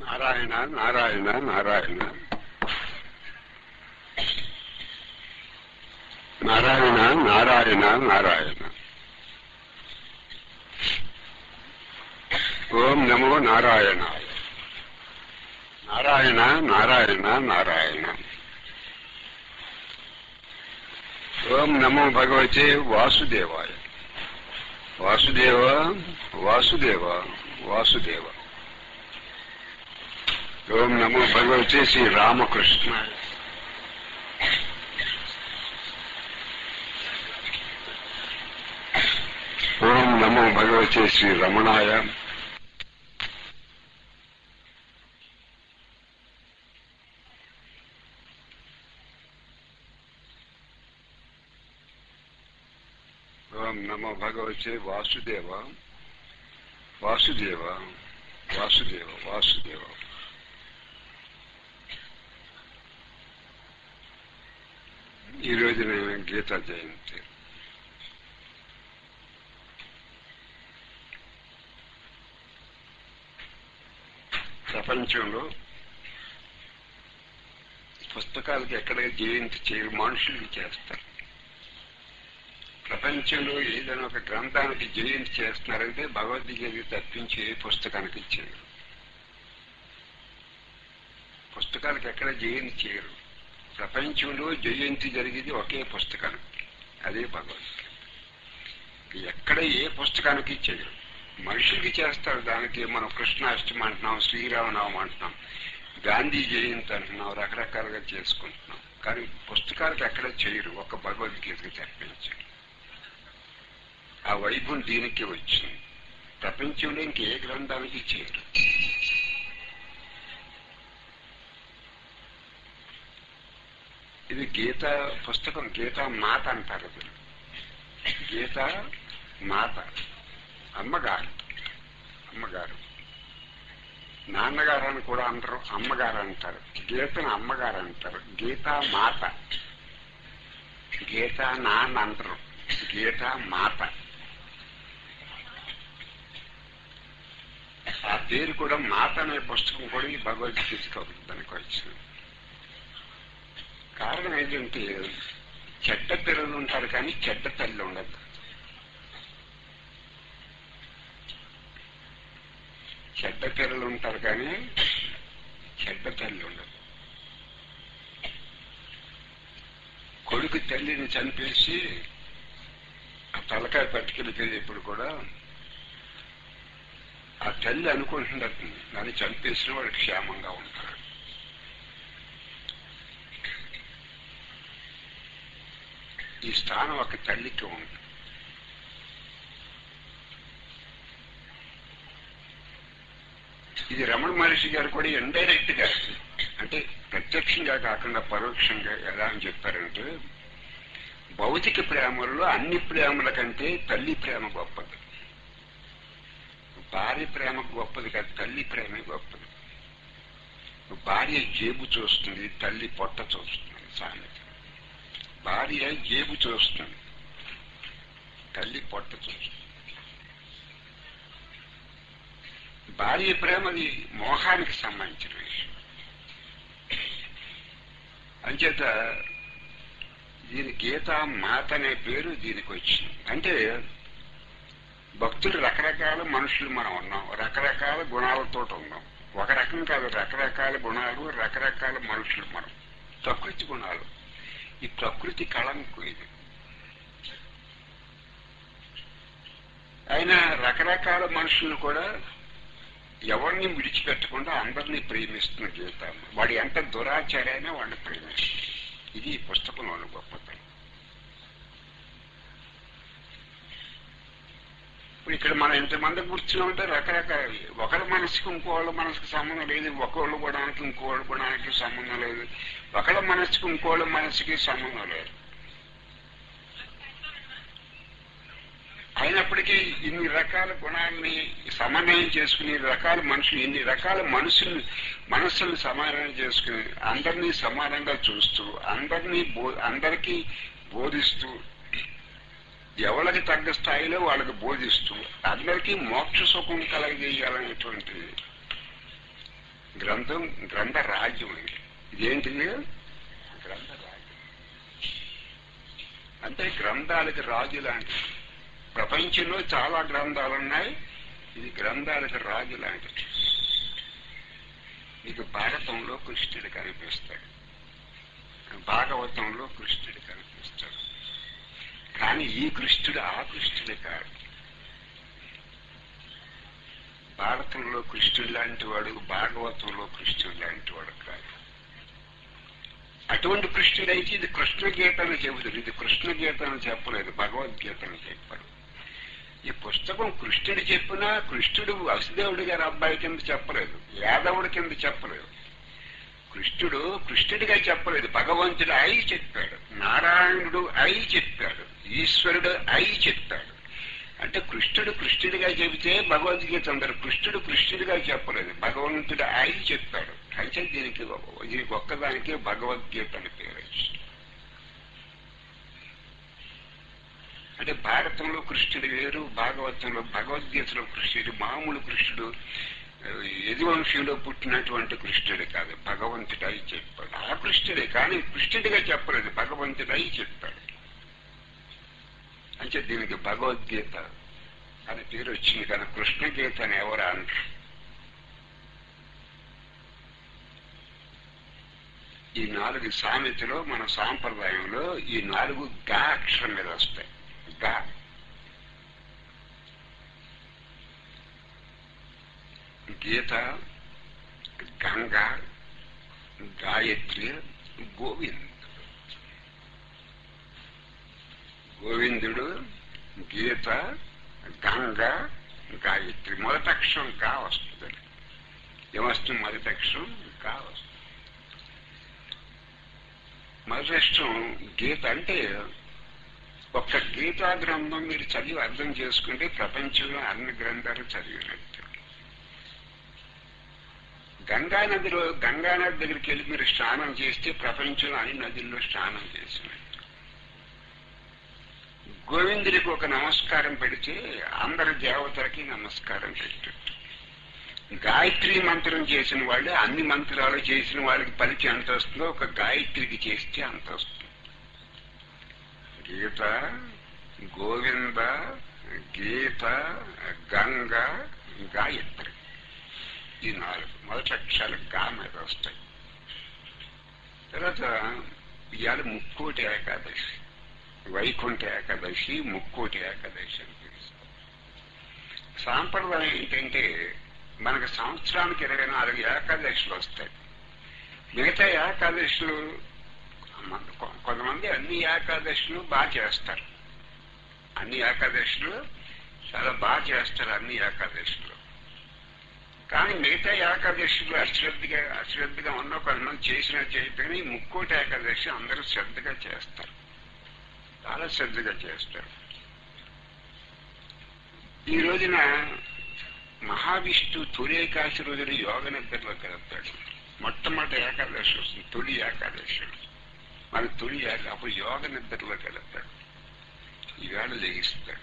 నారాయణ నారాయణ నారాయణ నారాయణ నారాయణ నారాయణ ఓం నమో నారాయణాయ నారాయణ నారాయణ నారాయణ ఓం నమో భగవతే వాసుదేవాయ వాసుదేవ వాసుదేవ వాసుదేవ ఓం నమో భగవతే శ్రీ రామకృష్ణాయ ఓం నమో భగవతే శ్రీ రమణాయ ఓం నమో భగవతే వాసుదేవ వాసుదేవ వాసుదేవ వాసుదేవ ఈ రోజున గీతా జయంతి ప్రపంచంలో పుస్తకాలకి ఎక్కడ జయంతి చేయరు మనుషులకి చేస్తారు ప్రపంచంలో ఏదైనా ఒక గ్రంథానికి జయంతి చేస్తున్నారంటే భగవద్గీత తప్పించి ఏ పుస్తకానికి చేయరు పుస్తకాలకు ఎక్కడ జయంతి చేయరు ప్రపంచంలో జయంతి జరిగేది ఒకే పుస్తకానికి అదే భగవద్గీత ఎక్కడ ఏ పుస్తకానికి చేయరు మనుషులకి చేస్తారు దానికి మనం కృష్ణాష్టమి అంటున్నాం శ్రీరామనవం అంటున్నాం గాంధీ జయంతి అంటున్నాం రకరకాలుగా చేసుకుంటున్నాం కానీ పుస్తకాలకు ఎక్కడ చేయరు ఒక భగవద్గీతకి తప్పించారు ఆ వైభవం దీనికి వచ్చింది ప్రపంచంలో ఇంకే గ్రంథానికి చేయరు ఇది గీత పుస్తకం గీత మాత అంటారు ఇది గీత మాత అమ్మగారు అమ్మగారు నాన్నగారు అని కూడా అంటారు అమ్మగారు అంటారు గీతను అమ్మగారు అంటారు గీత మాత గీత నాన్న అంటారు గీత మాత ఆ పేరు కూడా మాత అనే పుస్తకం కూడా ఈ భగవద్గీత దానికి వచ్చింది కారణం ఏంటంటే చెడ్డ పిల్లలు ఉంటారు కానీ చెడ్డ తల్లి ఉండదు చెడ్డ పిల్లలు ఉంటారు కానీ చెడ్డ తల్లి ఉండదు కొడుకు తల్లిని చంపేసి ఆ తలకాయ పట్టుకెళ్ళిపోయేప్పుడు కూడా ఆ తల్లి అనుకుంటున్నట్టు నన్ను చంపేసిన వాడు క్షేమంగా ఉంటాడు ఈ స్థానం ఒక తల్లికి ఉంది ఇది రమణ మహర్షి గారు కూడా ఇండైరెక్ట్ గా అంటే ప్రత్యక్షంగా కాకుండా పరోక్షంగా ఎలా అని చెప్పారంటే భౌతిక ప్రేమల్లో అన్ని ప్రేమల కంటే తల్లి ప్రేమ గొప్పది భార్య ప్రేమ గొప్పది కాదు తల్లి ప్రేమే గొప్పది భార్య జేబు చూస్తుంది తల్లి పొట్ట చూస్తుంది సామెత భార్య జేబు చూస్తుంది తల్లి పొట్ట చూస్తుంది భార్య ప్రేమది మోహానికి సంబంధించిన విషయం అంచేత దీని గీత మాత అనే పేరు దీనికి వచ్చింది అంటే భక్తులు రకరకాల మనుషులు మనం ఉన్నాం రకరకాల గుణాలతో ఉన్నాం ఒక రకం కాదు రకరకాల గుణాలు రకరకాల మనుషులు మనం ప్రకృతి గుణాలు ఈ ప్రకృతి కళంకు ఇది అయినా రకరకాల మనుషులు కూడా ఎవరిని విడిచిపెట్టకుండా అందరినీ ప్రేమిస్తున్న గీత వాడు ఎంత దురాచారైనా వాడిని ప్రేమిస్తుంది ఇది ఈ పుస్తకంలోని గొప్పతనం ఇప్పుడు ఇక్కడ మనం ఎంతమంది కూర్చున్నామంటే రకరకాల ఒకరి మనసుకి ఇంకోళ్ళ మనసుకి సంబంధం లేదు ఒకళ్ళు గుణానికి ఇంకోళ్ళ గుణానికి సంబంధం లేదు ఒకళ్ళ మనసుకి ఇంకోళ్ళ మనసుకి సంబంధం లేదు అయినప్పటికీ ఇన్ని రకాల గుణాలని సమన్వయం చేసుకుని రకాల మనుషులు ఇన్ని రకాల మనుషుల్ని మనస్సుల్ని సమానం చేసుకుని అందరినీ సమానంగా చూస్తూ అందరినీ బో అందరికీ బోధిస్తూ ఎవరికి తగ్గ స్థాయిలో వాళ్ళకి బోధిస్తూ అందరికీ మోక్ష సుఖం కలగజేయాలనేటువంటి గ్రంథం గ్రంథ రాజ్యం ఇది ఇదేంటిది గ్రంథ రాజ్యం అంటే గ్రంథాలకి రాజు లాంటిది ప్రపంచంలో చాలా గ్రంథాలు ఉన్నాయి ఇది గ్రంథాలకి రాజు లాంటిది మీకు భారతంలో కృష్ణుడు కనిపిస్తాడు భాగవతంలో కృష్ణుడు కనిపిస్తాడు కానీ ఈ కృష్ణుడు ఆ కృష్ణుడు కాదు భారతంలో కృష్ణుడు లాంటి వాడు భాగవతంలో కృష్ణుడు లాంటి వాడు కాదు అటువంటి కృష్ణుడు అయితే ఇది కృష్ణ గీత అని చెబుతుంది ఇది కృష్ణ గీత అని చెప్పలేదు భగవద్గీత అని చెప్పాడు ఈ పుస్తకం కృష్ణుడు చెప్పినా కృష్ణుడు వసుదేవుడి గారి అబ్బాయి కింద చెప్పలేదు యాదవుడి కింద చెప్పలేదు కృష్ణుడు కృష్ణుడిగా చెప్పలేదు భగవంతుడు అయి చెప్పాడు నారాయణుడు అయి చెప్పాడు ఈశ్వరుడు అయి చెప్పాడు అంటే కృష్ణుడు కృష్ణుడిగా చెబితే భగవద్గీత అందరు కృష్ణుడు కృష్ణుడిగా చెప్పలేదు భగవంతుడు అయి చెప్పాడు అయితే దీనికి దీనికి ఒక్కదానికి భగవద్గీత అని పేరు అంటే భారతంలో కృష్ణుడు వేరు భాగవతంలో భగవద్గీతలో కృష్ణుడు మామూలు కృష్ణుడు యదువంశంలో పుట్టినటువంటి కృష్ణుడు కాదు భగవంతుడు అయి చెప్పాడు ఆ కృష్ణుడే కానీ కృష్ణుడిగా చెప్పలేదు భగవంతుడు అయి చెప్పాడు అంటే దీనికి భగవద్గీత అని పేరు వచ్చింది కానీ కృష్ణ గీత అని ఎవరు అంటారు ఈ నాలుగు సామెతలో మన సాంప్రదాయంలో ఈ నాలుగు గా అక్షరం మీద వస్తాయి గా గీత గంగ గాయత్రి గోవింద్ గోవిందుడు గీత గంగ గాయత్రి మొదటక్షరం గా వస్తుంది ఏమొస్తుంది మొదటక్షరం గా వస్తుంది మొదటక్షరం గీత అంటే ఒక్క గీతా గ్రంథం మీరు చదివి అర్థం చేసుకుంటే ప్రపంచంలో అన్ని గ్రంథాలు చదివినట్టు గంగా నదిలో గంగా నది దగ్గరికి వెళ్ళి మీరు స్నానం చేస్తే ప్రపంచంలో అన్ని నదుల్లో స్నానం చేసినట్టు గోవిందుడికి ఒక నమస్కారం పెడితే అందరి దేవతలకి నమస్కారం పెట్టట్టు గాయత్రి మంత్రం చేసిన వాళ్ళు అన్ని మంత్రాలు చేసిన వాళ్ళకి పలికి ఎంత వస్తుందో ఒక గాయత్రికి చేస్తే అంత వస్తుంది గీత గోవింద గీత గంగ గాయత్రి ఈ నాలుగు మొదటి అక్షరాలు గా మీద వస్తాయి తర్వాత ఇవాళ ముక్కోటి ఏకాదశి వైకుంఠ ఏకాదశి ముక్కోటి ఏకాదశి అని పిలుస్తారు సాంప్రదాయం ఏంటంటే మనకు సంవత్సరానికి ఇరవై నాలుగు ఏకాదశులు వస్తాయి మిగతా ఏకాదశులు కొంతమంది అన్ని ఏకాదశులు బాగా చేస్తారు అన్ని ఏకాదశులు చాలా బాగా చేస్తారు అన్ని ఏకాదశులు కానీ మిగతా ఏకాదశులు అశ్రద్ధగా అశ్రద్ధగా ఉన్న కొంతమంది చేసిన చేయటని ముక్కోటి ఏకాదశి అందరూ శ్రద్ధగా చేస్తారు చాలా శ్రద్ధగా చేస్తారు ఈ రోజున మహావిష్ణు తొలి ఏకాదశి రోజున యోగ నిద్రలో కలుపుతాడు మొట్టమొదటి ఏకాదశి వస్తుంది తొలి ఏకాదశి మన తొలి ఏక అప్పుడు యోగ నిద్రలో కలుపుతాడు ఈవేళ లెగిస్తాడు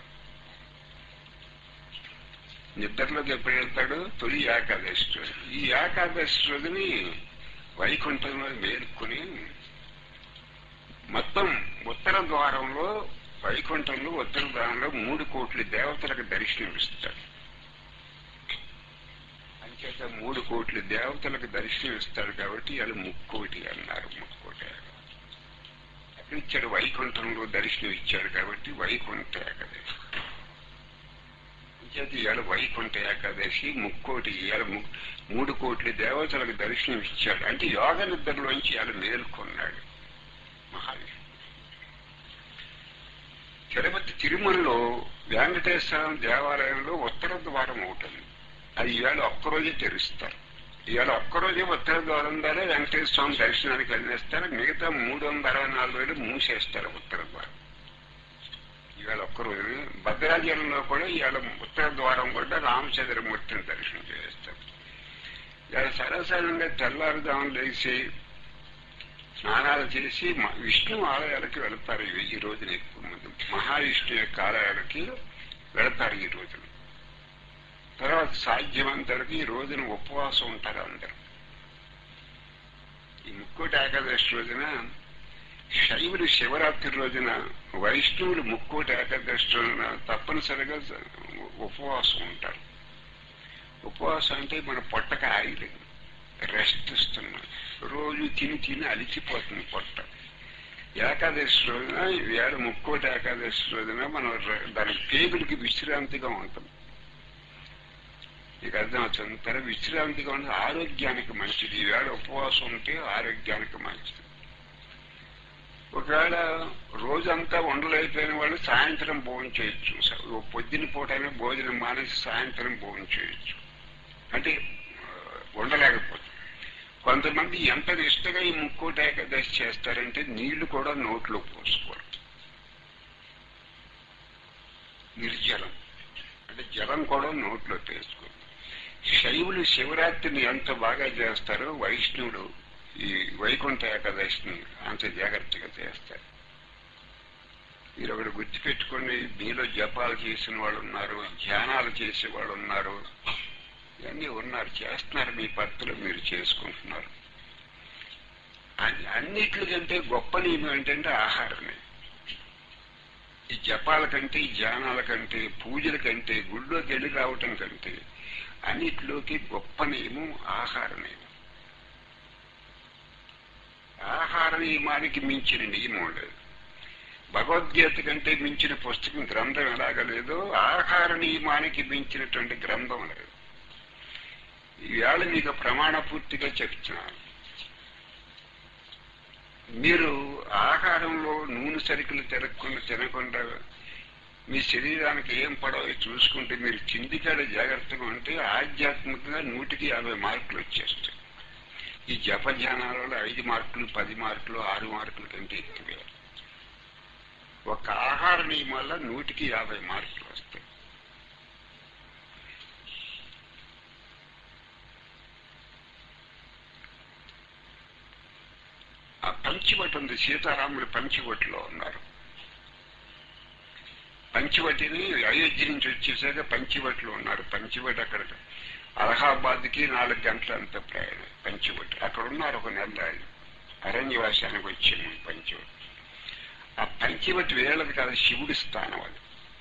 నిద్రలోకి ఎప్పుడు వెళ్తాడు తొలి ఏకాదశి రోజు ఈ ఏకాదశి రోజుని వైకుంఠంలో మేలుకొని మొత్తం ఉత్తర ద్వారంలో వైకుంఠంలో ఉత్తర ద్వారంలో మూడు కోట్ల దేవతలకు దర్శనం ఇస్తాడు అంచేత మూడు కోట్ల దేవతలకు దర్శనం ఇస్తాడు కాబట్టి వాళ్ళు ముక్కోటి అన్నారు ముక్కోటి అక్కడ ఇచ్చాడు వైకుంఠంలో దర్శనం ఇచ్చాడు కాబట్టి వైకుంఠ ఏకాదశి అంచేత ఇవాళ వైకుంఠ ఏకాదశి ముక్కోటి ఇవాళ మూడు కోట్ల దేవతలకు దర్శనం ఇచ్చాడు అంటే యోగ నిద్రలోంచి ఇవాళ మేల్కొన్నాడు మహావిష్ణు తిరుపతి తిరుమలలో వెంకటేశ్వరం దేవాలయంలో ఉత్తర ద్వారం ఉంటుంది అది ఈవేళ ఒక్కరోజే తెరుస్తారు ఈవేళ ఒక్కరోజే ఉత్తర ద్వారం ద్వారా వెంకటేశ్వర స్వామి దర్శనానికి వెళ్ళేస్తారు మిగతా మూడు వందల అరవై నాలుగు వేలు మూసేస్తారు ఉత్తర ద్వారం ఈవేళ ఒక్కరోజు భద్రాచలంలో కూడా ఇవాళ ఉత్తర ద్వారం కూడా రామచంద్రమూర్తిని దర్శనం చేస్తారు ఇవాళ సరసరంగా తెల్లారుదాం లేచి స్నానాలు చేసి విష్ణు ఆలయాలకి వెళతారు ఈ రోజున ఎక్కువ మంది మహావిష్ణు యొక్క ఆలయాలకి వెళతారు ఈ రోజున తర్వాత సాధ్యమంతరికి ఈ రోజున ఉపవాసం ఉంటారు అందరు ఈ ముక్కోటి ఏకాదశి రోజున శైవులు శివరాత్రి రోజున వైష్ణవులు ముక్కోటి ఏకాదశి రోజున తప్పనిసరిగా ఉపవాసం ఉంటారు ఉపవాసం అంటే మన పొట్టక ఆయిల్ రెస్ట్ ఇస్తున్నాం రోజు తిని తిని అలిసిపోతుంది పొట్ట ఏకాదశి రోజున వేళ ముక్కోటి ఏకాదశి రోజున మనం ర- దాని పేగులకి విశ్రాంతిగా ఉంటుంది నీకు అర్థమవుతుంది తన విశ్రాంతిగా ఉంది ఆరోగ్యానికి మంచిది ఈవేళ ఉపవాసం ఉంటే ఆరోగ్యానికి మంచిది ఒకవేళ రోజంతా ఉండలేకపోయిన వాళ్ళు సాయంత్రం భోజనం చేయొచ్చు స- ఓ పొద్దున పూటైనా భోజనం మానేసి సాయంత్రం భోజనం చేయొచ్చు అంటే ఆ, ఉండలేకపోతే కొంతమంది ఎంత నిష్టగా ఈ ముక్కోటి ఏకాదశి చేస్తారంటే నీళ్లు కూడా నోట్లో పోసుకోరు నిర్జలం అంటే జలం కూడా నోట్లో వేసుకోరు శైవులు శివరాత్రిని ఎంత బాగా చేస్తారో వైష్ణవుడు ఈ వైకుంఠ ఏకాదశిని అంత జాగ్రత్తగా చేస్తారు మీరు ఒకటి గుర్తుపెట్టుకోండి మీలో జపాలు చేసిన వాళ్ళు ఉన్నారు ధ్యానాలు చేసే వాళ్ళు ఉన్నారు ఇవన్నీ ఉన్నారు చేస్తున్నారు మీ పద్ధతిలో మీరు చేసుకుంటున్నారు అన్ని- అన్నిటికంటే గొప్ప నియమం ఏంటంటే ఆహారమే ఈ జపాల కంటే ఈ ధ్యానాల కంటే పూజల కంటే గుళ్ళోకి వెళ్ళి రావటం కంటే అన్నిటిలోకి గొప్ప నియమం ఆహార నియమం ఆహార నియమానికి మించిన నియమం లేదు భగవద్గీత కంటే మించిన పుస్తకం గ్రంథం ఎలాగ లేదో ఆహార నియమానికి మించినటువంటి గ్రంథం లేదు ఈవేళ మీకు ప్రమాణ పూర్తిగా చెప్తున్నాను మీరు ఆహారంలో నూనె సరుకులు తినకుండా తినకుండా మీ శరీరానికి ఏం పడవో చూసుకుంటే మీరు చిందికాడ జాగ్రత్తగా ఉంటే ఆధ్యాత్మికంగా నూటికి యాభై మార్కులు వచ్చేస్తాయి ఈ జపధ్యానాలలో ఐదు మార్కులు పది మార్కులు ఆరు మార్కుల కంటే ఎక్కువే ఒక ఆహార నియమాల నూటికి యాభై మార్కులు వస్తాయి ఆ పంచివటి ఉంది సీతారాములు పంచివటిలో ఉన్నారు పంచివటిని అయోధ్య నుంచి వచ్చేసాక పంచివటిలో ఉన్నారు పంచివటి అక్కడ అలహాబాద్కి నాలుగు గంటల అంత ప్రయాణం పంచివటి అక్కడ ఉన్నారు ఒక నెల ఆయన అరణ్యవాసానికి వచ్చాము పంచివటి ఆ పంచివటి వేళది కాదు శివుడి స్థానం అది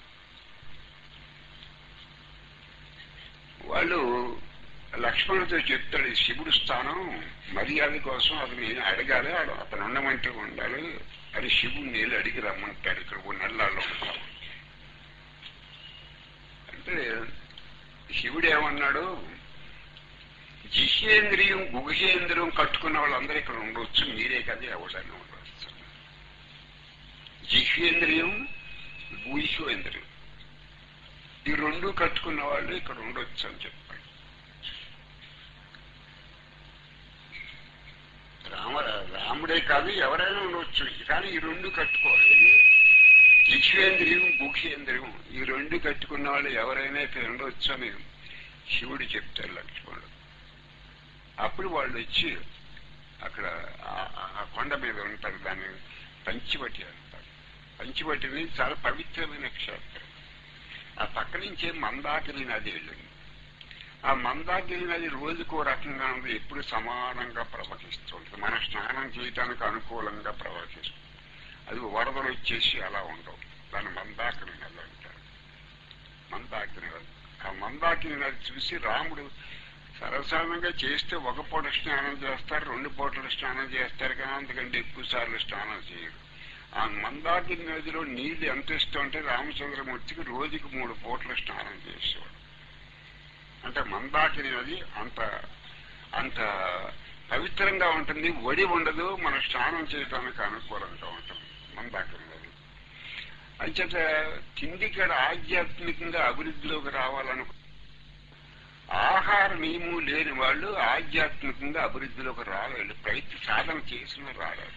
వాళ్ళు లక్ష్మణుడితో చెప్తాడు "ఈ శివుడు స్థానం మర్యాద కోసం అతను అడగాలి ఆడు అతను ఉండమంటే ఉండాలి అని శివుడిని వెళ్ళి అడిగి రమ్మంటాడు ఇక్కడ ఓ నెలల్లో ఉంటాం అంటే శివుడు ఏమన్నాడు జిహేంద్రియం గుహేంద్రియం కట్టుకున్న వాళ్ళందరూ ఇక్కడ ఉండొచ్చు మీరే కదా ఎవరైనా ఉండవచ్చు జిహేంద్రియం గుహేంద్రియం ఈ రెండు కట్టుకున్న వాళ్ళు ఇక్కడ ఉండొచ్చు అని చెప్పాడు రామ రాముడే కాదు ఎవరైనా ఉండవచ్చు కానీ ఈ రెండు కట్టుకోవాలి జిహ్వేంద్రియం గుహేంద్రియం ఈ రెండు కట్టుకున్న వాళ్ళు ఎవరైనా ఇక్కడ ఉండవచ్చు అని శివుడు చెప్తారు లక్ష్మణుడు అప్పుడు వాళ్ళు వచ్చి అక్కడ ఆ- ఆ కొండ మీద ఉంటారు దాన్ని పంచివటి అంటారు పంచివటిని చాలా పవిత్రమైన క్షేత్రం ఆ పక్క నుంచే మందాకిని నది వెళ్ళింది ఆ మందాకిని నది రోజుకో రకంగా ఉంది ఎప్పుడు సమానంగా ప్రవహిస్తుంది మన స్నానం చేయడానికి అనుకూలంగా ప్రవహిస్తుంది అది వరదలు వచ్చేసి అలా ఉండవు దాన్ని మందాకిని నది అంటారు మందాకిని నది ఆ మందాకిని నది చూసి రాముడు సరసానంగా చేస్తే ఒక పూట స్నానం చేస్తారు రెండు పూటలు స్నానం చేస్తారు కానీ అంతకంటే ఎక్కువ సార్లు స్నానం చేయరు ఆ మందాకిని నదిలో నీళ్లు ఎంత ఇష్టం అంటే రామచంద్రమూర్తికి రోజుకి మూడు పూటలు స్నానం చేసేవాడు అంటే మందాకిని నది అంత అంత పవిత్రంగా ఉంటుంది వడి ఉండదు మనం స్నానం చేయడానికి అనుకూలంగా ఉంటుంది మందాకిని నది అంచేత కిందికడ ఆధ్యాత్మికంగా అభివృద్ధిలోకి రావాలను ఆహార నియమం లేని వాళ్ళు ఆధ్యాత్మికంగా అభివృద్ధిలోకి రాలేడు ప్రయత్న సాధన చేసిన రాలేదు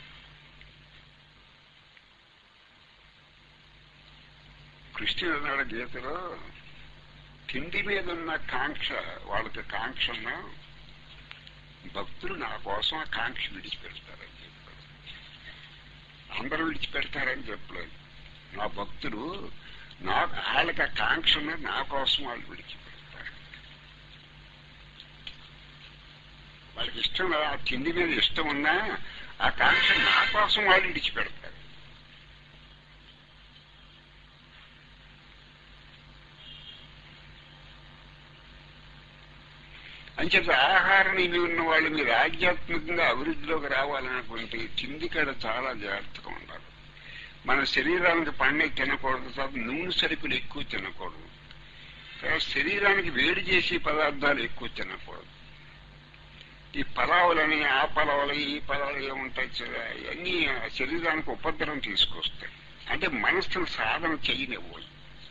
కృష్ణుడు అన్నాడు గీతలో తిండి మీద ఉన్న కాంక్ష వాళ్ళకి కాంక్ష ఉన్నా భక్తులు నా కోసం ఆ కాంక్ష విడిచిపెడతారని చెప్పాడు అందరూ విడిచిపెడతారని చెప్పలేదు నా భక్తులు నా వాళ్ళకి ఆ కాంక్ష ఉన్న నా కోసం వాళ్ళు విడిచిపెడతారు వాళ్ళకి ఇష్టం ఇష్టం ఆ తిండి మీద ఇష్టం ఉన్నా ఆ కాంక్ష నా కోసం వాళ్ళు విడిచిపెడతారు అంచేత ఆహార నిధి ఉన్న వాళ్ళు మీరు ఆధ్యాత్మికంగా అభివృద్ధిలోకి రావాలనుకుంటే తిండి కాడ చాలా జాగ్రత్తగా ఉండాలి మన శరీరానికి పండే తినకూడదు తర్వాత నూనె సరుకులు ఎక్కువ తినకూడదు తర్వాత శరీరానికి వేడి చేసే పదార్థాలు ఎక్కువ తినకూడదు ఈ పలావులని ఆ పలావులని ఈ పలావులు ఏముంటాయి చూడ ఇవన్నీ ఆ శరీరానికి ఉపద్రవం తీసుకొస్తాయి అంటే మనస్సును సాధన చేయనివ్వాలి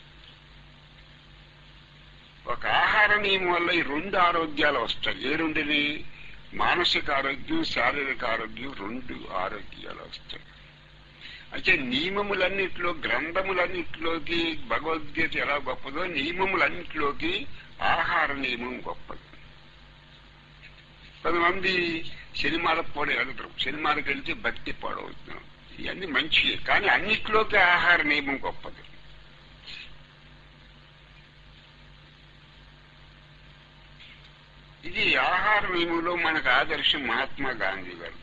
ఒక ఆహార నియమం వల్ల ఈ రెండు ఆరోగ్యాలు వస్తాయి ఏ రెండుని మానసిక ఆరోగ్యం శారీరక ఆరోగ్యం రెండు ఆరోగ్యాలు వస్తాయి అయితే నియమములన్నిటిలో గ్రంథములన్నిటిలోకి భగవద్గీత ఎలా గొప్పదో నియమములన్నిటిలోకి ఆహార నియమం గొప్పది కొంతమంది సినిమాలకు కూడా వెళ్తారు సినిమాలకు వెళ్తే భక్తి పాడవుతున్నాం ఇవన్నీ మంచివి కానీ అన్నిటిలోకి ఆహార నియమం గొప్పది ఇది ఆహార నియమంలో మనకు ఆదర్శం మహాత్మా గాంధీ గారు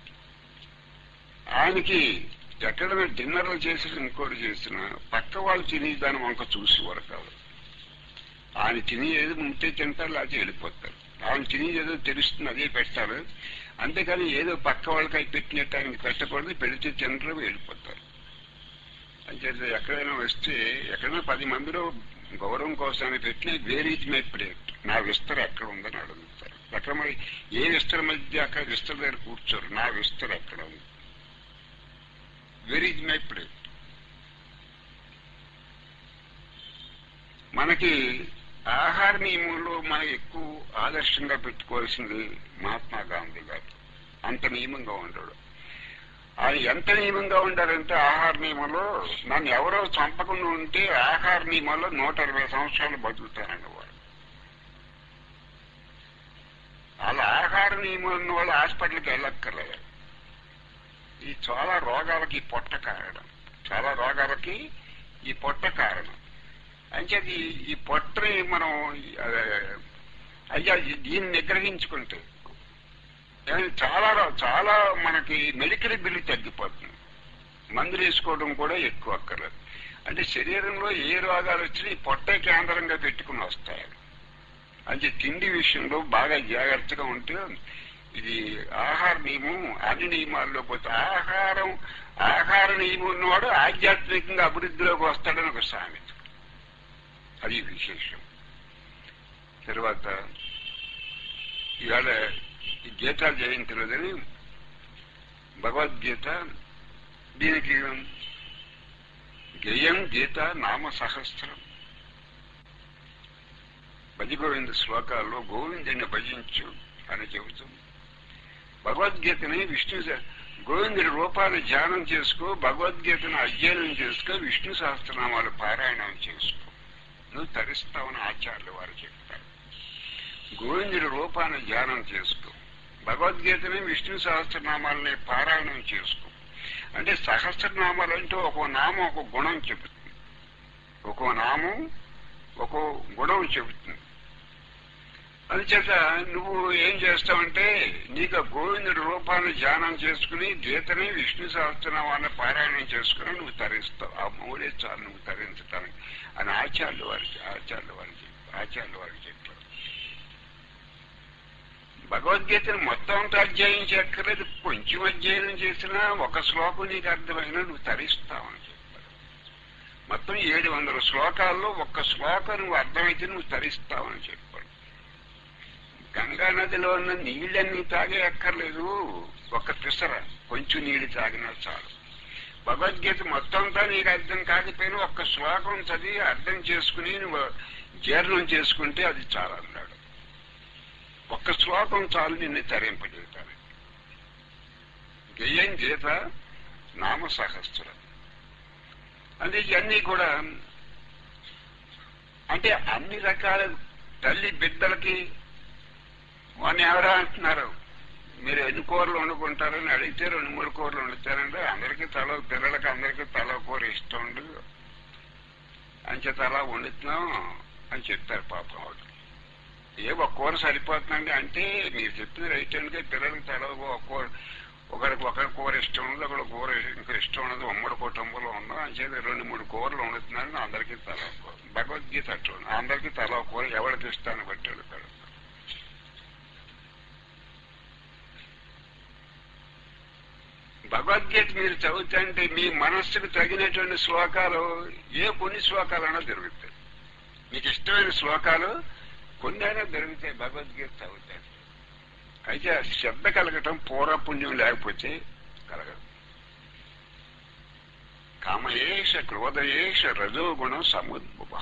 ఆయనకి ఎక్కడైనా డిన్నర్లు చేసి ఇంకోటి చేసిన పక్క వాళ్ళు తినేదాన్ని వంక చూసి కాదు ఆయన తిని ఏదో ఉంటే తింటారు లేకపోతే వెళ్ళిపోతారు ఆయన తిని ఏదో తెలుస్తుంది అదే పెడతారు అంతేకాని ఏదో పక్క వాళ్ళకి అవి పెట్టినట్టు ఆయనకి పెట్టకూడదు పెడితే తినరు వెళ్ళిపోతారు అంటే ఎక్కడైనా వస్తే ఎక్కడైనా పది మందిలో గౌరవం కోసాన్ని పెట్టిన వేరీజ్ మై ప్లేట్ నా విస్తర ఎక్కడ ఉందని అడుగుతారు ఎక్కడ మరి ఏ విస్తర మధ్య అక్కడ విస్తర దగ్గర కూర్చోరు నా విస్తర ఎక్కడ ఉంది వేరీజ్ మై ప్లేట్ మనకి ఆహార నియమంలో మనం ఎక్కువ ఆదర్శంగా పెట్టుకోవాల్సింది మహాత్మా గాంధీ గారు అంత నియమంగా ఉండడు ఆయన ఎంత నియమంగా ఉండాలంటే ఆహార నియమంలో నన్ను ఎవరో చంపకుండా ఉంటే ఆహార నియమంలో నూట ఇరవై సంవత్సరాలు బతుకుతానండి వారు అలా ఆహార నియమం ఉన్న వాళ్ళు హాస్పిటల్కి వెళ్ళక్కర్లేదు ఈ చాలా రోగాలకి ఈ పొట్ట కారణం చాలా రోగాలకి ఈ పొట్ట కారణం అంచేది ఈ పొట్టని మనం ఆ, అయ్యా ఈ- దీన్ని నిగ్రహించుకుంటే ఏమైనా చాలా రో- చాలా మనకి మెడికల్ బిల్లు తగ్గిపోతుంది మందులు వేసుకోవడం కూడా ఎక్కువ అక్కర్లేదు అంటే శరీరంలో ఏ రోగాలు వచ్చినా ఈ పొట్టే కేంద్రంగా పెట్టుకుని వస్తాయి అంటే తిండి విషయంలో బాగా జాగ్రత్తగా ఉంటే ఇది ఆహార నియమం అన్ని నియమాల్లో పోతే ఆహారం ఆహార నియమం ఉన్నవాడు ఆధ్యాత్మికంగా అభివృద్ధిలోకి వస్తాడని ఒక సామెత అది విశేషం తర్వాత ఇవాళ ఈ గీతా జయంతి రోజుని భగవద్గీత దీనికి గేయం గీత నామ సహస్రం భజ గోవింద శ్లోకాల్లో గోవిందుని భజించు అని చెబుతూ భగవద్గీతని విష్ణు స- గోవిందుడి రూపాన్ని ధ్యానం చేసుకో భగవద్గీతను అధ్యయనం చేసుకో విష్ణు సహస్రనామాలు పారాయణం చేసుకో నువ్వు తరిస్తావని ఆచార్యులు వారు చెప్తారు గోవిందుడి రూపాన్ని ధ్యానం చేసుకో భగవద్గీతని విష్ణు సహస్రనామాలని పారాయణం చేసుకో అంటే సహస్రనామాలు అంటే ఒక్కో నామం ఒక గుణం చెబుతుంది ఒక్కో నామం ఒక్కో గుణం చెబుతుంది అందుచేత నువ్వు ఏం చేస్తావంటే నీకు ఆ గోవిందుడి రూపాన్ని ధ్యానం చేసుకుని గీతని విష్ణు సహస్రనామాన్ని పారాయణం చేసుకుని నువ్వు తరిస్తావు ఆ మూడే చాలు నువ్వు తరించడానికి అని ఆచార్యులు వారికి ఆచార్యులు వారికి ఆచార్యులు వారికి చెప్పారు భగవద్గీతను మొత్తం అంతా అధ్యయనం చేయక్కర్లేదు కొంచెం అధ్యయనం చేసినా ఒక శ్లోకం నీకు అర్థమైనా నువ్వు తరిస్తావని చెప్పారు మొత్తం ఏడు వందల శ్లోకాల్లో ఒక్క శ్లోకం నువ్వు అర్థమైతే నువ్వు తరిస్తావని చెప్పాడు గంగా నదిలో ఉన్న నీళ్ళన్నీ తాగే అక్కర్లేదు ఒక పిసర కొంచెం నీళ్లు తాగినా చాలు భగవద్గీత మొత్తం అంతా నీకు అర్థం కాకపోయినా ఒక్క శ్లోకం చదివి అర్థం చేసుకుని నువ్వు జీర్ణం చేసుకుంటే అది చాలా అన్నాడు ఒక్క శ్లోకం చాలు నిన్ను తరింపజేస్తాను గేయం గీత నామ సహస్రం అంటే ఇవన్నీ కూడా అంటే అన్ని రకాల తల్లి బిడ్డలకి వాడిని ఎవరో అంటున్నారు మీరు ఎన్ని కూరలు వండుకుంటారని అడిగితే రెండు మూడు కూరలు వండుతారంటే అందరికీ తల పిల్లలకి అందరికీ తల కూర ఇష్టం ఉండదు అంచేత అలా వండుతున్నాం అని చెప్తారు పాపం వాడు ఏ ఒక కూర సరిపోతుందండి అంటే మీరు చెప్పింది రైట్ పెట్టానుకే పిల్లలకి తల ఒక కూర ఒకరికి ఒకరి కూర ఇష్టం ఉండదు ఒకరి కూర ఇంకా ఇష్టం ఉండదు ఉమ్మడి కుటుంబంలో ఉన్నాం అంచేది రెండు మూడు కూరలు వండుతున్నాను అందరికీ తల ఒక కూర భగవద్గీత అట్లా ఉంది. అందరికీ తల ఒక కూర ఎవరికి ఇష్టాన్ని బట్టి వెళ్తాడు భగవద్గీత మీరు చదువుతుంటే మీ మనస్సుకు తగినటువంటి శ్లోకాలు ఏ కొన్ని శ్లోకాలైనా దొరుకుతాయి మీకు ఇష్టమైన శ్లోకాలు కొన్ని అయినా దొరుకుతాయి భగవద్గీత చదువుతాయి అయితే ఆ శ్రద్ధ కలగటం పూర్వపుణ్యం లేకపోతే కలగదు కామయేష క్రోధయేష రజోగుణం సముద్భవ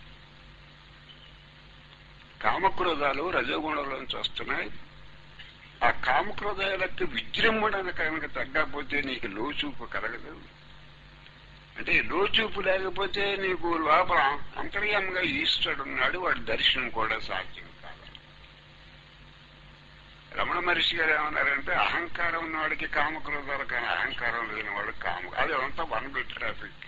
కామక్రోధాలు రజోగుణంలోంచి వస్తున్నాయి ఆ కామక్రోధాలకు విజృంభణ కనుక తగ్గకపోతే నీకు లోచూపు కలగదు అంటే లోచూపు లేకపోతే నీకు లోపల అంతర్యామంగా ఈశ్వరుడు ఉన్నాడు వాడి దర్శనం కూడా సాధ్యం కాదు రమణ మహర్షి గారు ఏమన్నారంటే అహంకారం ఉన్నవాడికి కామక్రోధాలు కానీ అహంకారం లేని వాడు కామ అది అంతా వన్ బై ట్రాఫిక్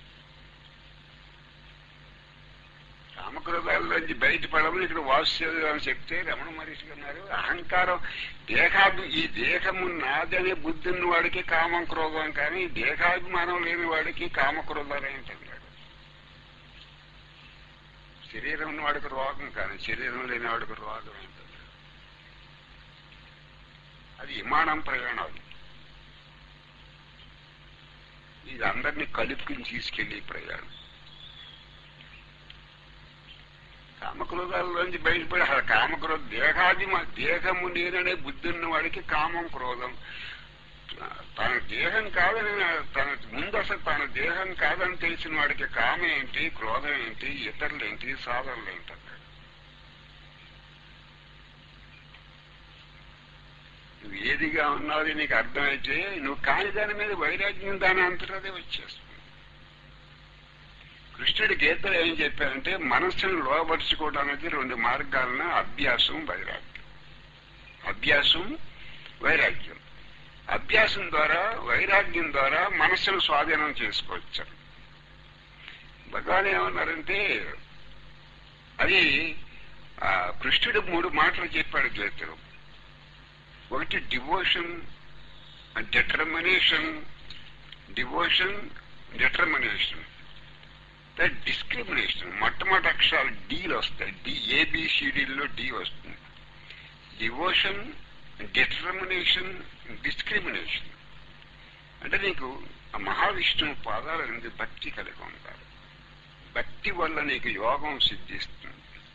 కామక్రోధాల్లోంచి బయటపడమని ఇక్కడ వాసు అని చెప్తే రమణ మహర్షి గారు అన్నారు అహంకారం దేహాభి ఈ దేహము నాదనే బుద్ధి ఉన్న వాడికి కామం క్రోధం కానీ దేహాభిమానం లేని వాడికి కామక్రోధాలు ఏంటన్నాడు శరీరం ఉన్నవాడికి రోగం కానీ శరీరం లేని వాడికి రోగం ఏంటన్నాడు అది విమానం ప్రయాణాలు ఇది అందరినీ కలుపుకుని తీసుకెళ్లి ప్రయాణం కామక్రోధాల్లోంచి బయటపడి ఆ కామక్రోధ దేహాది దేహము నేననే బుద్ధి ఉన్న వాడికి కామం క్రోధం తన దేహం కాదని తన ముందు అసలు తన దేహం కాదని తెలిసిన వాడికి కామం ఏంటి క్రోధం ఏంటి ఇతరులు ఏంటి సాధనలు ఏంటి అన్నాడు నువ్వు ఏదిగా ఉన్నావు నీకు అర్థమైతే నువ్వు కాని దాని మీద వైరాగ్యం దాని అంతటదే వచ్చేస్తుంది కృష్ణుడి గీతలు ఏం చెప్పారంటే మనస్సును లోపరుచుకోవడానికి రెండు మార్గాలను అభ్యాసం వైరాగ్యం అభ్యాసం వైరాగ్యం అభ్యాసం ద్వారా వైరాగ్యం ద్వారా మనస్సును స్వాధీనం చేసుకోవచ్చు భగవాన్ ఏమన్నారంటే అది ఆ కృష్ణుడు మూడు మాటలు చెప్పాడు గీతలు ఒకటి devotion determination devotion determination discrimination మొట్టమొదటి అక్షరాలు డీలు వస్తాయి డి ఏబిసిడీల్లో డి వస్తుంది డివోషన్ డిటర్మినేషన్ డిస్క్రిమినేషన్ అంటే నీకు ఆ మహావిష్ణువు పాదాల నుండి భక్తి కలిగి ఉండాలి భక్తి వల్ల నీకు యోగం సిద్ధిస్తుంది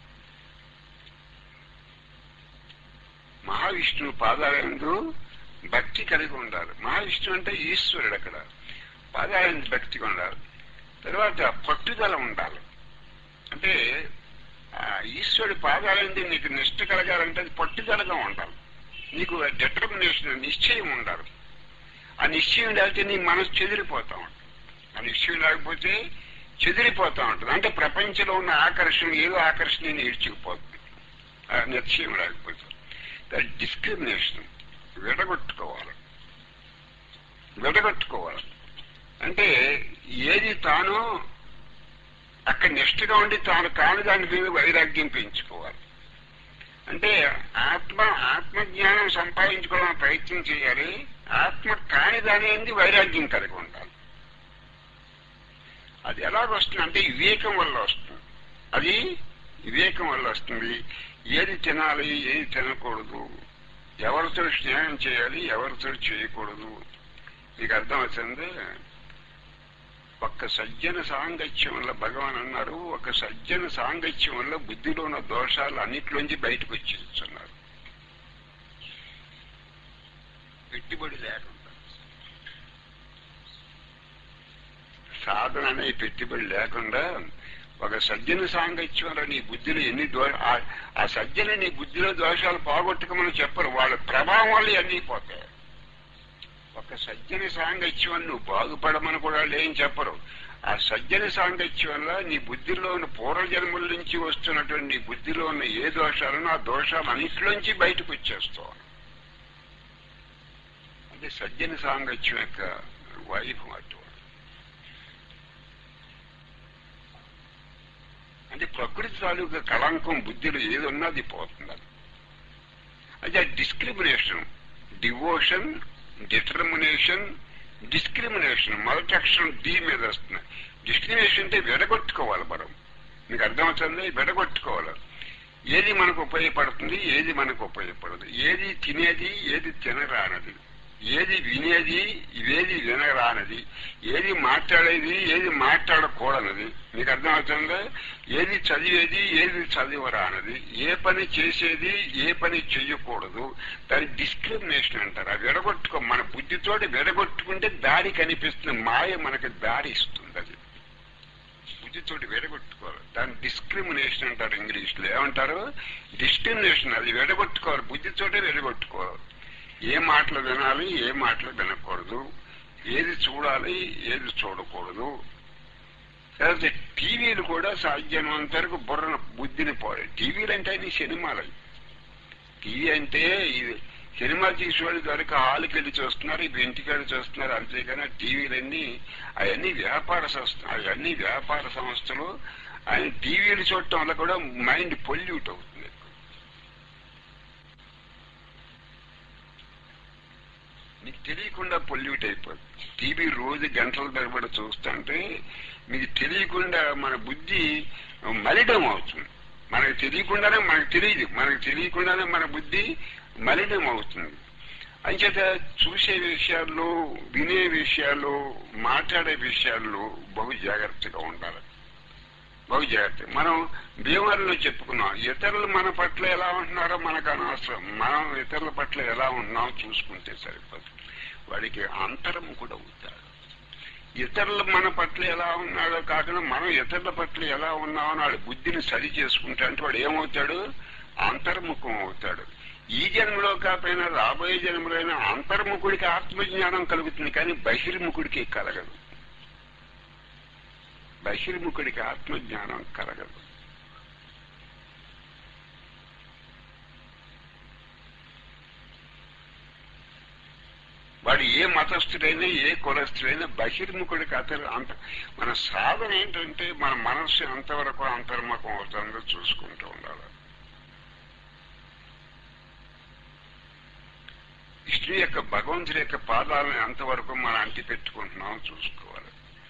మహావిష్ణువు పాదాలందు భక్తి కలిగి ఉండాలి మహావిష్ణువు అంటే ఈశ్వరుడు అక్కడ పాదాలందు భక్తిగా ఉండాలి తర్వాత పట్టుదల ఉండాలి అంటే ఆ ఈశ్వరుడి పాదాలంది నీకు నిష్ట కలగాలంటే అది పట్టుదలగా ఉండాలి నీకు డిటర్మినేషన్ నిశ్చయం ఉండాలి ఆ నిశ్చయం లేకపోతే నీ మనసు చెదిరిపోతా ఉంటుంది ఆ నిశ్చయం లేకపోతే చెదిరిపోతా ఉంటుంది అంటే ప్రపంచంలో ఉన్న ఆకర్షణ ఏదో ఆకర్షణ నేర్చుకుపోతుంది ఆ నిశ్చయం లేకపోతే డిస్క్రిమినేషన్ విడగొట్టుకోవాలి విడగొట్టుకోవాలి అంటే ఏది తాను అక్కడ నిష్ఠగా ఉండి తాను కాని దాని మీద వైరాగ్యం పెంచుకోవాలి అంటే ఆత్మ ఆత్మజ్ఞానం సంపాదించుకోవడానికి ప్రయత్నం చేయాలి ఆత్మ కాని దాని ఏంది వైరాగ్యం కలిగి ఉండాలి అది ఎలాగొస్తుంది అంటే వివేకం వల్ల వస్తుంది అది వివేకం వల్ల వస్తుంది ఏది తినాలి ఏది తినకూడదు ఎవరితో స్నేహం చేయాలి ఎవరితో చేయకూడదు మీకు అర్థమవుతుంది ఒక్క సజ్జన సాంగత్యం వల్ల భగవాన్ అన్నారు ఒక సజ్జన సాంగత్యం వల్ల బుద్ధిలో ఉన్న దోషాలు అన్నిట్లోంచి బయటకు వచ్చేస్తున్నారు పెట్టుబడి లేకుండా సాధన అనే పెట్టుబడి లేకుండా ఒక సజ్జన సాంగత్యం వల్ల నీ బుద్ధిలో ఎన్ని దో ఆ సజ్జన నీ బుద్ధిలో దోషాలు పోగొట్టుకోమని చెప్పరు వాళ్ళ ప్రభావం వల్ల అన్నీ పోతాయి ఒక సజ్జన సాంగత్యం వల్ల నువ్వు బాగుపడమని కూడా వాళ్ళు ఏం చెప్పరు ఆ సజ్జన సాంగత్యం వల్ల నీ బుద్ధిలో ఉన్న పూర్వజన్మల నుంచి వస్తున్నటువంటి నీ బుద్ధిలో ఉన్న ఏ దోషాలను ఆ దోషాలు అన్నింటిలోంచి బయటకు వచ్చేస్తావు అంటే సజ్జన సాంగత్యం యొక్క వైభవం అటువంటి అంటే ప్రకృతి తాలూకా కళంకం బుద్ధిలో ఏది ఉన్నది పోతుంది అది డిస్క్రిమినేషన్ డివోషన్ డిటర్మినేషన్ డిస్క్రిమినేషన్ మొదటి అక్షరం డి మీద వస్తుంది డిస్క్రిమినేషన్ అంటే విడగొట్టుకోవాలి మనం మీకు అర్థమవుతుంది విడగొట్టుకోవాలి ఏది మనకు ఉపయోగపడుతుంది ఏది మనకు ఉపయోగపడదు ఏది తినేది ఏది తినరానది ఏది వినేది ఏది వినరానది ఏది మాట్లాడేది ఏది మాట్లాడకూడనది మీకు అర్థమవుతుందా ఏది చదివేది ఏది చదివరానది ఏ పని చేసేది ఏ పని చెయ్యకూడదు దాని డిస్క్రిమినేషన్ అంటారు అది విడగొట్టుకో మన బుద్ధితోటి విడగొట్టుకుంటే దారి కనిపిస్తుంది మాయ మనకి దారి ఇస్తుంది అది బుద్ధితోటి విడగొట్టుకోవాలి దాన్ని డిస్క్రిమినేషన్ అంటారు ఇంగ్లీష్ లో ఏమంటారు డిస్క్రిమినేషన్ అది విడగొట్టుకోవాలి బుద్ధితోటే విడగొట్టుకోవాలి ఏ మాటలు వినాలి ఏ మాటలు వినకూడదు ఏది చూడాలి ఏది చూడకూడదు లేకపోతే టీవీలు కూడా సాధ్యమైనంత వరకు బుర్రను బుద్ధిని పోవాలి టీవీలు అంటే అన్ని సినిమాలు టీవీ అంటే ఇది సినిమా తీసేవాళ్ళు దొరక హాల్కి వెళ్ళి చూస్తున్నారు ఇప్పుడు ఇంటికి వెళ్ళి చూస్తున్నారు అంతేగాని టీవీలన్నీ అవన్నీ వ్యాపార సంస్థ అవన్నీ వ్యాపార సంస్థలు ఆయన టీవీలు చూడటం వల్ల కూడా మైండ్ పొల్యూట్ అవుతుంది మీకు తెలియకుండా పొల్యూట్ అయిపోతుంది టీవీ రోజు గంటల తరబడి చూస్తుంటే మీకు తెలియకుండా మన బుద్ధి మలిడం అవుతుంది మనకు తెలియకుండానే మనకు తెలియదు మనకు తెలియకుండానే మన బుద్ధి మలినం అవుతుంది అంచేత చూసే విషయాల్లో వినే విషయాల్లో మాట్లాడే విషయాల్లో బహు జాగ్రత్తగా ఉండాలి బహు జాగ్రత్త మనం భీమవరంలో చెప్పుకున్నాం ఇతరులు మన పట్ల ఎలా ఉంటున్నారో మనకు అనవసరం మనం ఇతరుల పట్ల ఎలా ఉంటున్నామో చూసుకుంటే సరిపోతుంది వాడికి అంతరం కూడా అవుతాడు ఇతరులు మన పట్ల ఎలా ఉన్నాడో కాకుండా మనం ఇతరుల పట్ల ఎలా ఉన్నామో వాడి బుద్ధిని సరి చేసుకుంటా అంటే వాడు ఏమవుతాడు అంతర్ముఖం అవుతాడు ఈ జన్మలో కాకపోయినా రాబోయే జన్మలైనా అంతర్ముఖుడికి ఆత్మజ్ఞానం కలుగుతుంది కానీ బహిర్ముఖుడికి కలగదు బహిర్ముఖుడికి ఆత్మజ్ఞానం కలగదు వాడు ఏ మతస్థుడైనా ఏ కులస్థుడైనా బహిర్ముఖుడికి అతను అంత మన సాధన ఏంటంటే మన మనస్సు ఎంతవరకు అంతర్ముఖం అవుతుందో చూసుకుంటూ ఉండాలి విష్ణు యొక్క భగవంతుడి యొక్క పాదాలను ఎంతవరకు మనం అంటి పెట్టుకుంటున్నామో చూసుకోవాలి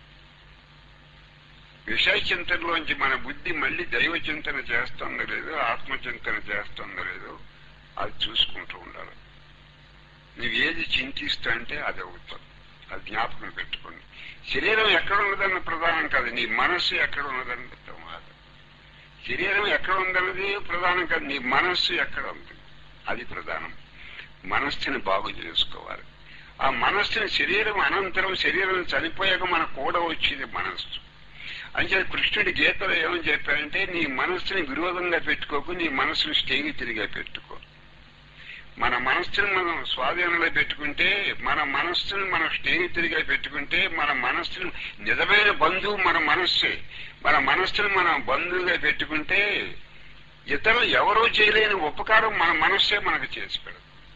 విషయ చింతనలోంచి మన బుద్ధి మళ్ళీ దైవ చింతన చేస్తుందో లేదో ఆత్మచింతన చేస్తుందో లేదో అది చూసుకుంటూ ఉండాలి నువ్వు ఏది చింతిస్తా అంటే అది అవుతుంది అది జ్ఞాపకం పెట్టుకోండి శరీరం ఎక్కడ ఉన్నదన్న ప్రధానం కాదు నీ మనస్సు ఎక్కడ ఉన్నదని ప్రమాదం శరీరం ఎక్కడ ఉందన్నది ప్రధానం కాదు నీ మనస్సు ఎక్కడ ఉంది అది ప్రధానం మనస్సుని బాగు చేసుకోవాలి ఆ మనస్సుని శరీరం అనంతరం శరీరం చనిపోయాక మన కూడా వచ్చేది మనస్సు అంటే కృష్ణుడి గీతలో ఏమని చెప్పారంటే నీ మనస్సుని విరోధంగా పెట్టుకోకు నీ మనస్సుని స్నేహితుడిగా పెట్టుకో మన మనస్సుని మనం స్వాధీనంలో పెట్టుకుంటే మన మనస్సుని మనం స్నేహితుడిగా పెట్టుకుంటే మన మనస్సుని నిజమైన బంధువు మన మనస్సే మన మనస్సుని మనం బంధువుగా పెట్టుకుంటే ఇతరులు ఎవరో చేయలేని ఉపకారం మన మనస్సే మనకు చేసి పెడదు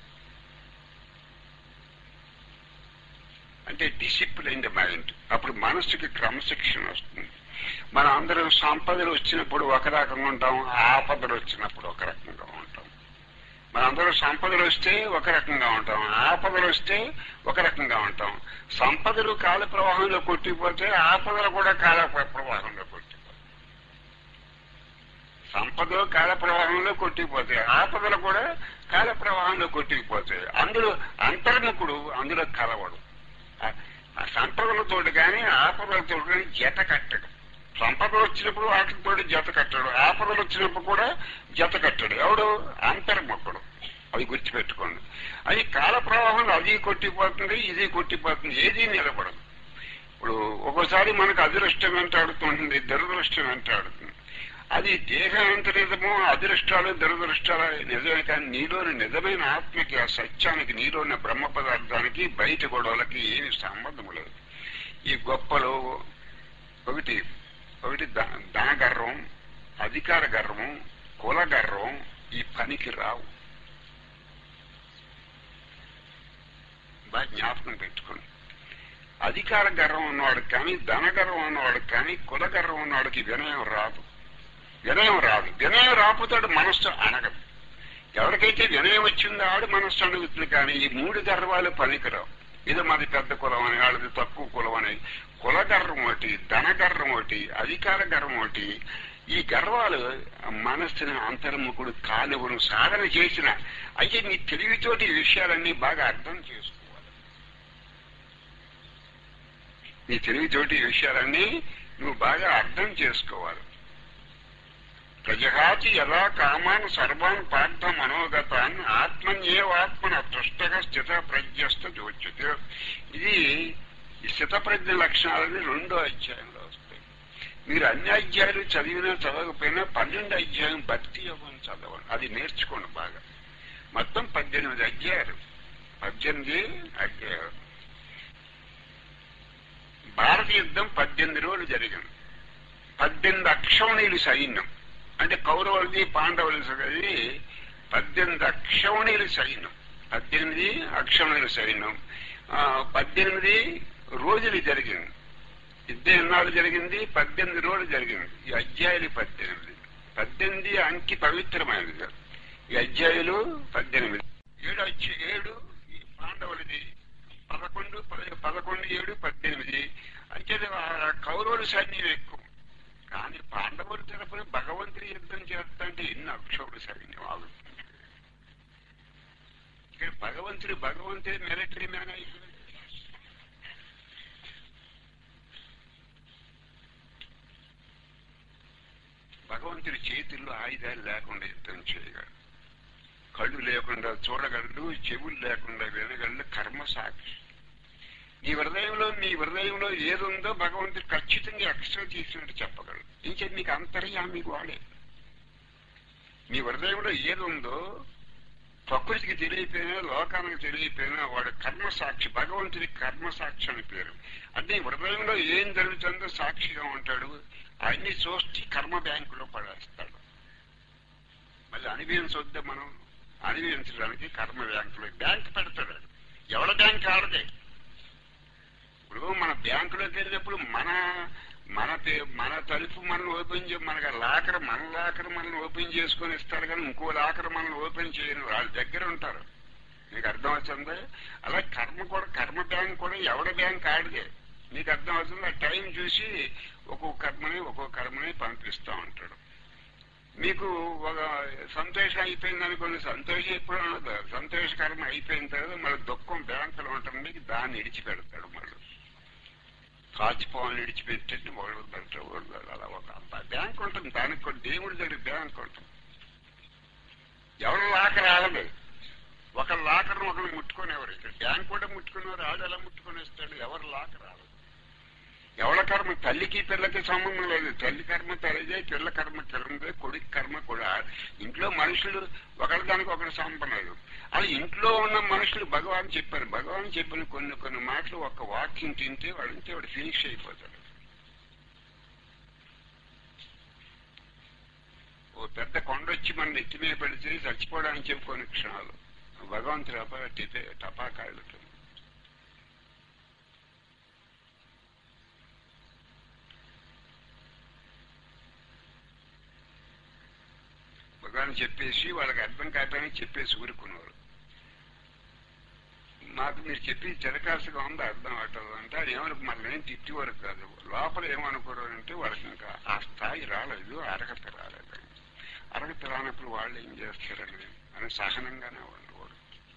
అంటే డిసిప్లైన్ మైండ్ అప్పుడు మనస్సుకి క్రమశిక్షణ వస్తుంది మన అందరం సంపదలు వచ్చినప్పుడు ఒక రకంగా ఉంటాం ఆపదలు వచ్చినప్పుడు ఒక రకంగా ఉంటాం మనందరం సంపదలు వస్తే ఒక రకంగా ఉంటాం ఆపదలు వస్తే ఒక రకంగా ఉంటాం సంపదలు కాల ప్రవాహంలో కొట్టిపోతే ఆపదలు కూడా కాల ప్రవాహంలో కొట్టిపోతాయి సంపదలు కాల ప్రవాహంలో కొట్టిపోతాయి ఆపదలు కూడా కాల ప్రవాహంలో కొట్టిపోతాయి అందులో అంతర్ముఖుడు అందులో కలవడు ఆ సంపదలతో కానీ ఆపదలతో కానీ జత కట్టడు సంపదలు వచ్చినప్పుడు వాటితో జత కట్టడు ఆపదలు వచ్చినప్పుడు కూడా జత కట్టడు ఎవడు అంతర్ముఖుడు అది గుర్తుపెట్టుకోండి అది కాల ప్రవాహంలో అది కొట్టిపోతుంది ఇది కొట్టిపోతుంది ఏది నిలబడదు ఇప్పుడు ఒక్కోసారి మనకు అదృష్టం వెంటాడుతుంటుంది దురదృష్టం వెంటాడుతుంది అది దేహం ఎంత నిజమో అదృష్టాలు దురదృష్టాలు నిజమే కానీ నీలోని నిజమైన ఆత్మకి ఆ సత్యానికి నీలోని బ్రహ్మ పదార్థానికి బయట గొడవలకి ఏమి సంబంధం లేదు ఈ గొప్పలు ఒకటి ఒకటి ధన గర్వం అధికార గర్వం కుల గర్వం ఈ పనికి రావు బాగా జ్ఞాపకం పెట్టుకోండి అధికార గర్వం ఉన్నవాడికి కానీ ధన గర్వం ఉన్నవాడికి కానీ కుల గర్వం ఉన్నవాడికి వినయం రాదు వినయం రాదు వినయం రాకపోతాడు మనస్సు అనగదు ఎవరికైతే వినయం వచ్చిందో ఆడు మనస్సు అడుగుతుంది కానీ ఈ మూడు గర్వాలు పనికిరావు ఇది మాది పెద్ద కులం అని వాళ్ళది తక్కువ కులం అని కుల గర్వం ఒకటి ధన గర్వం ఒకటి అధికార గర్వం ఒకటి ఈ గర్వాలు మనస్సుని అంతర్ముఖుడు కానివ్వను సాధన చేసిన అయితే నీ తెలివితోటి ఈ విషయాలన్నీ బాగా అర్థం చేసుకోవాలి నీ తెలివితోటి ఈ విషయాలన్నీ నువ్వు బాగా అర్థం చేసుకోవాలి ప్రజహాతి యథా కామాన్ సర్వాన్ పార్థ మనోగతాన్ ఆత్మన్యేవాత్మన తుష్టగా స్థిత ప్రజ్ఞస్థ జోచ్యతే ఇది ఈ స్థిత ప్రజ్ఞ లక్షణాలని రెండో అధ్యాయంలో వస్తాయి మీరు అన్ని అధ్యాయాలు చదివినా చదవకపోయినా పన్నెండు అధ్యాయం భక్తి యోగం చదవండి అది నేర్చుకోండి బాగా మొత్తం పద్దెనిమిది అధ్యాయాలు పద్దెనిమిది అధ్యాయాలు భారత యుద్ధం పద్దెనిమిది రోజులు జరిగింది పద్దెనిమిది అక్షౌణీలు సైన్యం అంటే కౌరవులది పాండవులది పద్దెనిమిది అక్షౌణీలు సైన్యం పద్దెనిమిది అక్షౌణీల సైన్యం ఆ, పద్దెనిమిది రోజులు జరిగింది యుద్ధం ఎన్నాళ్ళు జరిగింది పద్దెనిమిది రోజులు జరిగింది ఈ అధ్యాయులు పద్దెనిమిది పద్దెనిమిది అంకి పవిత్రమైనది ఈ అధ్యాయులు పద్దెనిమిది ఏడు అధ్య ఏడు ఈ పాండవులది పదకొండు పద- పదకొండు ఏడు పద్దెనిమిది అంటే ఆ కౌరవుల సైన్యం ఎక్కువ కానీ పాండవుల తరపున భగవంతుడి యుద్ధం చేస్తంటే ఎన్ని అక్షోభుడు సైన్యం ఆగుతుంది ఇక్కడ భగవంతుడు భగవంతుడి మిలిటరీ మ్యాన్ అయిపోయాడు భగవంతుడి చేతుల్లో ఆయుధాలు లేకుండా యుద్ధం చేయగలడు కళ్ళు లేకుండా చూడగలడు చెవులు లేకుండా వినగలడు కర్మ సాక్షి నీ హృదయంలో నీ హృదయంలో ఏదుందో భగవంతుడు ఖచ్చితంగా ఎక్స్ట్రా చేసినట్టు చెప్పగలడు ఇంకే నీకు అంతర్యామి వాడే నీ హృదయంలో ఏదుందో ప్రకృతికి తెలియపోయినా లోకానికి తెలియపోయినా వాడు కర్మసాక్షి భగవంతుడి కర్మసాక్షి అని పేరు అంటే నీ హృదయంలో ఏం జరుగుతుందో సాక్షిగా ఉంటాడు అన్ని చూస్తే కర్మ బ్యాంకులో పడేస్తాడు మళ్ళీ అనుభవించొద్దా మనం అనుభవించడానికి కర్మ బ్యాంకులో బ్యాంక్ పెడతాడు వాడు. ఎవడ బ్యాంక్ ఆడదే ఇప్పుడు మన బ్యాంకులోకి వెళ్ళినప్పుడు మన మన పే- మన తలుపు మనం ఓపెన్ చే మనకి లాకర్ మన లాకర్ మనం ఓపెన్ చేసుకొని ఇస్తారు కానీ ఇంకో లాకర్ మనం ఓపెన్ చేయను వాళ్ళ దగ్గర ఉంటారు మీకు అర్థం అవుతుంది అలా కర్మ కూడా కర్మ బ్యాంక్ కూడా ఎవడ బ్యాంక్ ఆడిదే మీకు అర్థం అవుతుంది ఆ టైం చూసి ఒక్కొక్క కర్మని ఒక్కొక్క కర్మని పంపిస్తూ ఉంటాడు మీకు ఒక సంతోషం అయిపోయింది అనుకోండి సంతోషం ఎప్పుడు ఉండదు సంతోష కర్మ అయిపోయిన తర్వాత మళ్ళీ దుఃఖం బ్యాంకులో ఉంటుంది దాన్ని ఇడిచిపెడతాడు మళ్ళీ కాచిపోవాలని ఇడిచిపెట్టి వాళ్ళు పెడతాడు అలా ఒక బ్యాంక్ ఉంటుంది దానికి కూడా దేవుడి దగ్గర బ్యాంక్ ఉంటుంది ఎవరు లాకర్ ఆడదు ఒక లాకర్ ఒకరు ముట్టుకునేవారు ఇక్కడ బ్యాంక్ కూడా ముట్టుకునేవారు ఆడు ఎలా ముట్టుకునేస్తాడు ఎవరు లాకర్ ఆడదు ఎవరి కర్మ తల్లికి పిల్లకి సంబంధం లేదు తల్లి కర్మ తల్లిదే పిల్ల కర్మ పిల్లదే కొడుకు కర్మ కూడా ఇంట్లో మనుషులు ఒకరి దానికి ఒకరి సంబంధం లేదు అది ఇంట్లో ఉన్న మనుషులు భగవాన్ చెప్పారు భగవాన్ చెప్పిన కొన్ని కొన్ని మాటలు ఒక వాక్యం తింటే వాడు ఇంతే వాడు ఫినిష్ అయిపోతాడు ఓ పెద్ద కొండ వచ్చి మన నెత్తి మీద పెడితే చచ్చిపోవడానికి చెప్పి కొన్ని క్షణాలు భగవంతుడు అపా టిపే టపాకాయలు భగవాన్ చెప్పేసి వాళ్ళకి అర్థం కాదని చెప్పేసి ఊరుకున్నారు మాకు మీరు చెప్పి చిరకాసుగా ఉంది అర్థం అవటం అంటే అది ఏమని మనల్ని ఏం తిట్టేవారు కాదు లోపల ఏమనుకోరు అంటే వాళ్ళకి ఇంకా ఆ స్థాయి రాలేదు అర్హత రాలేదు అర్హత రానప్పుడు వాళ్ళు ఏం చేస్తారని అని సహనంగానే ఉండేవారు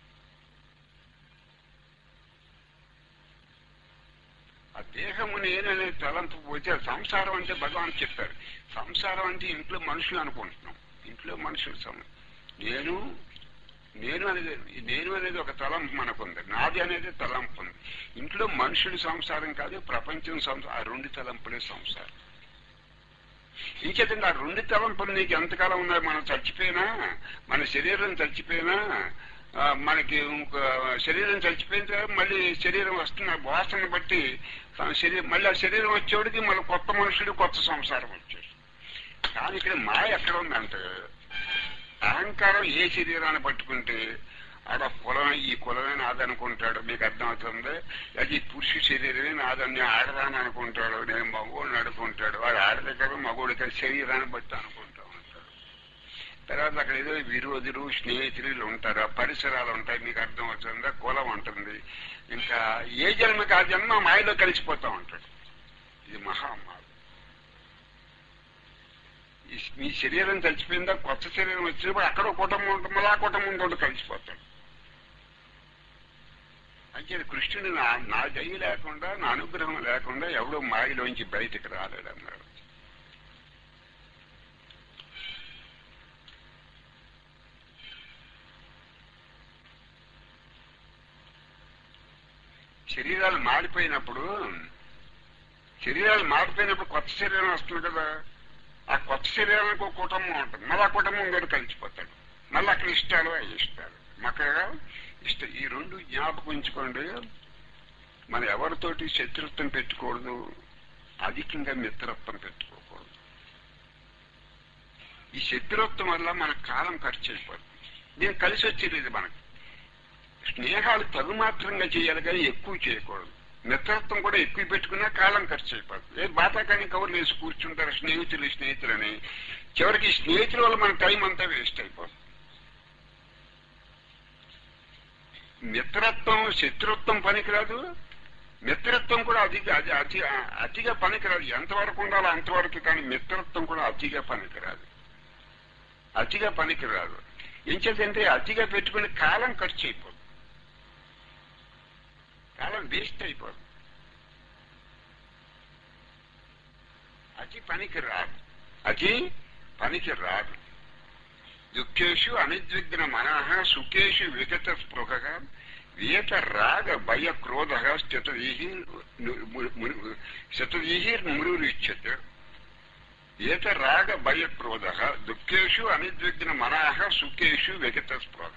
ఆ దేహము నేననే తలంపు పోతే అది సంసారం అంటే భగవాన్ చెప్పారు సంసారం అంటే ఇంట్లో మనుషులు అనుకుంటున్నాం ఇంట్లో మనుషులు సమ నేను నేను అనేది నేను అనేది ఒక తలంపు మనకుంది నాది అనేది తలంపు ఉంది ఇంట్లో మనుషుల సంసారం కాదు ప్రపంచం సంసారం ఆ రెండు తలంపులే సంసారం ఇంకేతండి ఆ రెండు తలంపులు నీకు ఎంతకాలం ఉన్నాయి మనం చచ్చిపోయినా మన శరీరం చచ్చిపోయినా ఆ, మనకి ఇంకో శరీరం చచ్చిపోయిన తర్వాత మళ్ళీ శరీరం వస్తున్న వాసన బట్టి ఆ శరీరం మళ్ళీ ఆ శరీరం వచ్చేవాడికి మళ్ళీ కొత్త మనుషుడు కొత్త సంసారం వచ్చాడు కానీ ఇక్కడ మాయ ఎక్కడ ఉందంటే అహంకారం ఏ శరీరాన్ని పట్టుకుంటే ఆడ కులం ఈ కులమే నాదనుకుంటాడు మీకు అర్థమవుతుంది అది ఈ పురుష శరీరమే నాదని ఆడదాని అనుకుంటాడు నేను మగోడిని అనుకుంటాడు వాడు ఆడది కదా మగోడి కదా శరీరాన్ని బట్టి అనుకుంటా ఉంటాడు తర్వాత అక్కడ ఏదో విరోధులు స్నేహితులు ఉంటారు ఆ పరిసరాలు ఉంటాయి మీకు అర్థం అవుతుందా కులం ఉంటుంది ఇంకా ఏ జన్మకి ఆ జన్మ మాయలో కలిసిపోతా ఉంటాడు ఇది మహామాయ ఈ మీ శరీరం కలిసిపోయిందా కొత్త శరీరం వచ్చినప్పుడు అక్కడ ఒక కుటుంబం ఉంటుంది మళ్ళీ ఆ కుటుంబంతో కలిసిపోతాడు అంటే కృష్ణుడు నా నా దయ లేకుండా నా అనుగ్రహం లేకుండా ఎవడో మాయలోంచి బయటికి రాలేడు అన్నాడు శరీరాలు మారిపోయినప్పుడు శరీరాలు మారిపోయినప్పుడు కొత్త శరీరం వస్తుంది కదా ఆ కొత్త శరీరానికి ఒక కుటుంబం ఉంటుంది మళ్ళీ ఆ కుటుంబం కూడా కలిసిపోతాడు మళ్ళీ అక్కడ ఇష్టాలు అవి ఇష్టాలు మక్కగా ఇష్ట ఈ రెండు జ్ఞాపకం ఉంచుకోండి మనం ఎవరితోటి శత్రుత్వం పెట్టుకూడదు అధికంగా మిత్రత్వం పెట్టుకోకూడదు ఈ శత్రుత్వం వల్ల మన కాలం ఖర్చు అయిపోతుంది దీనికి కలిసి వచ్చేది ఇది మనకు స్నేహాలు తగుమాత్రంగా చేయాలి కానీ ఎక్కువ చేయకూడదు మిత్రత్వం కూడా ఎక్కువ పెట్టుకున్నా కాలం ఖర్చు అయిపోతుంది ఏ బాతాకాని కవర్లు వేసి కూర్చుంటారు స్నేహితులు స్నేహితులని చివరికి ఈ స్నేహితుల వల్ల మన టైం అంతా వేస్ట్ అయిపోతుంది మిత్రత్వం శత్రుత్వం పనికిరాదు మిత్రత్వం కూడా అధిక అతి అతి అతిగా పనికిరాదు ఎంతవరకు ఉండాలో అంతవరకు కానీ మిత్రత్వం కూడా అతిగా పనికిరాదు అతిగా పనికిరాదు ఏం చేద్దంటే అతిగా పెట్టుకుని కాలం ఖర్చు అయిపోతుంది కాలం వేస్ట్ అయిపోతుంది అతి పనికి రాదు అతి పనికి రాదు దుఃఖేషు అనిద్విగ్న మనః సుఖేషు విగత స్పృహ వియత రాగ భయ క్రోధ స్థితదీహి స్థితదీహి మురురిచ్చత ఏత రాగ భయ క్రోధ దుఃఖేషు అనిద్విగ్న మనః సుఖేషు విగత స్పృహ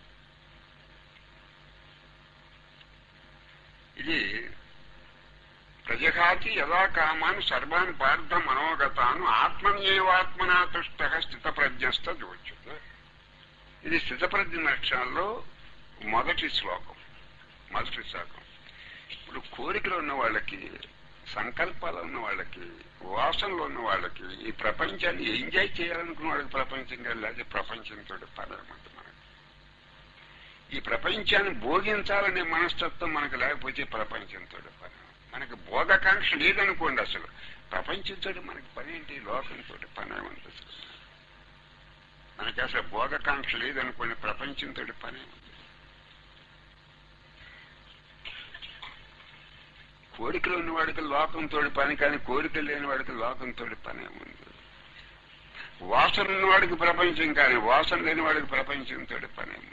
ఇది ప్రజఘాతి యదా కామాన్ సర్వాన్ పార్థ మనోగతాను ఆత్మన్యేవాత్మనా తుష్ట స్థిత ప్రజ్ఞస్థ జోచ్యుత ఇది స్థితప్రజ్ఞ లక్షణాల్లో మొదటి శ్లోకం మొదటి శ్లోకం ఇప్పుడు కోరికలు ఉన్న వాళ్ళకి సంకల్పాలు ఉన్న వాళ్ళకి వాసనలు ఉన్న వాళ్ళకి ఈ ప్రపంచాన్ని ఎంజాయ్ చేయాలనుకున్న వాళ్ళకి ప్రపంచంగా లేదా ప్రపంచంతో పడమంట మనకి ఈ ప్రపంచాన్ని భోగించాలనే మనస్తత్వం మనకు లేకపోతే ప్రపంచంతో పని మనకి భోగకాంక్ష లేదనుకోండి అసలు ప్రపంచంతో మనకి పని ఏంటి లోకంతో పని ఉంది అసలు మనకి అసలు భోగకాంక్ష లేదనుకోండి ప్రపంచంతో పని ఉంది కోరికలు ఉన్నవాడికి లోకంతో పని కానీ కోరికలు లేని వాడికి లోకంతో పని ఉంది వాసన ఉన్నవాడికి ప్రపంచం కానీ వాసన లేని వాడికి ప్రపంచంతో పని ఉంది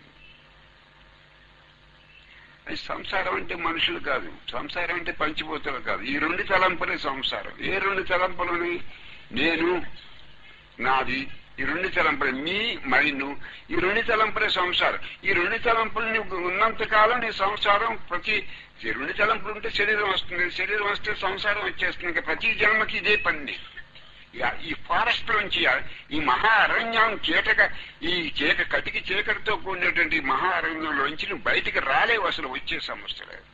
అది సంసారం అంటే మనుషులు కాదు సంసారం అంటే పంచిపోతలు కాదు ఈ రెండు తలంపులే సంసారం ఏ రెండు తలంపులని నేను నాది ఈ రెండు తలంపులు మీ మైను ఈ రెండు తలంపులే సంసారం ఈ రెండు తలంపులు నీకు ఉన్నంత కాలం నీ సంసారం ప్రతి ఈ రెండు తలంపులు ఉంటే శరీరం వస్తుంది శరీరం వస్తే సంసారం వచ్చేస్తుంది ఇంకా ప్రతి జన్మకి ఇదే పని ఈ ఫారెస్ట్ నుంచి ఈ మహా అరణ్యం చీకక ఈ చీక కటికి చీకటితో కూడినటువంటి మహా అరణ్యంలోంచి నువ్వు బయటికి రాలేవు అసలు వచ్చే సమస్య లేదు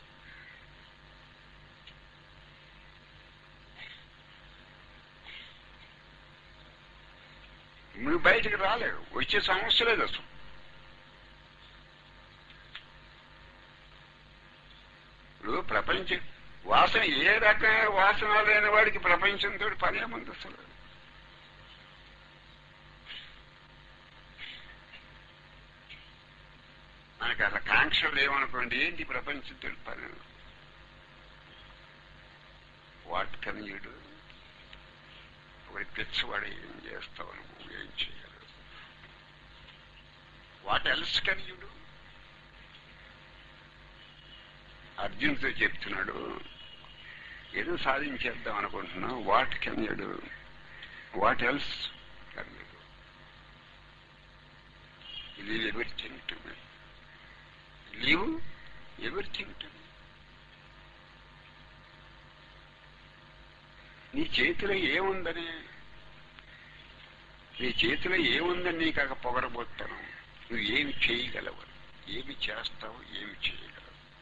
నువ్వు బయటికి రాలేవు వచ్చే సమస్య లేదు అసలు ఇప్పుడు ప్రపంచం వాసన ఏ రకమైన వాసన లేని వాడికి ప్రపంచంతో పని ఏముంది అసలు మనకి అసలు కాంక్షలు లేవనుకోండి ఏంటి ప్రపంచంతో పని వాట్ కెన్ యూ ఒకటి పిచ్చవాడు ఏం చేస్తావు నువ్వు ఏం చేయగలవు what else can you do అర్జున్తో చెప్తున్నాడు ఏదో సాధించేద్దాం అనుకుంటున్నాం what can you do what else can you do leave everything to me leave everything to me నీ చేతిలో ఏముందని నీ చేతిలో ఏముందని నీకు అక్కడ పొగరబోతాను నువ్వు ఏమి చేయగలవు ఏమి చేస్తావు ఏమి చేయగలవు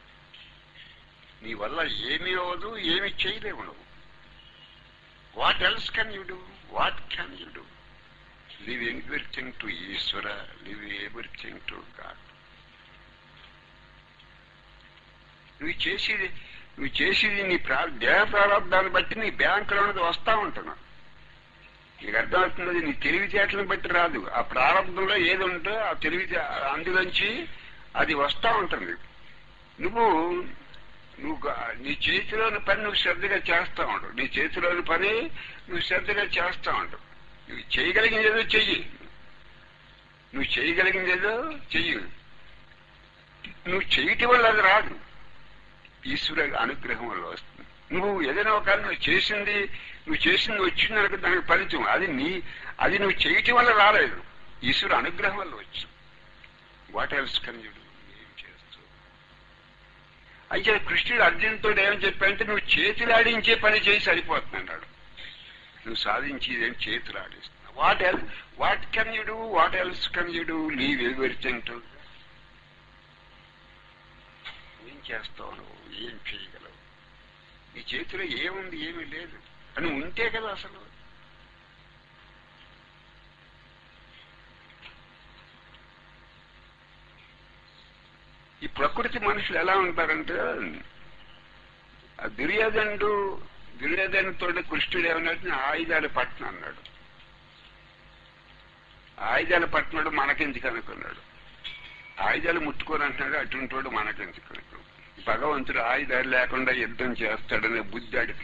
నీ వల్ల ఏమీ అవదు ఏమి చేయలేవు నువ్వు what else can you do what can you do leave everything to Ishwara leave everything to God నువ్వు చేసేది నువ్వు చేసేది నీ ప్రా దేహ ప్రారంభాన్ని బట్టి నీ బ్యాంకులో ఉన్నది వస్తా ఉంటున్నావు నీకు అర్థమవుతున్నది నీ తెలివితేటలను బట్టి రాదు ఆ ప్రారంభంలో ఏది ఉందో ఆ తెలివితే అందులోంచి అది వస్తా ఉంటుంది నువ్వు నువ్వు గా- నీ చేతిలోని పని నువ్వు శ్రద్ధగా చేస్తా ఉండవు నీ చేతిలోని పని నువ్వు శ్రద్ధగా చేస్తా ఉండవు నువ్వు చేయగలిగిందేదో చెయ్యి నువ్వు చేయగలిగిందేదో చెయ్యి నువ్వు చేయటం వల్ల అది రాదు ఈశ్వర అనుగ్రహం వల్ల వస్తుంది నువ్వు ఏదైనా ఒక నువ్వు చేసింది నువ్వు చేసింది వచ్చింది అనుకో దానికి ఫలితం అది నీ అది నువ్వు చేయటం వల్ల రాలేదు ఈశ్వర అనుగ్రహం వల్ల వచ్చింది వాట్ ఎల్స్ కన్యుడు ఏం చేస్తూ అయితే కృష్ణుడు అర్జున్తో ఏమని చెప్పాడంటే నువ్వు చేతులాడించే పని చేసి సరిపోతున్నాడు నువ్వు సాధించేది ఏం చేతులు ఆడిస్తున్నావు what else what can you do what else can you do leave everything to ఏం చేస్తావు నువ్వు ఏం చేయగలవు నీ చేతిలో ఏముంది ఏమీ లేదు అని ఉంటే కదా అసలు ఈ ప్రకృతి మనుషులు ఎలా ఉంటారంటే ఆ దుర్యోధనుడు దుర్యోధనుతో కృష్ణుడు ఏమన్నట్టు ఆయుధాలు పట్టిన అన్నాడు ఆయుధాలు పట్టినాడు మనకెందుకు అనుకున్నాడు ఆయుధాలు ముట్టుకొని అంటున్నాడు అటువంటి వాడు మనకెందుకు అనుకున్నాడు భగవంతుడు ఆయుధాలు లేకుండా యుద్ధం చేస్తాడనే బుద్ధి అడిగి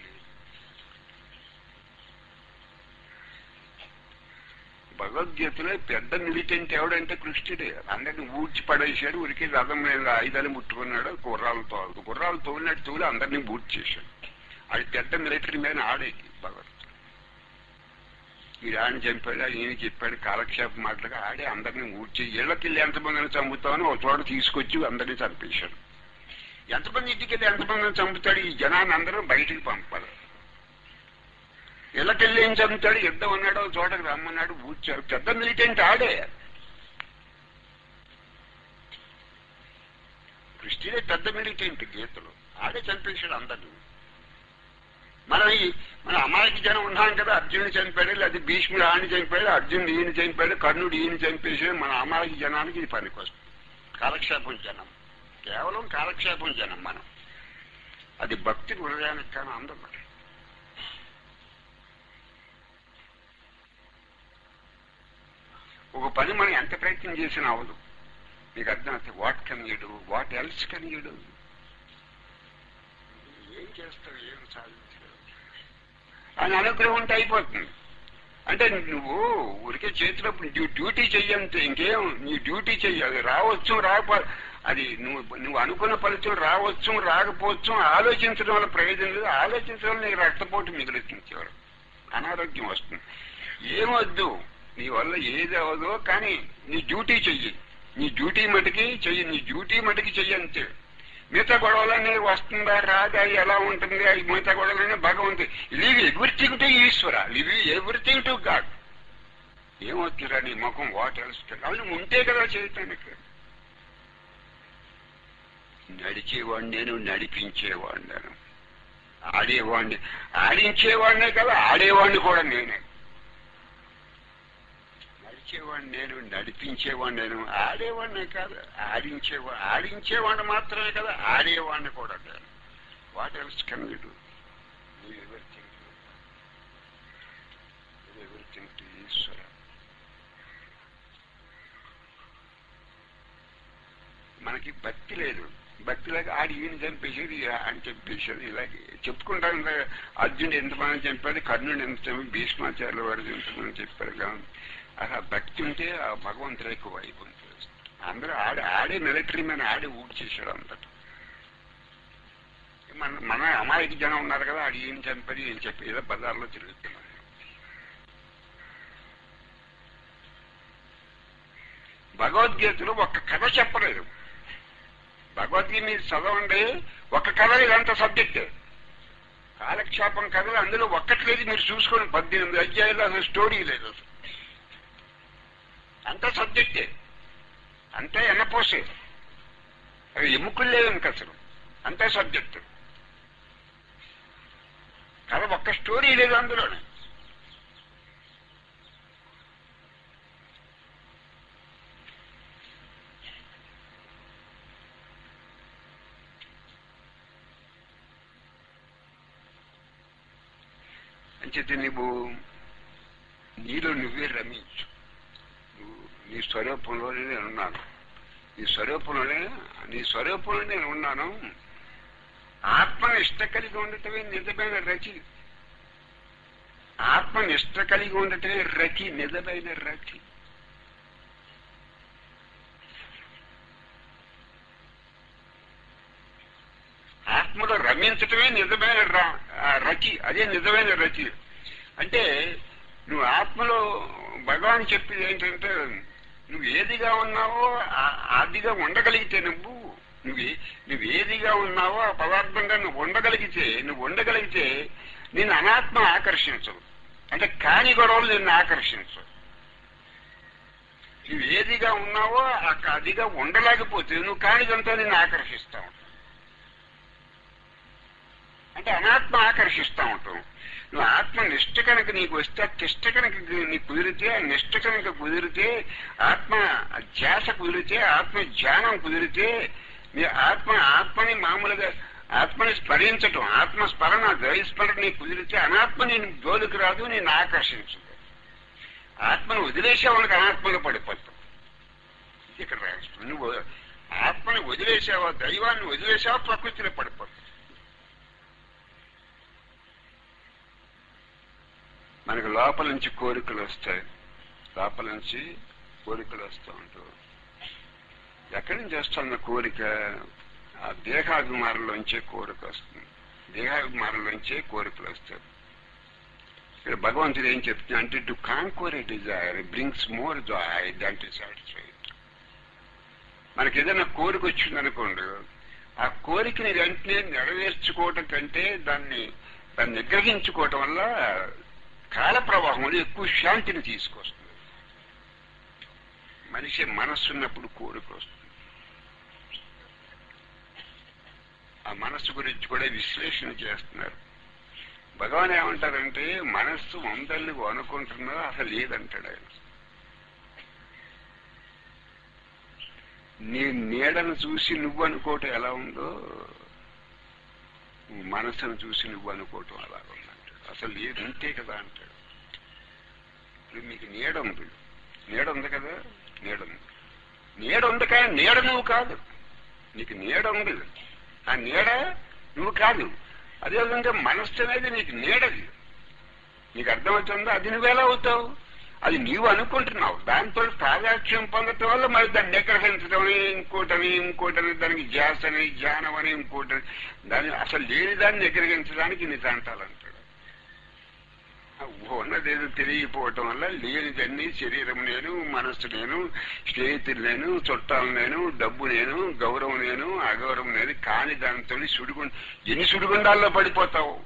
భగవద్గీతలో పెద్ద మిలిటెంట్ ఎవడంటే కృష్ణుడే అందరిని ఊడ్చి పడేశాడు ఉరికి రథం మీద ఆయుధాలు ముట్టుకున్నాడు గుర్రాలతో గుర్రాలు తోలినట్టు తోలి అందరినీ బూట్ చేశాడు అది పెద్ద మిలిటరీ మీద ఆడేది భగవంతుడు వీడు ఆయన చంపాడు ఈయన చెప్పాడు కాలక్షేప మాటలుగా ఆడే అందరినీ ఊడ్చి ఇళ్ళకెళ్ళి ఎంతమందిని చంపుతామని ఒక చోట తీసుకొచ్చి అందరినీ చంపేశాడు ఎంతమంది ఇంటికెళ్ళి ఎంతమందిని చంపుతాడు ఈ జనాన్ని అందరూ బయటికి పంపాలి ఇళ్ళకెళ్ళి ఏం చంపుతాడు యుద్ధం అన్నాడు ఒక చోటకి రమ్మన్నాడు ఊడ్చాడు పెద్ద మిలిటెంట్ ఆడే కృష్ణుడే పెద్ద మిలిటెంట్ గీతలు ఆడే చంపేశాడు అందరినీ మనం ఈ మన అమాయక జనం ఉన్నాం కదా అర్జునుడు చనిపోయాడు లేదా భీష్ముడు ఆయన చనిపోయాడు అర్జునుడు ఈయన చనిపోయాడు కర్ణుడు ఈయన చంపేసాడు మన అమాయక జనానికి ఇది పనికొస్తుంది కాలక్షేపం జనం కేవలం కాలక్షేపం జనం మనం అది భక్తి హృదయానికి కానీ అందదు ఒక పని మనం ఎంత ప్రయత్నం చేసినా అవదు మీకు అర్థం what can you do what else can you do ఏం చేస్తావు ఏం సాధించలేవు అని అనుగ్రహం ఉంటే అయిపోతుంది అంటే నువ్వు ఊరికే చేతిలో డ్యూ- డ్యూటీ చెయ్యంతే ఇంకేం నీ డ్యూటీ చెయ్యాలి రావచ్చు రాకపో అది నువ్వు నువ్వు అనుకున్న ఫలితం రావచ్చు రాకపోవచ్చు ఆలోచించడం వల్ల ప్రయోజనం లేదు ఆలోచించడం వల్ల నీకు రక్తపోటు మిగులుతుంది చివరి అనారోగ్యం వస్తుంది ఏమొద్దు నీ వల్ల ఏది అవదో కానీ నీ డ్యూటీ చెయ్యి నీ డ్యూటీ మటుకి చెయ్యి నీ డ్యూటీ మటుకి చెయ్యంతే మిగతా గొడవలన్నీ వస్తుందా రాదా ఎలా ఉంటుంది అది మిగతా గొడవలన్నీ భగవంతు leave everything to Ishwara leave everything to God ఏమవుతుందిరా నీ ముఖం వాట్ ఎల్స్ అవును ఉంటే కదా చేయటానికి నడిచేవాడిని నేను నడిపించేవాడిని నేను ఆడేవాడిని ఆడించేవాడినే కదా ఆడేవాడిని కూడా నేనే నడిచేవాడిని నేను నడిపించేవాడిని నేను ఆడేవాడినే కాదు ఆడించేవా ఆడించేవాడిని మాత్రమే కదా ఆడేవాడిని కూడా నేను what else can you do everything everything to Ishwara మనకి భక్తి లేదు భక్తి లేక ఆడి ఈయన చంపేసేది అని చంపేసేది ఇలాగే చెప్పుకుంటాం కదా, అర్జునుడు ఎంతమంది చంపాడు కర్ణుడు ఎంత చంపి భీష్మాచార్యుల వారు ఎంతమంది చెప్పారు కానీ అసలు ఆ భక్తి ఉంటే ఆ భగవంతుడు ఎక్కువ అయిపోతుంది అందరూ ఆడే ఆడే మిలిటరీ మీద ఆడే ఊడి చేశాడు అంతట మన మన అమాయక జనం ఉన్నారు కదా ఆడు ఏం చంపాడు ఏం చెప్పి ఏదో బజార్లో తిరుగుతున్నారు భగవద్గీతలో ఒక్క కథ చెప్పలేదు భగవద్గీత మీరు చదవండి ఒక కథ ఇదంతా సబ్జెక్ట్ కాలక్షేపం కథలు అందులో ఒక్కటి లేదు మీరు చూసుకోండి పద్దెనిమిది అధ్యాయులు అసలు స్టోరీ లేదు అసలు అంతా సబ్జెక్టే అంతా ఎన్నపోసే అవి ఎముకలు లేవు ఇంక అసలు అంతా సబ్జెక్టు కథ ఒక్క స్టోరీ లేదు అందులోనే అంచేత నువ్వు నీలో నువ్వే రమించు నువ్వు నీ స్వరూపంలోనే నేను ఉన్నాను నీ స్వరూపంలోనే నీ స్వరూపంలో నేను ఉన్నాను ఆత్మనిష్ట కలిగి ఉండటమే నిజమైన రచి ఆత్మనిష్ట కలిగి ఉండటమే రచి నిజమైన రచి ఆత్మలో రమించటమే నిజమైన ర- ఆ రచి అదే నిజమైన రచి అంటే నువ్వు ఆత్మలో భగవాన్ చెప్పేది ఏంటంటే నువ్వు ఏదిగా ఉన్నావో ఆ- అదిగా ఉండగలిగితే నువ్వు నువ్వు ఏ- నువ్వు ఏదిగా ఉన్నావో ఆ పదార్థంగా నువ్వు ఉండగలిగితే నువ్వు ఉండగలిగితే నిన్ను అనాత్మ ఆకర్షించవు అంటే కాని గొడవలు నిన్ను ఆకర్షించవు నువ్వు ఏదిగా ఉన్నావో ఆ- అదిగా ఉండలేకపోతే నువ్వు కానిదంతా నిన్ను ఆకర్షిస్తా ఉంటావు అంటే అనాత్మ ఆకర్షిస్తా ఉంటాం నువ్వు ఆత్మ నిష్ట కనుక నీకు వస్తే ఆ తిష్ట కనుక నీకు కుదిరితే ఆ నిష్ట కనుక కుదిరితే ఆత్మ ధ్యాస కుదిరితే ఆత్మ ధ్యానం కుదిరితే నీ ఆత్మ ఆత్మని మామూలుగా ఆత్మని స్మరించటం ఆత్మ స్మరణ దైస్మరణ నీకు కుదిరితే అనాత్మ నేను జోలికి రాదు నేను ఆకర్షించదు ఆత్మను వదిలేసావానికి అనాత్మలో పడిపోతావు ఇక్కడ రాస్తుంది నువ్వు ఆత్మని వదిలేసావా దైవాన్ని వదిలేసావా ప్రకృతిలో పడిపోతావు మనకు లోపల నుంచి కోరికలు వస్తాయి లోపల నుంచి కోరికలు వస్తూ ఉంటాయి ఎక్కడి నుంచి వస్తున్న కోరిక ఆ దేహాభిమానంలోంచే కోరిక వస్తుంది దేహాభిమానంలోంచే కోరికలు వస్తాయి ఇక్కడ భగవంతుడు ఏం చెప్తున్నా అంటే to conquer a desire brings more joy than to satisfied మనకి ఏదైనా కోరిక వచ్చిందనుకోండి ఆ కోరికని వెంటనే నెరవేర్చుకోవటం కంటే దాన్ని దాన్ని నిగ్రహించుకోవటం వల్ల కాల ప్రవాహంలో ఎక్కువ శాంతిని తీసుకొస్తుంది మనిషి మనస్సు ఉన్నప్పుడు కోరిక వస్తుంది ఆ మనస్సు గురించి కూడా విశ్లేషణ చేస్తున్నారు భగవాన్ ఏమంటారంటే మనస్సు ఉందని నువ్వు అనుకుంటున్నా అసలు లేదంటాడు ఆయన నీ నీడను చూసి నువ్వు అనుకోవటం ఎలా ఉందో మనస్సును చూసి నువ్వు అనుకోవటం అలా ఉందంటాడు అసలు లేదు ఉంటే కదా అంటాడు ఇప్పుడు మీకు నీడ ఉంది నీడ ఉంది కదా నీడ ఉంది నీడ ఉంది కానీ నీడ నువ్వు కాదు నీకు నీడ ఉంది ఆ నీడ నువ్వు కాదు అదేవిధంగా మనస్సు అనేది నీకు నీడది నీకు అర్థమవుతుందో అది నువ్వెలా అవుతావు అది నీవు అనుకుంటున్నావు దాంతో తాదాక్ష్యం పొందటం వల్ల మరి దాన్ని నిగ్రహించడం ఇంకోటని ఇంకోటని దానికి ధ్యాస అని ధ్యానం అని ఇంకోటని దాన్ని అసలు లేని దాన్ని నిగ్రహించడానికి నిజాంతాలంటాడు ఉన్నదేదో తెలియకపోవటం వల్ల లేనిదన్నీ శరీరం నేను మనస్సు నేను స్నేహితులు నేను చుట్టాలు నేను డబ్బు నేను గౌరవం నేను అగౌరవం నేను కాని దానితో సుడిగు ఎన్ని సుడిగుండాల్లో పడిపోతావు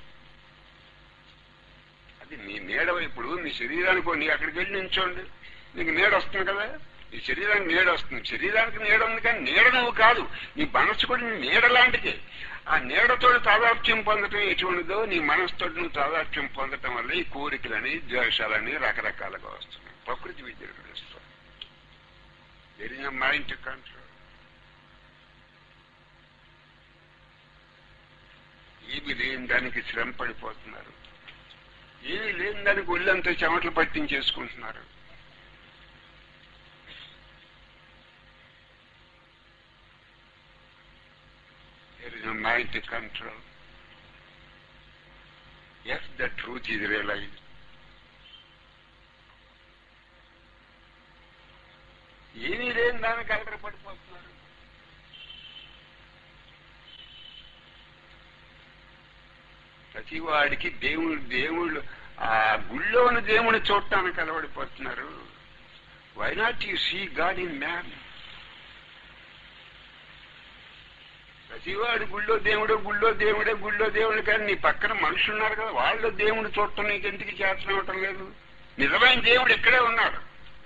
అది నీ నీడ ఇప్పుడు నీ శరీరానికి నీ అక్కడికి వెళ్ళి నించోండి నీకు నీడ వస్తుంది కదా నీ శరీరానికి నీడ వస్తుంది శరీరానికి నీడ ఉంది కానీ నీడ నువ్వు కాదు నీ మనస్సు కూడా నీ నీడ లాంటిదే ఆ నీడతో తాదాత్యం పొందటం ఎటువంటిదో నీ మనసుతో నువ్వు తాదాత్యం పొందటం వల్ల ఈ కోరికలని ద్వేషాలని రకరకాలుగా వస్తున్నాయి ప్రకృతి విద్యలు తెలుస్తాయి వెరీ మైండ్ టు కంట్రోల్ ఏమి లేని దానికి శ్రమ పడిపోతున్నారు ఏమీ లేని దానికి ఒళ్ళంతా చెమటలు పట్టించేసుకుంటున్నారు There is no mind to control. Yes, the truth is realized. ఏమీ లేని దానికి అలర పడిపోతున్నారు ప్రతి వాడికి దేవుడు దేవుళ్ళు ఆ గుళ్ళో ఉన్న దేవుని చూడటానికి అలవడిపోతున్నారు why not you see God in man ప్రతివాడు గుళ్ళో దేవుడు గుళ్ళో దేవుడే గుళ్ళో దేవుడు కానీ నీ పక్కన మనుషులు ఉన్నారు కదా వాళ్ళు దేవుడు చూడటం నీకు ఎందుకు చేతనవటం లేదు నిజమైన దేవుడు ఇక్కడే ఉన్నాడు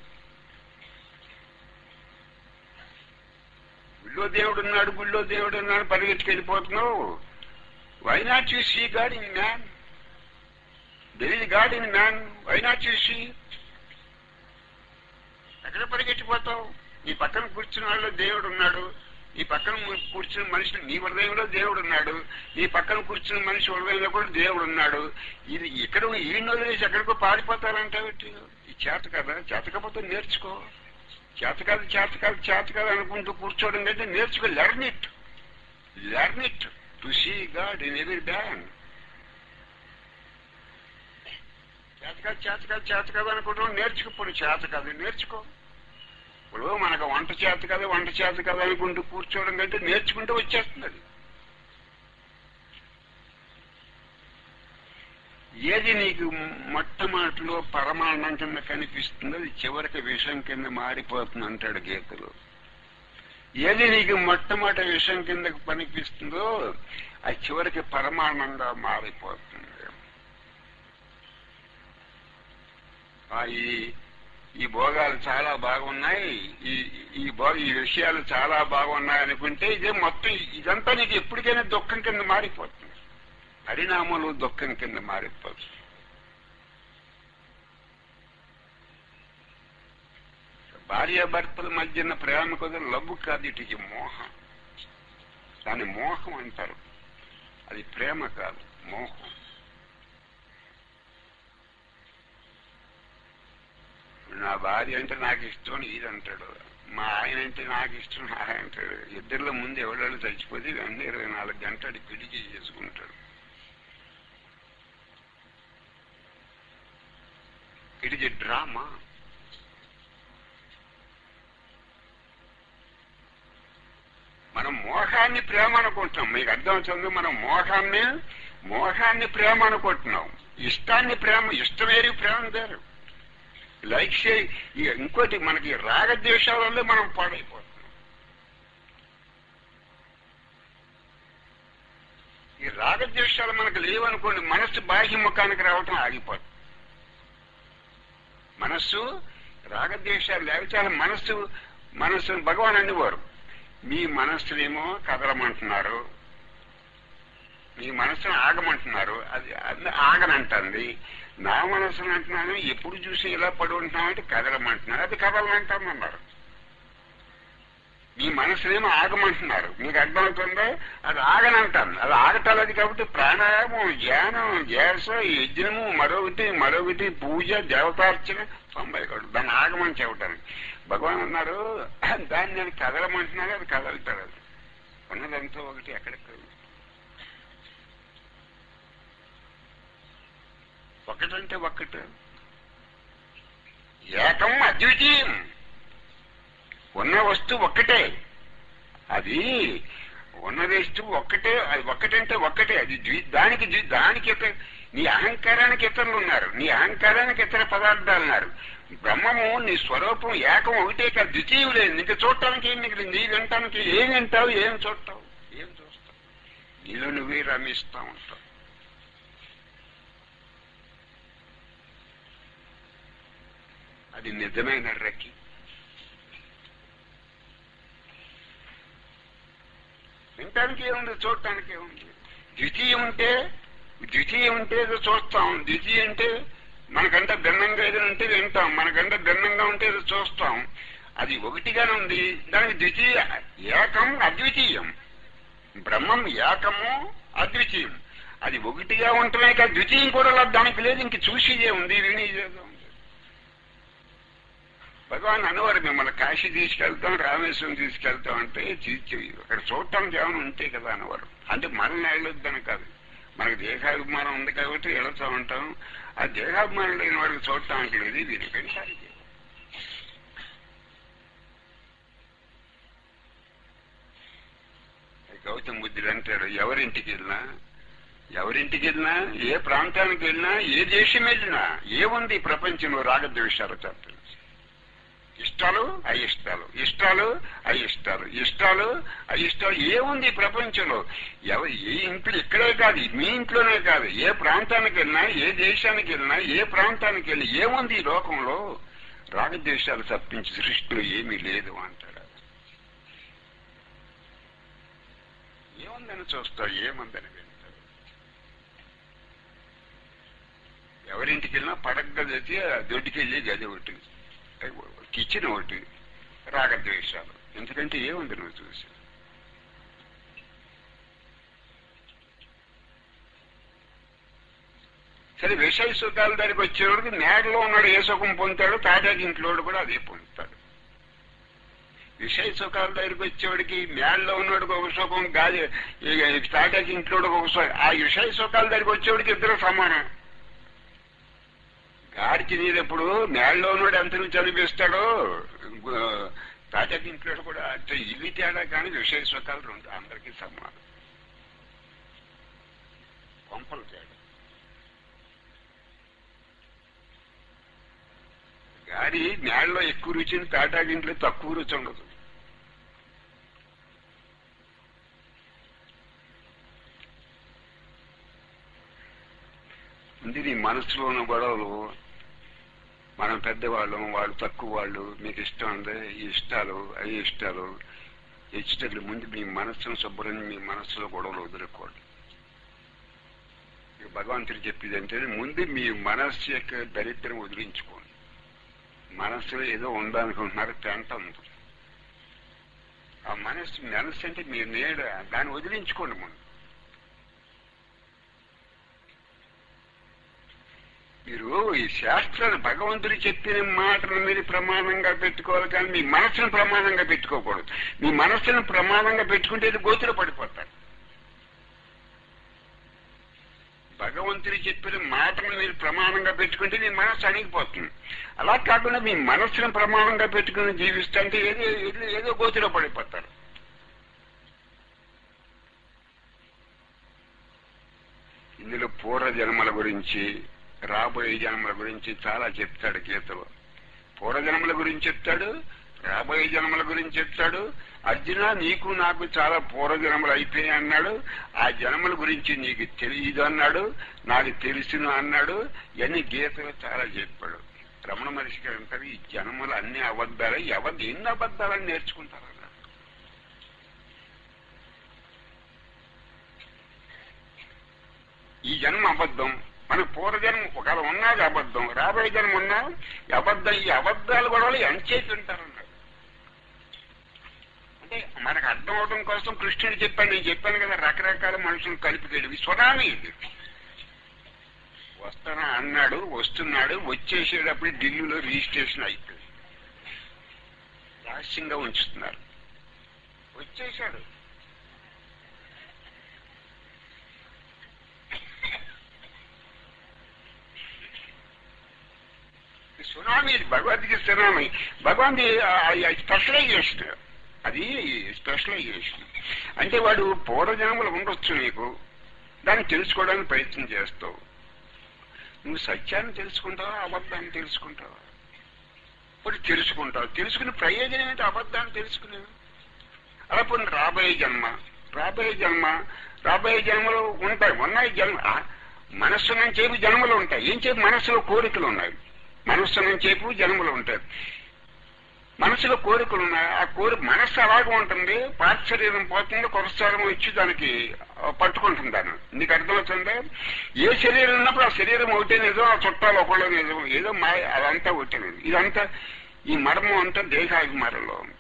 గుళ్ళో దేవుడు ఉన్నాడు గుళ్ళో దేవుడు ఉన్నాడు పరిగెత్తుకు వెళ్ళిపోతున్నావు why not you see God in man there is God in man why not you see ఎక్కడ పరిగెట్టిపోతావు నీ పక్కన కూర్చున్న వాళ్ళు దేవుడు ఉన్నాడు నీ పక్కన ము- కూర్చున్న మనిషి నీ హృదయంలో దేవుడు ఉన్నాడు నీ పక్కన కూర్చున్న మనిషి హృదయంలో కూడా దేవుడు ఉన్నాడు ఇది ఇక్కడ ఈ వదిలేసి ఎక్కడికో పారిపోతారంటే ఈ చేత కదా చేతకపోతే నేర్చుకో చేత కాదు చేత కాదు చేత కాదు అనుకుంటూ కూర్చోవడం కంటే నేర్చుకో learn it learn it to see God in every man చేత కాదు చేత కాదు చేత కాదు అనుకుంటాం నేర్చుకోప్పుడు చేత కాదు నేర్చుకో ఇప్పుడు మనకు వంట చేత కదా వంట చేత కదా అనుకుంటూ కూర్చోవడం కంటే నేర్చుకుంటూ వచ్చేస్తుంది అది ఏది నీకు మొట్టమొదటిలో పరమాణం కింద కనిపిస్తుందో అది చివరికి విషం కింద మారిపోతుంది అంటాడు గీతలో ఏది నీకు మొట్టమొదటి విషం కిందకు కనిపిస్తుందో అది చివరికి పరమాణంగా మారిపోతుంది ఆ ఈ ఈ భోగాలు చాలా బాగున్నాయి ఈ ఈ భోగ ఈ విషయాలు చాలా బాగున్నాయి అనుకుంటే ఇదే మొత్తం ఇదంతా నీకు ఎప్పటికైనా దుఃఖం కింద మారిపోతుంది పరిణామాలు దుఃఖం కింద మారిపోతుంది భార్యాభర్తల మధ్యన ప్రేమ కదా లవ్ కాదు ఇటు ఇది మోహం దాన్ని మోహం అంటారు అది ప్రేమ కాదు మోహం నా భార్య అంటే నాకు ఇష్టం అని ఇది అంటాడు మా ఆయన అంటే నాకు ఇష్టం ఆయన అంటాడు ఇద్దరిలో ముందు ఎవడో చచ్చిపోతే వెంటనే ఇరవై నాలుగు గంటలు పెళ్లి చేసుకుంటాడు ఇట్ ఇస్ ఎ డ్రామా మనం మోహాన్ని ప్రేమ అనుకుంటున్నాం మీకు అర్థమవుతుంది మనం మోహాన్ని మోహాన్ని ప్రేమ అనుకుంటున్నాం ఇష్టాన్ని ప్రేమ ఇష్టం వేరు ప్రేమ వేరు లైక్ చేయి ఇక ఇంకోటి మనకి రాగద్వేషాల వల్లే మనం పాడైపోతున్నాం ఈ రాగద్వేషాలు మనకు లేవనుకోండి మనస్సు బాహ్య ముఖానికి రావటం ఆగిపోతుంది మనస్సు రాగద్వేషాలు లేకపోతే మనస్సు మనస్సు భగవాన్ అనేవారు మీ మనస్సునేమో కదలమంటున్నారు మీ మనస్సును ఆగమంటున్నారు అది అది ఆగనంటుంది నా మనస్సును అంటున్నాను ఎప్పుడు చూసి ఇలా పడి ఉంటున్నామంటే కదలమంటున్నారు అది కదలమంటామన్నారు మీ మనసునేమో ఆగమంటున్నారు మీకు అర్థమవుతుందా అది ఆగనంటాను అది ఆగటాలది కాబట్టి ప్రాణాయామం ధ్యానం ధ్యాస యజ్ఞము మరొకటి మరొకటి పూజ దేవతార్చన తొంభై ఒకటి దాన్ని ఆగమని చెప్పటానికి భగవాన్ అన్నారు దాన్ని నేను కదలమంటున్నాను అది కదలుతాడు అది ఉన్నదంతా ఒకటి ఎక్కడికి ఒకటంటే ఒక్కటి ఏకం అద్వితీయం ఉన్న వస్తువు ఒక్కటే అది ఉన్న వస్తువు ఒక్కటే అది ఒక్కటంటే ఒక్కటే అది ద్వి- దానికి ద్వి- దానికి ఇతర నీ అహంకారానికి ఇతరులు ఉన్నారు నీ అహంకారానికి ఇతర పదార్థాలు ఉన్నారు బ్రహ్మము నీ స్వరూపం ఏకం ఒకటే కాదు ద్వితీయం లేదు నీకు చూడటానికి ఏం మిగిలింది నీ వింటానికి ఏం వింటావు ఏం చూడటావు ఏం చూస్తావు నీలో నువ్వే రమిస్తా ఉంటావు అది నిజమైన రెక్కి వినటానికి ఏముంది చూడటానికి ఏముంది ద్వితీయం ఉంటే ద్వితీయం ఉంటే ఏదో చూస్తాం ద్వితీయం అంటే మనకంటే భిన్నంగా ఏదైనా ఉంటే వింటాం మనకంటే భిన్నంగా ఉంటే ఏదో చూస్తాం అది ఒకటిగానే ఉంది దానికి ద్వితీయ ఏకం అద్వితీయం బ్రహ్మం ఏకము అద్వితీయం అది ఒకటిగా ఉంటమే కాదు ద్వితీయం కూడా లేదు, దానికి లేదు ఇంక చూసేదే ఉంది వినేదేదో ఉంది భగవాన్ అనేవారు మిమ్మల్ని కాశీ తీసుకెళ్తాం రామేశ్వరం తీసుకెళ్తాం అంటే తీర్చి అక్కడ చూడటానికి ఏమైనా ఉంటే కదా అనేవారు అంటే మనల్ని వెళ్ళొద్దని కాదు మనకు దేహాభిమానం ఉంది కాబట్టి వెళుతూ ఉంటాం ఆ దేహాభిమానం లేని వాడికి చూడటానికి లేదు దీని పెంచాలి గౌతమ్ బుద్ధుడు అంటాడు ఎవరింటికి వెళ్ళినా ఎవరింటికి వెళ్ళినా ఏ ప్రాంతానికి వెళ్ళినా ఏ దేశం వెళ్ళినా ఏముంది ఈ ప్రపంచంలో రాగద్వేషాలు చెప్పండి ఇష్టాలు అయిష్టాలు ఇష్టాలు అయిష్టాలు ఇష్టాలు అయిష్టాలు ఏముంది ఈ ప్రపంచంలో ఎవ ఏ ఇంట్లో ఇక్కడే కాదు మీ ఇంట్లోనే కాదు ఏ ప్రాంతానికి వెళ్ళినా ఏ దేశానికి వెళ్ళినా ఏ ప్రాంతానికి వెళ్ళి ఏముంది ఈ లోకంలో రాగద్వేషాలు తప్పించి సృష్టిలో ఏమీ లేదు అంటాడు ఏముందని చూస్తావు ఏముందని వింటావు ఎవరింటికి వెళ్ళినా పడక తెచ్చి దొడ్డికి వెళ్ళి గది ఒకటి కిచెన్ ఒకటి రాగద్వేషాలు ఎందుకంటే ఏముంది నువ్వు చూసి అది విషయ సుఖాల దగ్గరికి వచ్చేవాడికి మేడలో ఉన్నాడు ఏ సుఖం పొందుతాడు తాటాకి ఇంట్లో కూడా అదే పొందుతాడు విషయ సుఖాల దగ్గరికి వచ్చేవాడికి మేడలో ఉన్నవాడికి ఒక సుఖం గాలి ఈ తాటాకి ఇంట్లో ఒక సుఖం ఆ విషయ సుఖాల దగ్గరికి వచ్చేవాడికి ఇద్దరు సమానం గాడి తినేటప్పుడు మేడలో ఉన్నాడు ఎంత చదివిస్తాడో తాటాకి ఇంట్లో కూడా అంటే ఇల్లు తేడా కానీ విషయ సుఖాలు రెండు అందరికీ సమానం కొంపలు తేడా గాడి నేలలో ఎక్కువ రుచిని తాటాకింట్లో తక్కువ రుచి ఉండదు ఇది నీ మనసులో ఉన్న గొడవలు మనం పెద్దవాళ్ళం వాళ్ళు తక్కువ వాళ్ళు మీకు ఇష్టం ఉంది ఈ ఇష్టాలు అవి ఇష్టాలు ఇష్టలు ముందు మీ మనస్సును శుభ్రంగా మీ మనస్సులో గొడవలు వదులుకోండి ఇక భగవంతుడు చెప్పేది అంటే ముందు మీ మనస్సు యొక్క దరిద్రం వదిలించుకోండి మనస్సులో ఏదో ఉందనుకుంటున్నారు పెంట ఉంది ఆ మనస్సు మనస్సు అంటే మీ నేడ దాన్ని వదిలించుకోండి ముందు మీరు ఈ శాస్త్రాలు భగవంతుడు చెప్పిన మాటలు మీరు ప్రమాణంగా పెట్టుకోవాలి కానీ మీ మనస్సును ప్రమాణంగా పెట్టుకోకూడదు మీ మనస్సును ప్రమాణంగా పెట్టుకుంటే ఇది గోతులు పడిపోతారు భగవంతుడు చెప్పిన మాటలు మీరు ప్రమాణంగా పెట్టుకుంటే మీ మనస్సు అణిగిపోతుంది అలా కాకుండా మీ మనస్సును ప్రమాణంగా పెట్టుకుని జీవిస్తుంటే ఏదో ఏదో ఏదో గోతులో పడిపోతారు ఇందులో పూర్వ జన్మల గురించి రాబోయే జన్మల గురించి చాలా చెప్తాడు గీతలో పూర్వజన్మల గురించి చెప్తాడు రాబోయే జన్మల గురించి చెప్తాడు అర్జున నీకు నాకు చాలా పూర్వజన్మలు అయిపోయాయి అన్నాడు ఆ జన్మల గురించి నీకు తెలియదు అన్నాడు నాకు తెలుసును అన్నాడు ఇవన్నీ గీతలో చాలా చెప్పాడు రమణ మనిషి గారు అంటారు ఈ జన్మలు అన్ని అబద్ధాలు ఎవరు ఎన్ని అబద్ధాలని నేర్చుకుంటారు అన్నాడు ఈ జన్మ అబద్ధం మన పూర్వజన్మ ఒకవేళ ఉన్నది అబద్ధం రాబోయే జన్మ ఉన్నా ఈ అబద్ధం ఈ అబద్ధాలు కూడా ఎంచేసి ఉంటారన్నాడు అంటే మనకు అర్థం అవడం కోసం కృష్ణుడు చెప్పాను నేను చెప్పాను కదా రకరకాల మనుషులు కలిపి స్వరామి ఇది వస్తానా అన్నాడు వస్తున్నాడు వచ్చేసేటప్పుడు ఢిల్లీలో రిజిస్ట్రేషన్ అయిపోయింది రహస్యంగా ఉంచుతున్నారు వచ్చేసాడు సునామీ భగవద్గీత సునామీ భగవంతుడి స్పెషలైజేషన్ అది స్పెషలైజేషన్ అంటే వాడు పూర్వజన్మలు ఉండొచ్చు నీకు దాన్ని తెలుసుకోవడానికి ప్రయత్నం చేస్తావు నువ్వు సత్యాన్ని తెలుసుకుంటావా అబద్ధాన్ని తెలుసుకుంటావా ఇప్పుడు తెలుసుకుంటావు తెలుసుకునే ప్రయోజనం ఏంటి అబద్ధాన్ని తెలుసుకునేది అలా పోనీ రాబోయే జన్మ రాబోయే జన్మ రాబోయే జన్మలు ఉంటాయి ఉన్నాయి జన్మ మనస్సు నుంచి జన్మలు ఉంటాయి ఏం చెప్పి మనస్సులో కోరికలు ఉన్నాయి మనస్సు నుంచేపు జన్మలు ఉంటాయి మనసులో కోరికలు ఉన్నాయి ఆ కోరి మనస్సు అలాగే ఉంటుంది పాత శరీరం పోతుంది కొత్త శరీరం వచ్చి దానికి పట్టుకుంటుంది దాన్ని నీకు అర్థమవుతుంది ఏ శరీరం ఉన్నప్పుడు ఆ శరీరం ఒకటే నిజం ఆ చుట్టాలు ఒకళ్ళు నిజం ఏదో మా అదంతా ఒకటే నిజం ఇదంతా ఈ మర్మం అంతా దేహాభిమానంలో ఉంది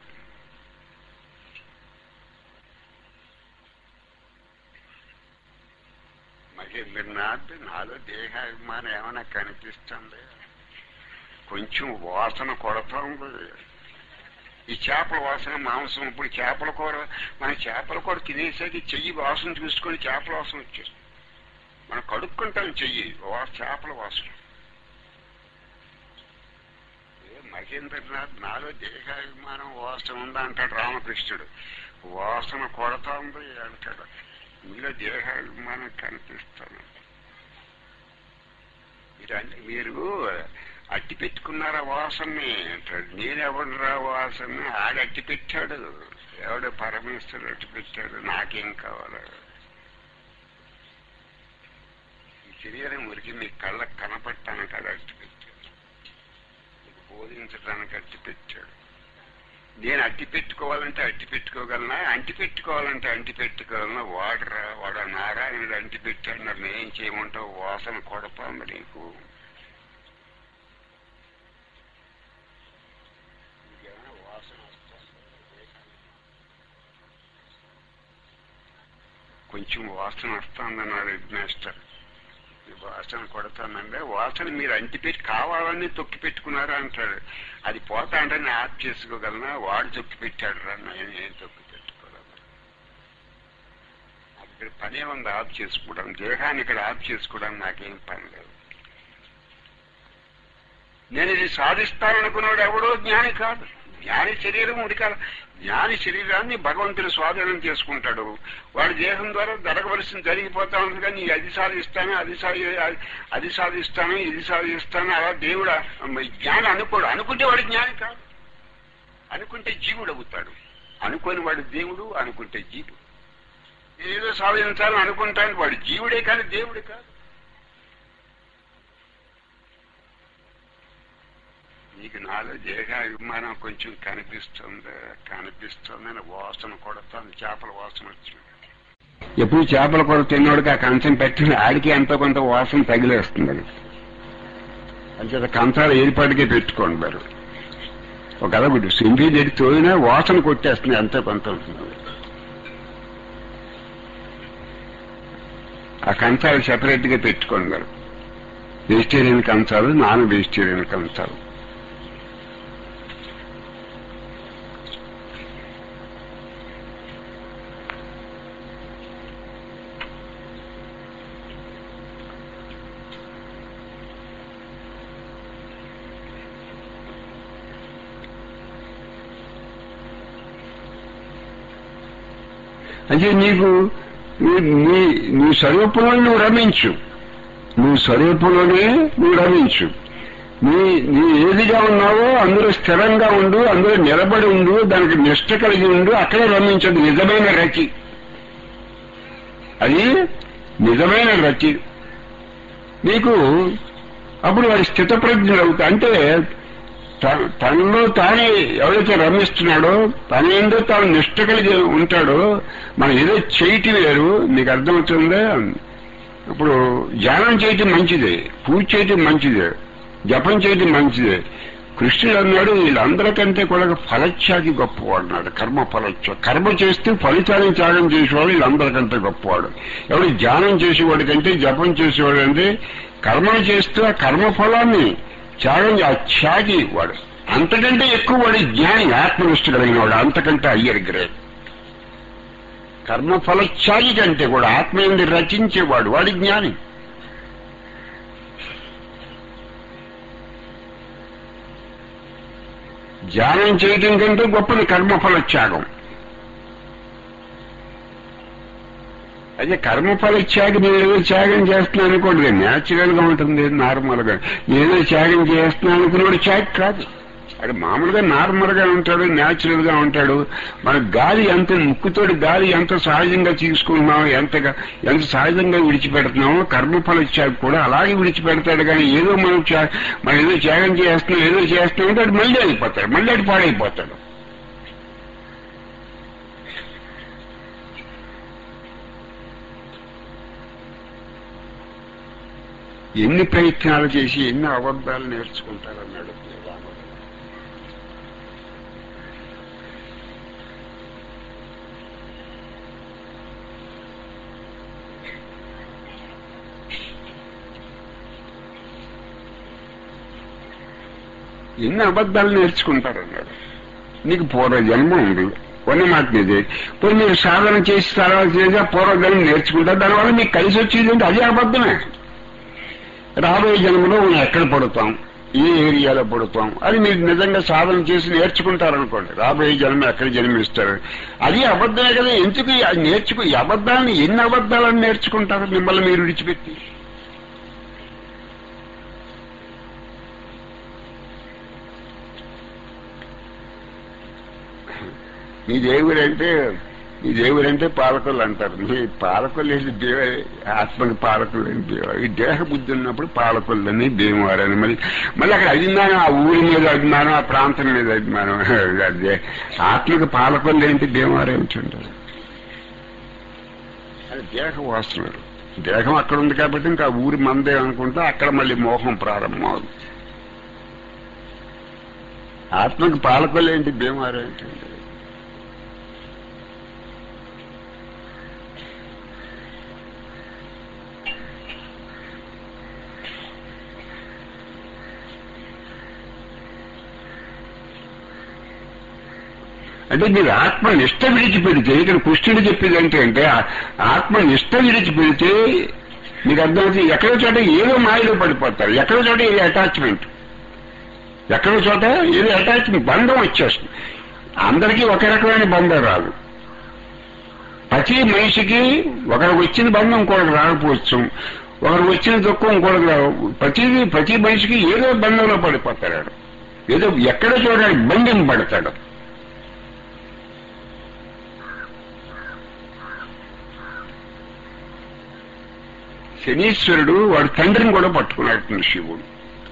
మహేంద్రనాథ్ నాలో దేహాభిమానం ఏమైనా కనిపిస్తుంది కొంచెం వాసన కొడతాంది ఈ చేపల వాసన మాంసం ఇప్పుడు చేపల కూర మన చేపల కూర తినేసరికి చెయ్యి వాసన చూసుకొని చేపల వాసన వచ్చేస్తుంది మనం కడుక్కుంటాం చెయ్యి చేపల వాసన మహేంద్రనాథ్ నాలో దేహాభిమానం వాసన ఉందా అంటాడు రామకృష్ణుడు వాసన కొడతాంది అంటాడు మీలో దేహాభిమానం కనిపిస్తాను మీరు అట్టి పెట్టుకున్నారా వాసన్ని అంటాడు నేనెవడరా వాసన ఆడు అట్టి పెట్టాడు ఎవడు పరమేశ్వరుడు అట్టి పెట్టాడు నాకేం కావాలి ఈ శరీరం ఉరికి మీ కళ్ళకు కనపడటానికి అది అట్టి పెట్టాడు మీకు బోధించడానికి అట్టి పెట్టాడు నేను అట్టి పెట్టుకోవాలంటే అట్టి పెట్టుకోగలనా అంటి పెట్టుకోవాలంటే అంటి పెట్టుకోగలనా వాడరా వాడ నారాయణుడు అంటి పెట్టాడు నన్ను ఏం చేయమంటావు వాసన కొడతాంది నీకు కొంచెం వాసన వస్తుందన్నాడు హెడ్ మాస్టర్ ఈ వాసన కొడతానంటే వాసన మీరు అంటిపెట్టి కావాలని తొక్కి పెట్టుకున్నారా అంటాడు అది పోతా అంటే నేను ఆఫ్ చేసుకోగలనా వాడు తొక్కి పెట్టాడు రా నేను ఏం తొక్కి పెట్టుకోగలను నాకు ఇక్కడ పనే ఉంది ఆఫ్ చేసుకోవడం దేహాన్ని ఇక్కడ ఆఫ్ చేసుకోవడం నాకేం పని లేదు నేను ఇది సాధిస్తాననుకున్నాడు ఎవడో జ్ఞాని కాదు జ్ఞాని శరీరం ఉడికాల జ్ఞాని శరీరాన్ని భగవంతుడు స్వాధీనం చేసుకుంటాడు వాడి దేహం ద్వారా జరగవలసింది జరిగిపోతా ఉంది కానీ అది సాధిస్తాను అది సాధి అది సాధిస్తాను ఇది సాధిస్తాను అలా దేవుడు జ్ఞాని అనుకోడు అనుకుంటే వాడు జ్ఞాని కాదు అనుకుంటే జీవుడు అవుతాడు అనుకోని వాడు దేవుడు అనుకుంటే జీవుడు ఏదో సాధించాలని అనుకుంటాను వాడు జీవుడే కానీ దేవుడే కాదు నీకు నాలో దేహ అభిమానం కొంచెం కనిపిస్తుంది కనిపిస్తుందని వాసన కొడతాను చేపల వాసన వచ్చింది ఎప్పుడు చేపల కూర తిన్నోడికి ఆ కంచం పెట్టిన ఆడికి ఎంతో కొంత వాసన తగిలేస్తుంది అది అంచేత కంచాలు ఏర్పాటుకే పెట్టుకోండి మరి ఒక అదొకటి సింపి చెడి తోయినా వాసన కొట్టేస్తుంది ఎంతో కొంత ఉంటుంది ఆ కంచాలు సెపరేట్ గా పెట్టుకోండి మరి వెజిటేరియన్ కంచాలు నాన్ వెజిటేరియన్ కంచాలు అంటే నీకు నీ- నీ నీ స్వరూపంలో నువ్వు రమించు నీ స్వరూపంలోనే నువ్వు రమించు నీ నీ ఏదిగా ఉన్నావో అందులో స్థిరంగా ఉండు అందులో నిలబడి ఉండు దానికి నిష్ట కలిగి ఉండు అక్కడే రమించదు నిజమైన రచి అది నిజమైన రచి నీకు అప్పుడు వాడి స్థితప్రజ్ఞుడు అవుతా అంటే త- తనలో తానే ఎవరైతే రమిస్తున్నాడో తనేందో తాను నిష్ట కలిగి ఉంటాడో మనం ఏదో చేయటం వేరు నీకు అర్థమవుతుందా ఇప్పుడు ధ్యానం చేయటం మంచిదే పూజ చేయటం మంచిదే జపం చేయటం మంచిదే కృష్ణుడు అన్నాడు వీళ్ళందరికంటే కూడా ఫలత్యాగి గొప్పవాడు అన్నాడు కర్మ ఫలత్య కర్మ చేస్తూ ఫలితాన్ని త్యాగం చేసేవాడు వీళ్ళందరికంటే గొప్పవాడు ఎవడు ధ్యానం చేసేవాడి కంటే జపం చేసేవాడు అంటే కర్మను చేస్తూ ఆ కర్మ ఫలాన్ని త్యాగం చే- ఆ త్యాగి వాడు అంతకంటే ఎక్కువ వాడు జ్ఞాని ఆత్మనిష్ట కలిగిన వాడు అంతకంటే అయ్యర్ గ్రేట్ కర్మఫల త్యాగి కంటే కూడా ఆత్మ ఎందు రచించేవాడు వాడి జ్ఞాని ధ్యానం చేయటం కంటే గొప్పది కర్మఫల త్యాగం అదే కర్మఫల త్యాగం నేను ఏదో త్యాగం చేస్తున్నాను అనుకోండి న్యాచురల్ గా ఉంటుంది నార్మల్ గా ఏదో త్యాగం చేస్తున్నాను అనుకున్నాడు త్యాగ కాదు అది మామూలుగా నార్మల్ గా ఉంటాడు న్యాచురల్ గా ఉంటాడు మన గాలి ఎంత ముక్కుతోటి గాలి ఎంత సహజంగా తీసుకుంటున్నాం ఎంతగా ఎంత సహజంగా విడిచిపెడుతున్నామో కర్మఫల త్యాగం కూడా అలాగే విడిచిపెడతాడు కానీ ఏదో మనం త్యా- మనం ఏదో త్యాగం చేస్తున్నాం ఏదో చేస్తున్నాం అంటే అది మళ్ళీ అయిపోతాడు మళ్ళీ అది పాడైపోతాడు ఎన్ని ప్రయత్నాలు చేసి ఎన్ని అబద్ధాలు నేర్చుకుంటారన్నాడు రాముడు ఎన్ని అబద్ధాలు నేర్చుకుంటారన్నాడు నీకు పూర్వ జన్మ ఉంది కొన్ని మాట నిజే పోయి మీరు సాధన చేసి తర్వాత చేసి ఆ పూర్వజన్మ నేర్చుకుంటారు దానివల్ల మీకు కలిసి వచ్చేది అంటే అదే అబద్ధమే రాబోయే జన్మలో మనం ఎక్కడ పడుతాం ఏ ఏరియాలో పడుతాం అది మీరు నిజంగా సాధన చేసి నేర్చుకుంటారనుకోండి రాబోయే జన్మ ఎక్కడ జన్మిస్తారు అది అబద్ధమే కదా ఎందుకు ఈ- అది నేర్చుకు ఈ అబద్ధాలను ఎన్ని అబద్ధాలను నేర్చుకుంటారు మిమ్మల్ని మీరు విడిచిపెట్టి మీ దేవుడంటే మీ దేవుడంటే పాలకులు అంటారు మీ పాలకులు ఏంటి దేవ ఆత్మకి పాలకులు ఏంటి దేవ ఈ దేహ బుద్ధి ఉన్నప్పుడు పాలకులని భీమవారని మరి మళ్ళీ అక్కడ అభిమానం ఆ ఊరి మీద అభిమానం ఆ ప్రాంతం మీద అభిమానం అదే ఆత్మకి పాలకులు ఏంటి భీమవారు ఏమిటి అది దేహ వాసనలు దేహం అక్కడ ఉంది కాబట్టి ఇంకా ఊరి మందే అనుకుంటే అక్కడ మళ్ళీ మోహం ప్రారంభం అవుతుంది ఆత్మకి పాలకులు ఏంటి భీమవారు ఏంటంటే అంటే మీరు ఆత్మ నిష్ట విడిచిపెడితే ఇక్కడ కృష్ణుడు చెప్పేది ఏంటంటే ఆ- ఆత్మ నిష్ట విడిచిపెడితే మీకు అర్థమవుతుంది ఎక్కడో చోట ఏదో మాయలో పడిపోతారు ఎక్కడో చోట ఏదో అటాచ్మెంట్ ఎక్కడో చోట ఏదో అటాచ్మెంట్ బంధం వచ్చేస్తుంది అందరికీ ఒక రకమైన బంధం రాదు ప్రతి మనిషికి ఒకరికి వచ్చిన బంధం ఇంకోటి రాకపోవచ్చు ఒకరికి వచ్చిన దుఃఖం ఇంకోటి రావు ప్రతిదీ ప్రతి మనిషికి ఏదో బంధంలో పడిపోతాడు వాడు. ఏదో ఎక్కడ చూడాలి బంధం పడతాడు శనీశ్వరుడు వాడు తండ్రిని కూడా పట్టుకున్నట్టు శివుడు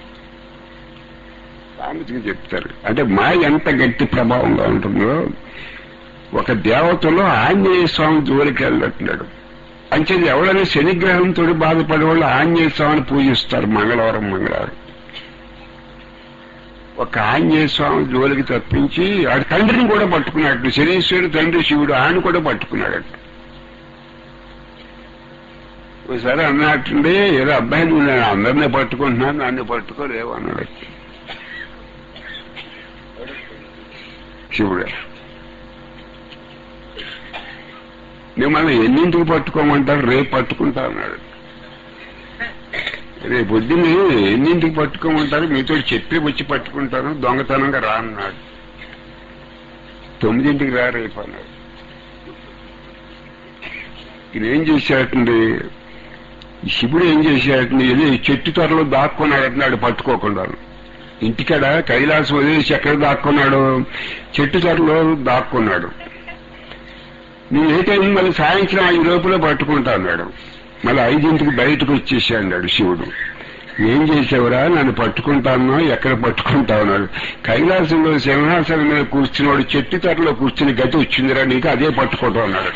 సామెతకి చెప్తారు అంటే మాయ ఎంత గట్టి ప్రభావంగా ఉంటుందో ఒక దేవతలో ఆంజనేయ స్వామి జోలికి వెళ్ళట్టున్నాడు అంచేది ఎవరైనా శనిగ్రహంతో బాధపడే వాళ్ళు ఆంజనేయ స్వామిని పూజిస్తారు మంగళవారం మంగళవారం ఒక ఆంజనేయ స్వామి జోలికి తప్పించి ఆడి తండ్రిని కూడా పట్టుకున్నాడు శనీశ్వరుడు తండ్రి శివుడు ఆయన కూడా పట్టుకున్నాడు ఒకసారి అన్నట్టుండి ఏదో అబ్బాయి నువ్వు నేను అందరినీ పట్టుకుంటున్నాను నన్ను పట్టుకోలేవు అన్నాడు శివుడు మిమ్మల్ని ఎన్నింటికి పట్టుకోమంటారు రేపు పట్టుకుంటా అన్నాడు రేపు పొద్దున్నే ఎన్నింటికి పట్టుకోమంటారు మీతో చెప్పి వచ్చి పట్టుకుంటాను దొంగతనంగా రా అన్నాడు తొమ్మిదింటికి రా రేపు అన్నాడు ఈయన ఏం చేశాడండి ఈ శివుడు ఏం చేశాడండి ఏదో ఈ చెట్టు త్వరలో దాక్కున్నాడంటున్నాడు పట్టుకోకుండా ఇంటికాడ కైలాసం వదిలేసి ఎక్కడ దాక్కున్నాడు చెట్టు త్వరలో దాక్కున్నాడు నువ్వు ఏ టైం మళ్ళీ సాయంత్రం ఐదు లోపల పట్టుకుంటా అన్నాడు మళ్ళీ ఐదింటికి బయటకు వచ్చేసి అన్నాడు శివుడు ఏం చేసావురా నన్ను పట్టుకుంటాను ఎక్కడ పట్టుకుంటా ఉన్నాడు కైలాసంలో సింహాసనం మీద కూర్చున్నాడు చెట్టు తరలో కూర్చుని గతి వచ్చిందిరా నీకు అదే పట్టుకోవటం అన్నాడు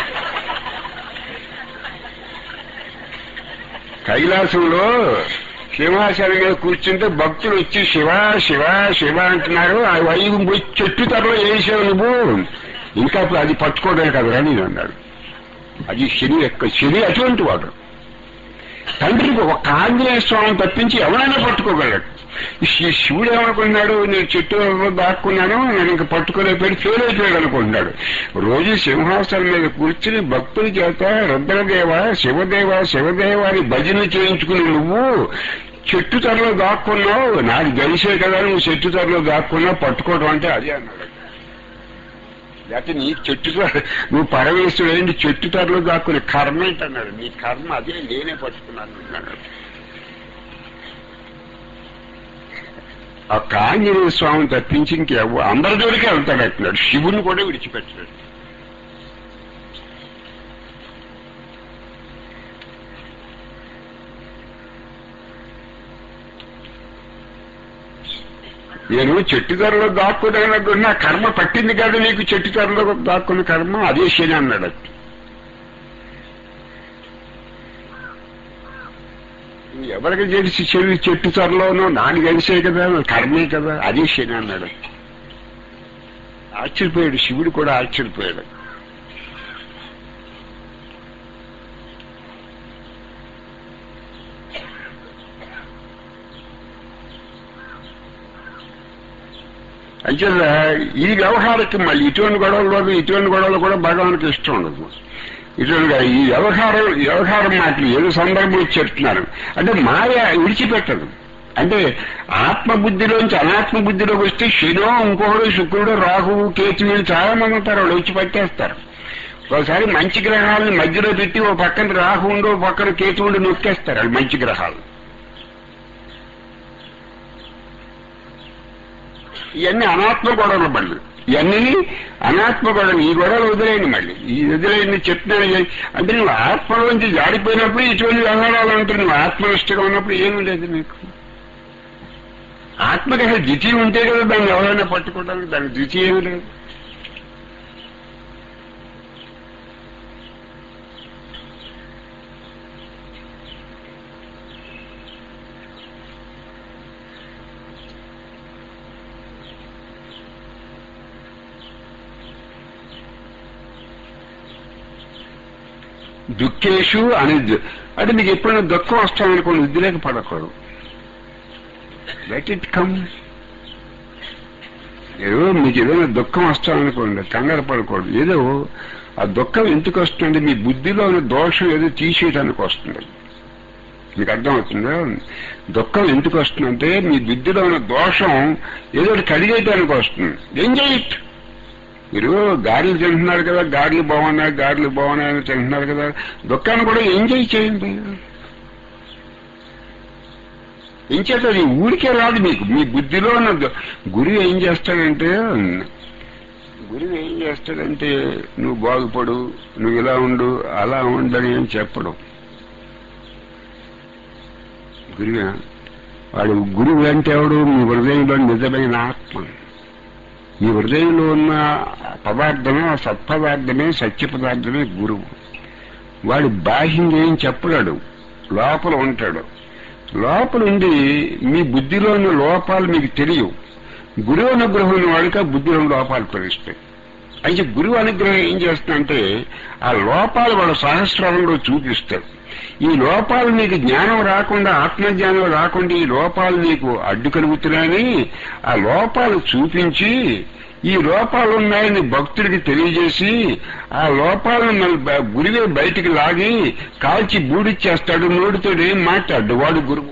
కైలాసంలో సింహాసనం మీద కూర్చుంటే భక్తులు వచ్చి శివ శివ శివ అంటున్నారు ఆ వైపు పోయి చెట్టు తరలో వేసావు నువ్వు ఇంకా అది పట్టుకోవడమే కదరా నేను అన్నాడు అది శని యొక్క శని అటువంటి వాడు తండ్రికి ఒక ఆంజనేయ స్వామిని తప్పించి ఎవరైనా పట్టుకోగలడు ఈ శి- శివుడు ఏమనుకున్నాడు నేను చెట్టు దాక్కున్నాను నేను ఇంకా పట్టుకోలేకపోయి ఫెయిల్ అయిపోయాడు అనుకుంటున్నాడు రోజు సింహాసనం మీద కూర్చుని భక్తుల చేత రుద్రదేవ శివదేవ శివదేవ అని భజన చేయించుకుని నువ్వు చెట్టు తరలో దాక్కున్నావు నాకు తెలిసే కదా నువ్వు చెట్టు తరలో దాక్కున్నావు పట్టుకోవడం అంటే అదే అన్నాడు లేకపోతే నీ చెట్టు త్వర నువ్వు పరమేశ్వరుడు ఏంటి చెట్టు తరలో దాక్కుని కర్మ ఏంటన్నాడు నీ కర్మ అదే నేనే పట్టుకున్నాను అన్నాడు ఆ ఆంజనేయ స్వామిని తప్పించి ఇంకెవ అందరి జోలికి వెళ్తాడు అంటున్నాడు శివుని కూడా విడిచిపెట్టాడు నేను చెట్టు ధరలో దాక్కున్నాను నా కర్మ పట్టింది కదా నీకు చెట్టు ధరలో దాక్కున్న కర్మ అదే శని అన్నాడు ఎవరికి తెలిసి చెవి చెట్టు త్వరలోనో నాని తెలిసే కదా కర్మే కదా అదే శని అన్నాడు ఆశ్చర్యపోయాడు శివుడు కూడా ఆశ్చర్యపోయాడు అంచేత ఈ వ్యవహారకి మళ్ళీ ఇటువంటి గొడవలు ఇటువంటి గొడవలు కూడా భగవానికి ఇష్టం ఉండదు ఇటువంటి ఈ వ్యవహారం ఈ వ్యవహారం మాటలు ఏదో సందర్భంలో చెప్తున్నారు అంటే మాయ విడిచిపెట్టదు అంటే ఆత్మబుద్ధిలోంచి అనాత్మ బుద్ధిలోకి వస్తే శనో ఇంకొకడు శుక్రుడు రాహువు కేతువులు చాలా మంది ఉంటారు వాళ్ళు వచ్చి పట్టేస్తారు ఒకసారి మంచి గ్రహాలను మధ్యలో పెట్టి ఓ పక్కన రాహు ఉండి ఓ పక్కన కేతువుండి నొక్కేస్తారు వాళ్ళు మంచి గ్రహాలు ఇవన్నీ అనాత్మ గొడవలు మళ్ళీ ఇవన్నీ అనాత్మ గొడవలు ఈ గొడవలు వదిలేయండి మళ్ళీ ఈ వదిలేయండి చెప్తున్నాను ఏ- అంటే నువ్వు ఆత్మలోంచి జారిపోయినప్పుడు ఇటువంటి వ్యవహారాలు అంటే నువ్వు ఆత్మనిష్టగా ఉన్నప్పుడు ఏమీ లేదు నీకు ఆత్మకి అసలు ద్వితీయం ఉంటే కదా దాన్ని ఎవరైనా పట్టుకోవడానికి దానికి ద్వితీయం ఏమీ లేదు దుఃఖేషు అని అంటే మీకు ఎప్పుడైనా దుఃఖం వస్తామనుకోండి ఉద్రేక పడకూడదు లెట్ ఇట్ కమ్ ఏదో మీకు ఏదైనా దుఃఖం వస్తామనుకోండి కంగారు పడకూడదు ఏదో ఆ దుఃఖం ఎందుకు వస్తుంది మీ బుద్ధిలో ఉన్న దోషం ఏదో తీసేయడానికి వస్తుంది మీకు అర్థమవుతుందా దుఃఖం ఎందుకు వస్తుందంటే మీ బుద్ధిలో ఉన్న దోషం ఏదో ఒకటి కడిగేయడానికి వస్తుంది ఎంజాయ్ ఇట్ మీరు గారెలు తింటున్నారు కదా గారెలు బాగున్నాయి గారెలు బాగున్నాయని తింటున్నారు కదా దుఃఖాన్ని కూడా ఎంజాయ్ చేయండి ఇంచేత అది ఊరికే రాదు మీకు మీ బుద్ధిలో ఉన్న దు- గురువు ఏం చేస్తాడంటే గురువు ఏం చేస్తాడంటే నువ్వు బాగుపడు నువ్వు ఇలా ఉండు అలా ఉండని అని చెప్పడు గురువు వాడు గురువు అంటే ఎవడు మీ హృదయంలో నిజమైన ఆత్మ మీ హృదయంలో ఉన్న పదార్థమే ఆ సత్పదార్థమే సత్య పదార్థమే గురువు వాడు బాహ్యంగా ఏం చెప్పలేడు లోపల ఉంటాడు లోపల ఉండి మీ బుద్ధిలో ఉన్న లోపాలు మీకు తెలియవు గురువు అనుగ్రహం ఉన్న వాడికి ఆ బుద్ధిలో ఉన్న లోపాలు తెలుస్తాయి అయితే గురువు అనుగ్రహం ఏం చేస్తుందంటే ఆ లోపాలు వాడు సహస్రంలో చూపిస్తాడు ఈ లోపాలు నీకు జ్ఞానం రాకుండా ఆత్మజ్ఞానం రాకుండా ఈ లోపాలు నీకు అడ్డు కలుగుతున్నాయని ఆ లోపాలు చూపించి ఈ లోపాలు ఉన్నాయని భక్తుడికి తెలియజేసి ఆ లోపాలను మన బ- గురువే బయటికి లాగి కాల్చి బూడిచ్చేస్తాడు నోటితో ఏం మాట్లాడు వాడు గురువు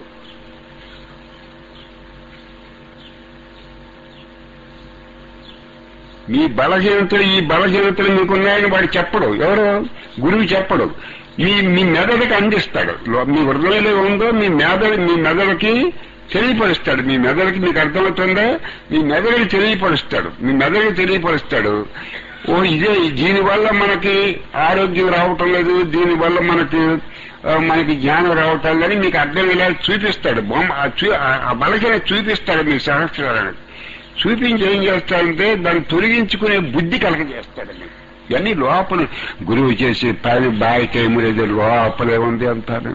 మీ బలహీనతలు ఈ బలహీనతలు మీకున్నాయని వాడు చెప్పడు ఎవరు గురువు చెప్పడు మీ మీ మెదడుకి అందిస్తాడు లో- మీ హృదయంలో ఉందో మీ మెదడు మీ మెదడుకి తెలియపరుస్తాడు మీ మెదడుకి మీకు అర్థమవుతుందా మీ మెదడుకి తెలియపరుస్తాడు మీ మెదడుకి తెలియపరుస్తాడు ఓ ఇదే దీనివల్ల మనకి ఆరోగ్యం రావటం లేదు దీనివల్ల మనకి ఆ, మనకి జ్ఞానం రావటం లేదని మీకు అర్థం ఇలా చూపిస్తాడు బొమ్మ ఆ చూ- ఆ- ఆ బలహీన చూపిస్తాడు మీ సహస్రానికి చూపించి ఏం చేస్తాడంటే దాన్ని తొలగించుకునే బుద్ధి కలగజేస్తాడు మీకు ఇవన్నీ లోపల గురువు చేసే పని బాయికేమో లేదు లోపలే ఉంది అంటారు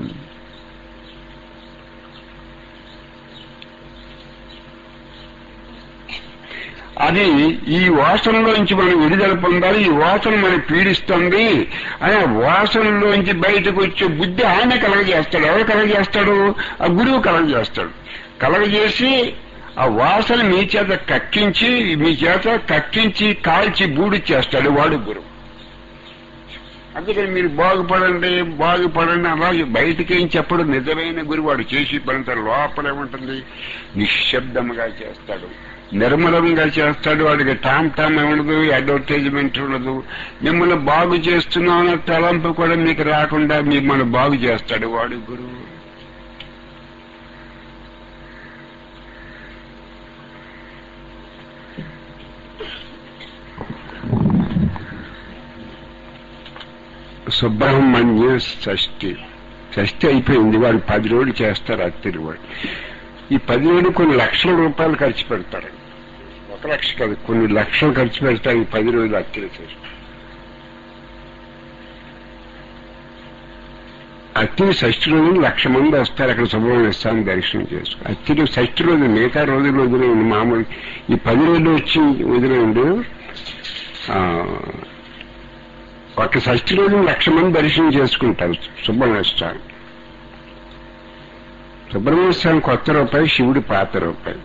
అది ఈ వాసనలోంచి మనం విడుదల పొందాలి ఈ వాసన మనం పీడిస్తుంది అని ఆ వాసనలోంచి బయటకు వచ్చే బుద్ధి ఆయన కలగజేస్తాడు ఎవరు కలగజేస్తాడు ఆ గురువు కలగజేస్తాడు కలగజేసి ఆ వాసన మీ చేత కక్కించి మీ చేత కక్కించి కాల్చి బూడిచ్చేస్తాడు వాడు గురువు అందుకని మీరు బాగుపడండి బాగుపడండి అలాగే బయటికి ఏం చెప్పడు నిజమైన గురువు వాడు చేసి పనంత లోపలే ఉంటుంది నిశ్శబ్దంగా చేస్తాడు నిర్మలంగా చేస్తాడు వాడికి టామ్ టామ్ ఉండదు అడ్వర్టైజ్మెంట్ ఉండదు మిమ్మల్ని బాగు చేస్తున్నాం అనే తలంపు కూడా మీకు రాకుండా మిమ్మల్ని బాగు చేస్తాడు వాడు గురువు సుబ్రహ్మణ్య షష్ఠి షష్ఠి అయిపోయింది వాడు పది రోజులు చేస్తారు అత్తిరి వాడు ఈ పది రోజులు కొన్ని లక్షల రూపాయలు ఖర్చు పెడతారు ఒక లక్ష కాదు కొన్ని లక్షలు ఖర్చు పెడతారు ఈ పది రోజులు అత్తిరి చేస్తారు అత్తిరి షష్ఠి రోజులు లక్ష మంది వస్తారు అక్కడ సుబ్రహ్మణ్య స్వామి దర్శనం చేసుకో అత్తిరి షష్ఠి రోజు మిగతా రోజులు వదిలేయండి మామూలు ఈ పది రోజులు వచ్చి వదిలేయండి ఆ, ఒక షష్ఠి రోజు లక్ష మంది దర్శనం చేసుకుంటారు సుబ్రహ్మణ్య స్వామి సుబ్రహ్మణ్య స్వామి కొత్త రూపాయి శివుడి పాత రూపాయి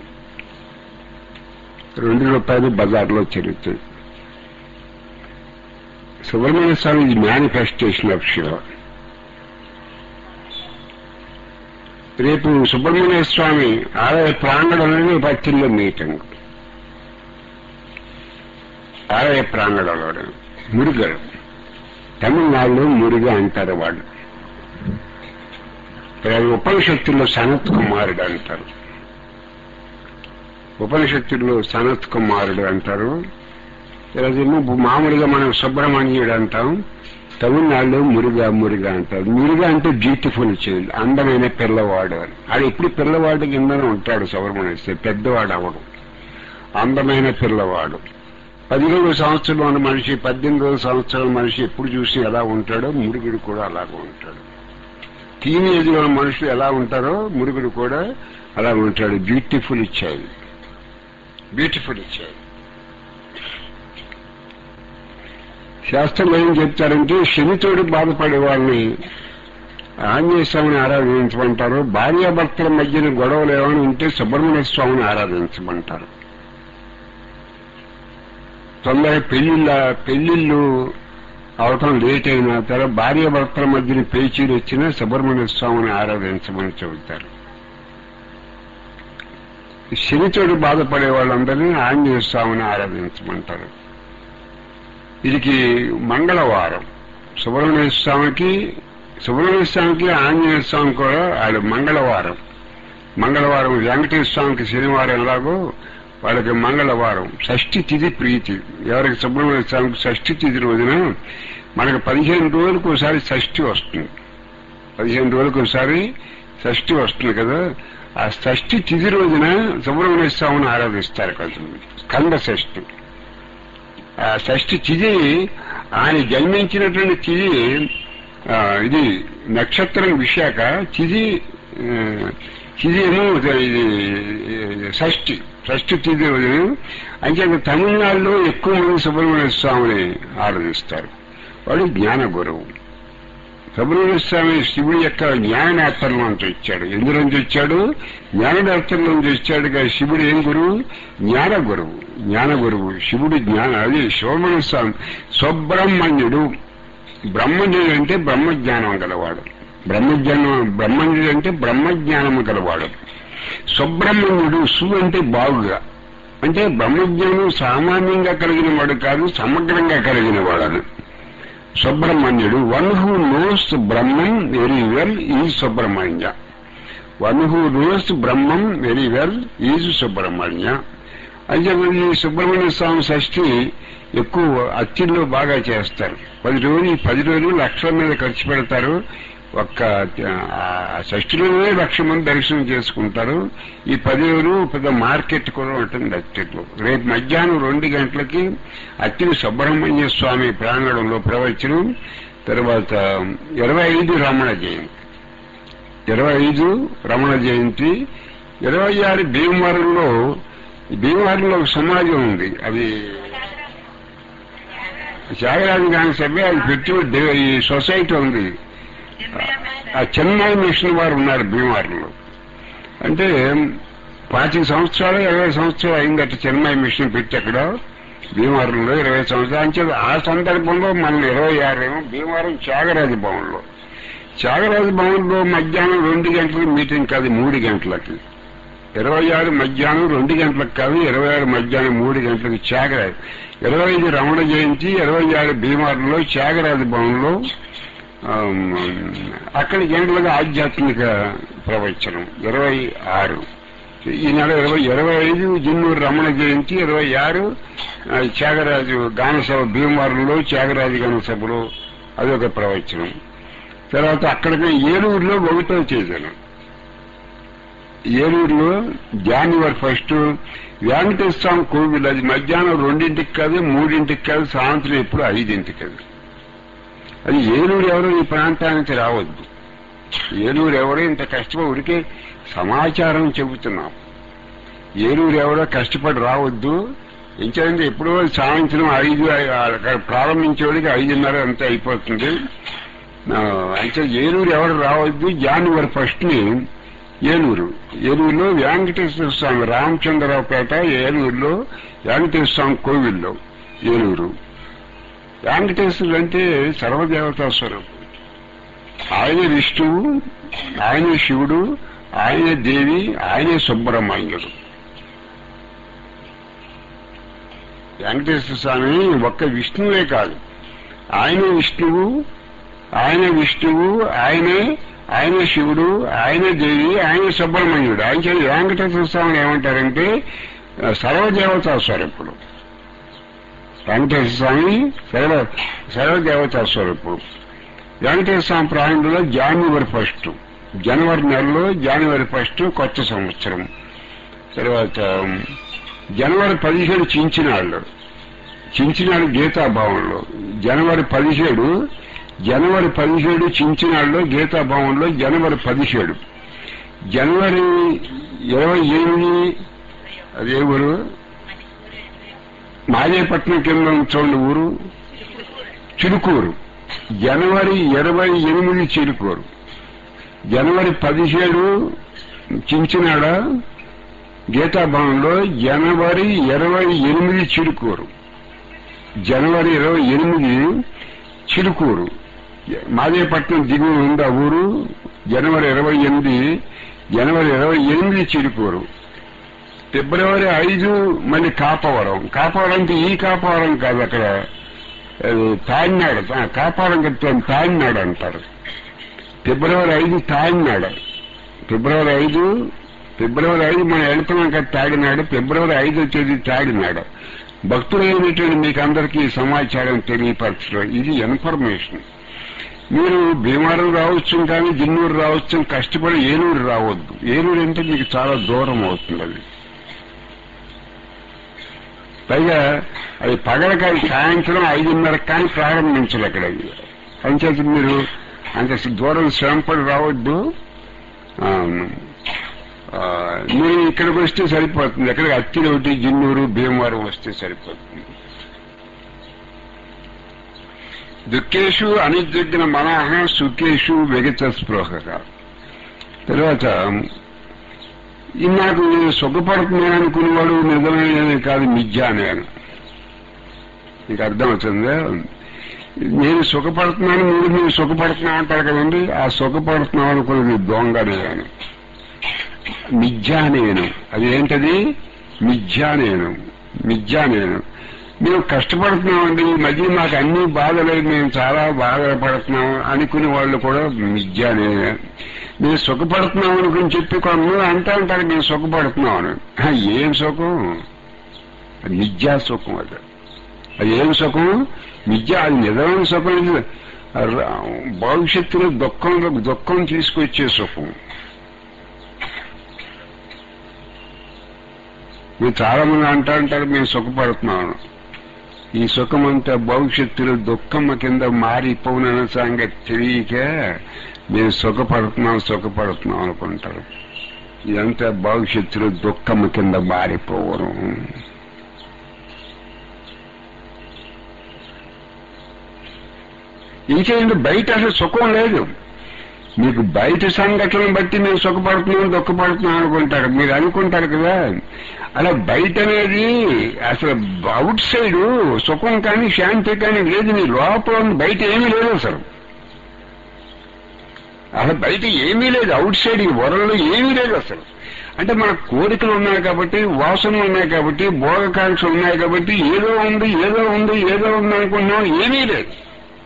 రెండు రూపాయలు బజార్లో చెల్లుతాయి సుబ్రహ్మణ్య స్వామి ఇది మేనిఫెస్టేషన్ ఆఫ్ శివ రేపు సుబ్రహ్మణ్య స్వామి ఆలయ ప్రాంగణంలోనే పత్తిల్లో మీటింగ్ ఆలయ ప్రాంగణంలో మురుగలు తమిళనాడులో మురుగ అంటారు వాళ్ళు ఇక్కడ ఉపనిషత్తుల్లో సనత్ కుమారుడు అంటారు ఉపనిషత్తుల్లో సనత్ కుమారుడు అంటారు ఇలాగేమో మామూలుగా మనం సుబ్రహ్మణ్యుడు అంటాం తమిళనాడులో మురుగా మురుగా అంటారు మురుగా అంటే బ్యూటిఫుల్ చైల్డ్ అందమైన పిల్లవాడు అని అది ఎప్పుడు పిల్లవాడు కిందనే ఉంటాడు సుబ్రహ్మణ్య పెద్దవాడు అవడం అందమైన పిల్లవాడు పదిహేడు సంవత్సరాలు ఉన్న మనిషి పద్దెనిమిది సంవత్సరాల మనిషి ఎప్పుడు చూసి ఎలా ఉంటాడో మురుగుడు కూడా అలాగే ఉంటాడు టీనేజ్ లో ఉన్న మనుషులు ఎలా ఉంటారో మురుగుడు కూడా అలా ఉంటాడు బ్యూటిఫుల్ చైల్డ్ బ్యూటిఫుల్ చైల్డ్ శాస్త్రంలో ఏం చెప్తారంటే శనితోడు బాధపడే వాళ్ళని ఆంజనేయ స్వామిని ఆరాధించమంటారు భార్యాభర్తల మధ్యన గొడవలు ఏమైనా ఉంటే సుబ్రహ్మణ్య స్వామిని ఆరాధించమంటారు తొందర పెళ్లిళ్ళ పెళ్లిళ్ళు అవటం లేట్ అయినా తర్వాత భార్య భర్తల మధ్యన పేచీలు వచ్చినా సుబ్రహ్మణ్య స్వామిని ఆరాధించమని చెబుతారు శనితోడు బాధపడే వాళ్ళందరినీ ఆంజనేయ స్వామిని ఆరాధించమంటారు ఇది మంగళవారం సుబ్రహ్మణ్య స్వామికి సుబ్రహ్మణ్య స్వామికి ఆంజనేయ స్వామి కూడా వాళ్ళు మంగళవారం మంగళవారం వెంకటేశ్వర స్వామికి శనివారం ఎలాగో వాళ్ళకి మంగళవారం షష్ఠి తిథి ప్రీతి ఎవరికి సుబ్రహ్మణ్య స్వామికి షష్ఠి తిథి రోజున మనకు పదిహేను రోజులకు ఒకసారి షష్ఠి వస్తుంది పదిహేను రోజులకు ఒకసారి షష్ఠి వస్తుంది కదా ఆ షష్ఠి తిథి రోజున సుబ్రహ్మణ్య స్వామిని ఆరాధిస్తారు కదా స్కంద షష్ఠి ఆ షష్ఠి తిథి ఆయన జన్మించినటువంటి తిథి ఆ, ఇది నక్షత్రం విశాఖ తిథి ఆ, తిథి ఏమో ఇది షష్ఠి షష్ఠి తిథి రోజున అంటే తమిళనాడులో ఎక్కువ మంది సుబ్రహ్మణ్య స్వామిని ఆరాధిస్తారు వాడు జ్ఞాన గురువు సుబ్రహ్మణ్య స్వామి శివుడి యొక్క జ్ఞాననేత్రంలో నుంచి వచ్చాడు ఎందులోంచి వచ్చాడు జ్ఞాననేత్రంలో నుంచి వచ్చాడు కదా శివుడు ఏం గురువు జ్ఞాన గురువు జ్ఞాన గురువు శివుడు జ్ఞాన అది సుబ్రహ్మణ్య స్వామి సుబ్రహ్మణ్యుడు బ్రహ్మణ్యుడు అంటే బ్రహ్మజ్ఞానం గలవాడు బ్రహ్మజ్ఞానం బ్రహ్మణ్యుడు అంటే బ్రహ్మజ్ఞానము గలవాడు సుబ్రహ్మణ్యుడు సు అంటే బాగుగా అంటే బ్రహ్మజ్ఞానం సామాన్యంగా కలిగిన వాడు కాదు సమగ్రంగా కలిగిన వాడు సుబ్రహ్మణ్యుడు one who knows Brahmam very well is Subrahmanya one who knows Brahmam very well is Subrahmanya అయితే ఈ సుబ్రహ్మణ్య స్వామి షష్ఠి ఎక్కువ అత్తిల్లో బాగా చేస్తారు పది రోజులు పది రోజులు లక్షల మీద ఖర్చు పెడతారు ఒక్క ఆ షష్ఠిలోనే లక్ష మంది దర్శనం చేసుకుంటారు ఈ పది రోజులు పెద్ద మార్కెట్ కూడా ఉంటుంది అత్తిలో రేపు మధ్యాహ్నం రెండు గంటలకి అత్తిలి సుబ్రహ్మణ్య స్వామి ప్రాంగణంలో ప్రవచనం తర్వాత ఇరవై ఐదు రమణ జయంతి ఇరవై ఐదు రమణ జయంతి ఇరవై ఆరు భీమవరంలో భీమవరంలో ఒక సమాజం ఉంది అది త్యాగరాజు గాని సభ్య అది పెట్టి ఈ సొసైటీ ఉంది ఆ చెన్నై మిషన్ వారు ఉన్నారు భీమవరంలో అంటే పాతిక సంవత్సరాలు ఇరవై సంవత్సరాలు అయిందట చెన్నై మిషన్ పెట్టి అక్కడ భీమవరంలో ఇరవై సంవత్సరాలు అంటే ఆ సందర్భంలో మన ఇరవై ఆరు ఏమో భీమవరం త్యాగరాజ భవన్లో త్యాగరాజ భవన్లో మధ్యాహ్నం రెండు గంటలకు మీటింగ్ కాదు మూడు గంటలకి ఇరవై ఆరు మధ్యాహ్నం రెండు గంటలకు కాదు ఇరవై ఆరు మధ్యాహ్నం మూడు గంటలకు త్యాగరాజు ఇరవై ఐదు రమణ జయంతి ఇరవై ఆరు భీమవరంలో త్యాగరాజ భవన్లో ఆమ్, అక్కడ జనరల్గా ఆధ్యాత్మిక ప్రవచనం ఇరవై ఆరు ఈ నెల ఇరవై ఇరవై ఐదు జిన్నూరు రమణ జయంతి ఇరవై ఆరు ఆ, త్యాగరాజు గానసభ భీమవరంలో త్యాగరాజు గాన సభలో అదొక ప్రవచనం తర్వాత అక్కడికి ఏలూరులో ఒకటో చేశాను ఏలూరులో జాన్యువరి ఫస్ట్ వెంకటేశ్వర స్వామి కోవిల్ అది మధ్యాహ్నం రెండింటికి కాదు మూడింటికి కాదు సాయంత్రం ఎప్పుడు ఐదింటికి కాదు అది ఏలూరు ఎవరు ఈ ప్రాంతానికి రావద్దు ఏలూరు ఎవరో ఇంత కష్టపడి ఉడికే సమాచారం చెబుతున్నాం ఏలూరు ఎవరో కష్టపడి రావద్దు ఇంకేంటి ఎప్పుడో సాయంత్రం ఐదు అక్కడ ప్రారంభించేవాడికి ఐదున్నర అంతా అయిపోతుంది ఆ, అంటే ఏలూరు ఎవరు రావద్దు జాన్యువరి ఫస్ట్ ని ఏలూరు ఏలూరులో వెంకటేశ్వర స్వామి రామచంద్రరావుపేట ఏలూరులో వెంకటేశ్వర స్వామి కోవిల్లో ఏలూరు వెంకటేశ్వరుడు అంటే సర్వదేవతా స్వరూపం ఆయన విష్ణువు ఆయన శివుడు ఆయన దేవి ఆయనే సుబ్రహ్మణ్యుడు వెంకటేశ్వర స్వామి ఒక్క విష్ణువే కాదు ఆయన విష్ణువు ఆయన విష్ణువు ఆయనే ఆయన శివుడు ఆయన దేవి ఆయన సుబ్రహ్మణ్యుడు ఆయన చేత వెంకటేశ్వర స్వామిని ఏమంటారంటే ఆ, సర్వదేవతా స్వరూపుడు వెంకటేశ్వర స్వామి సర్వ సర్వదేవతా స్వరూపుడు వెంకటేశ్వర స్వామి ప్రారంభంలో జాన్యువరి ఫస్ట్ జనవరి నెలలో జనవరి ఫస్ట్ కొత్త సంవత్సరం తర్వాత జనవరి పదిహేడు చించినాళ్ళు చించినాడు గీతాభవన్లో జనవరి పదిహేడు జనవరి పదిహేడు చించినాడులో గీతాభవన్లో జనవరి పదిహేడు జనవరి ఇరవై ఎనిమిది అదే ఊరు మాదేపట్నం కింద చూడండి ఊరు చిలుకూరు జనవరి ఇరవై ఎనిమిది చిలుకూరు జనవరి పదిహేడు చించినాడ గీతాభవన్లో జనవరి ఇరవై ఎనిమిది చిలుకూరు జనవరి ఇరవై ఎనిమిది చిలుకూరు మాదేపట్నం దిగువ ఉంది ఆ ఊరు జనవరి ఇరవై ఎనిమిది జనవరి ఇరవై ఎనిమిది చిలుకూరు ఫిబ్రవరి ఐదు మళ్ళీ కాపవరం కాపవరం అంటే ఈ కాపవరం కాదు అక్కడ అది తాడినాడు ఆ, కాపవరం కట్టాం తాడినాడు అంటారు ఫిబ్రవరి ఐదు తాడినాడు ఫిబ్రవరి ఐదు ఫిబ్రవరి ఐదు మనం వెళ్తున్నాం కదా తాడినాడు ఫిబ్రవరి ఐదు వచ్చేది తాడినాడు భక్తులైనటువంటి మీకు అందరికీ ఈ సమాచారం తెలియపరచడం ఇది ఇన్ఫర్మేషన్ మీరు భీమవరం రావచ్చు కానీ జిన్నూరు రావచ్చు కష్టపడి ఏలూరు రావద్దు ఏలూరు అంటే మీకు చాలా దూరం అవుతుంది అది పైగా అది పగలకాయ సాయంత్రం ఐదున్నర కానీ ప్రారంభించాలి అక్కడ అంచేత మీరు అంత దూరం శ్రమపడి రావద్దు ఆ, ఆ, మీరు ఇక్కడికి వస్తే సరిపోతుంది ఎక్కడికి అత్తిడి ఒకటి జిన్నూరు భీమవరం వస్తే సరిపోతుంది దుఃఖేషు అనిద్విగ్న మనః సుఖేషు విగత స్పృహ తర్వాత ఇది నాకు నేను సుఖపడుతున్నాను అనుకునేవాడు నిజమైన కాదు మిథ్య నేను నీకు అర్థమవుతుందా నేను సుఖపడుతున్నాను మీరు మీరు సుఖపడుతున్నా అంటారు కదండి ఆ సుఖపడుతున్నాం అనుకున్నది దొంగ నేను మిథ్యా నేను అది ఏంటది మిథ్యా నేను మిథ్యా నేను మేము కష్టపడుతున్నామండి ఈ మధ్య మాకు అన్ని బాధలే మేము చాలా బాధపడుతున్నాం అనుకునే వాళ్ళు కూడా మిథ్యా నేనే మేము సుఖపడుతున్నాం అనుకుని చెప్పి కొంతమంది అంటా అంటారు మేము సుఖపడుతున్నాం అని హా, ఏం సుఖం అది మిథ్యా సుఖం అది అది ఏం సుఖం మిథ్య అది నిజమైన సుఖం ఇది ర- భవిష్యత్తులో దుఃఖం దుఃఖం తీసుకొచ్చే సుఖం మీరు చాలా మంది అంటా అంటారు మేము సుఖపడుతున్నాను ఈ సుఖం అంతా భవిష్యత్తులో దుఃఖం కింద మారిపోయిన సంగతి తెలియక మేము సుఖపడుతున్నాం సుఖపడుతున్నాం అనుకుంటారు ఇదంతా భవిష్యత్తులో దుఃఖం కింద మారిపోవడం ఇంకేంటి బయట అసలు సుఖం లేదు మీకు బయట సంఘటనలు బట్టి మేము సుఖపడుతున్నాం దుఃఖపడుతున్నాం అనుకుంటారు మీరు అనుకుంటారు కదా అలా బయట అనేది అసలు అవుట్ సైడ్ సుఖం కానీ శాంతి కానీ లేదు నీ లోపల ఉంది. బయట ఏమీ లేదు అసలు అసలు బయట ఏమీ లేదు అవుట్ సైడ్ ఈ వరల్లో ఏమీ లేదు అసలు అంటే మన కోరికలు ఉన్నాయి కాబట్టి వాసనలు ఉన్నాయి కాబట్టి భోగకాంక్షలు ఉన్నాయి కాబట్టి ఏదో ఉంది ఏదో ఉంది ఏదో ఉంది అనుకున్నాం ఏమీ లేదు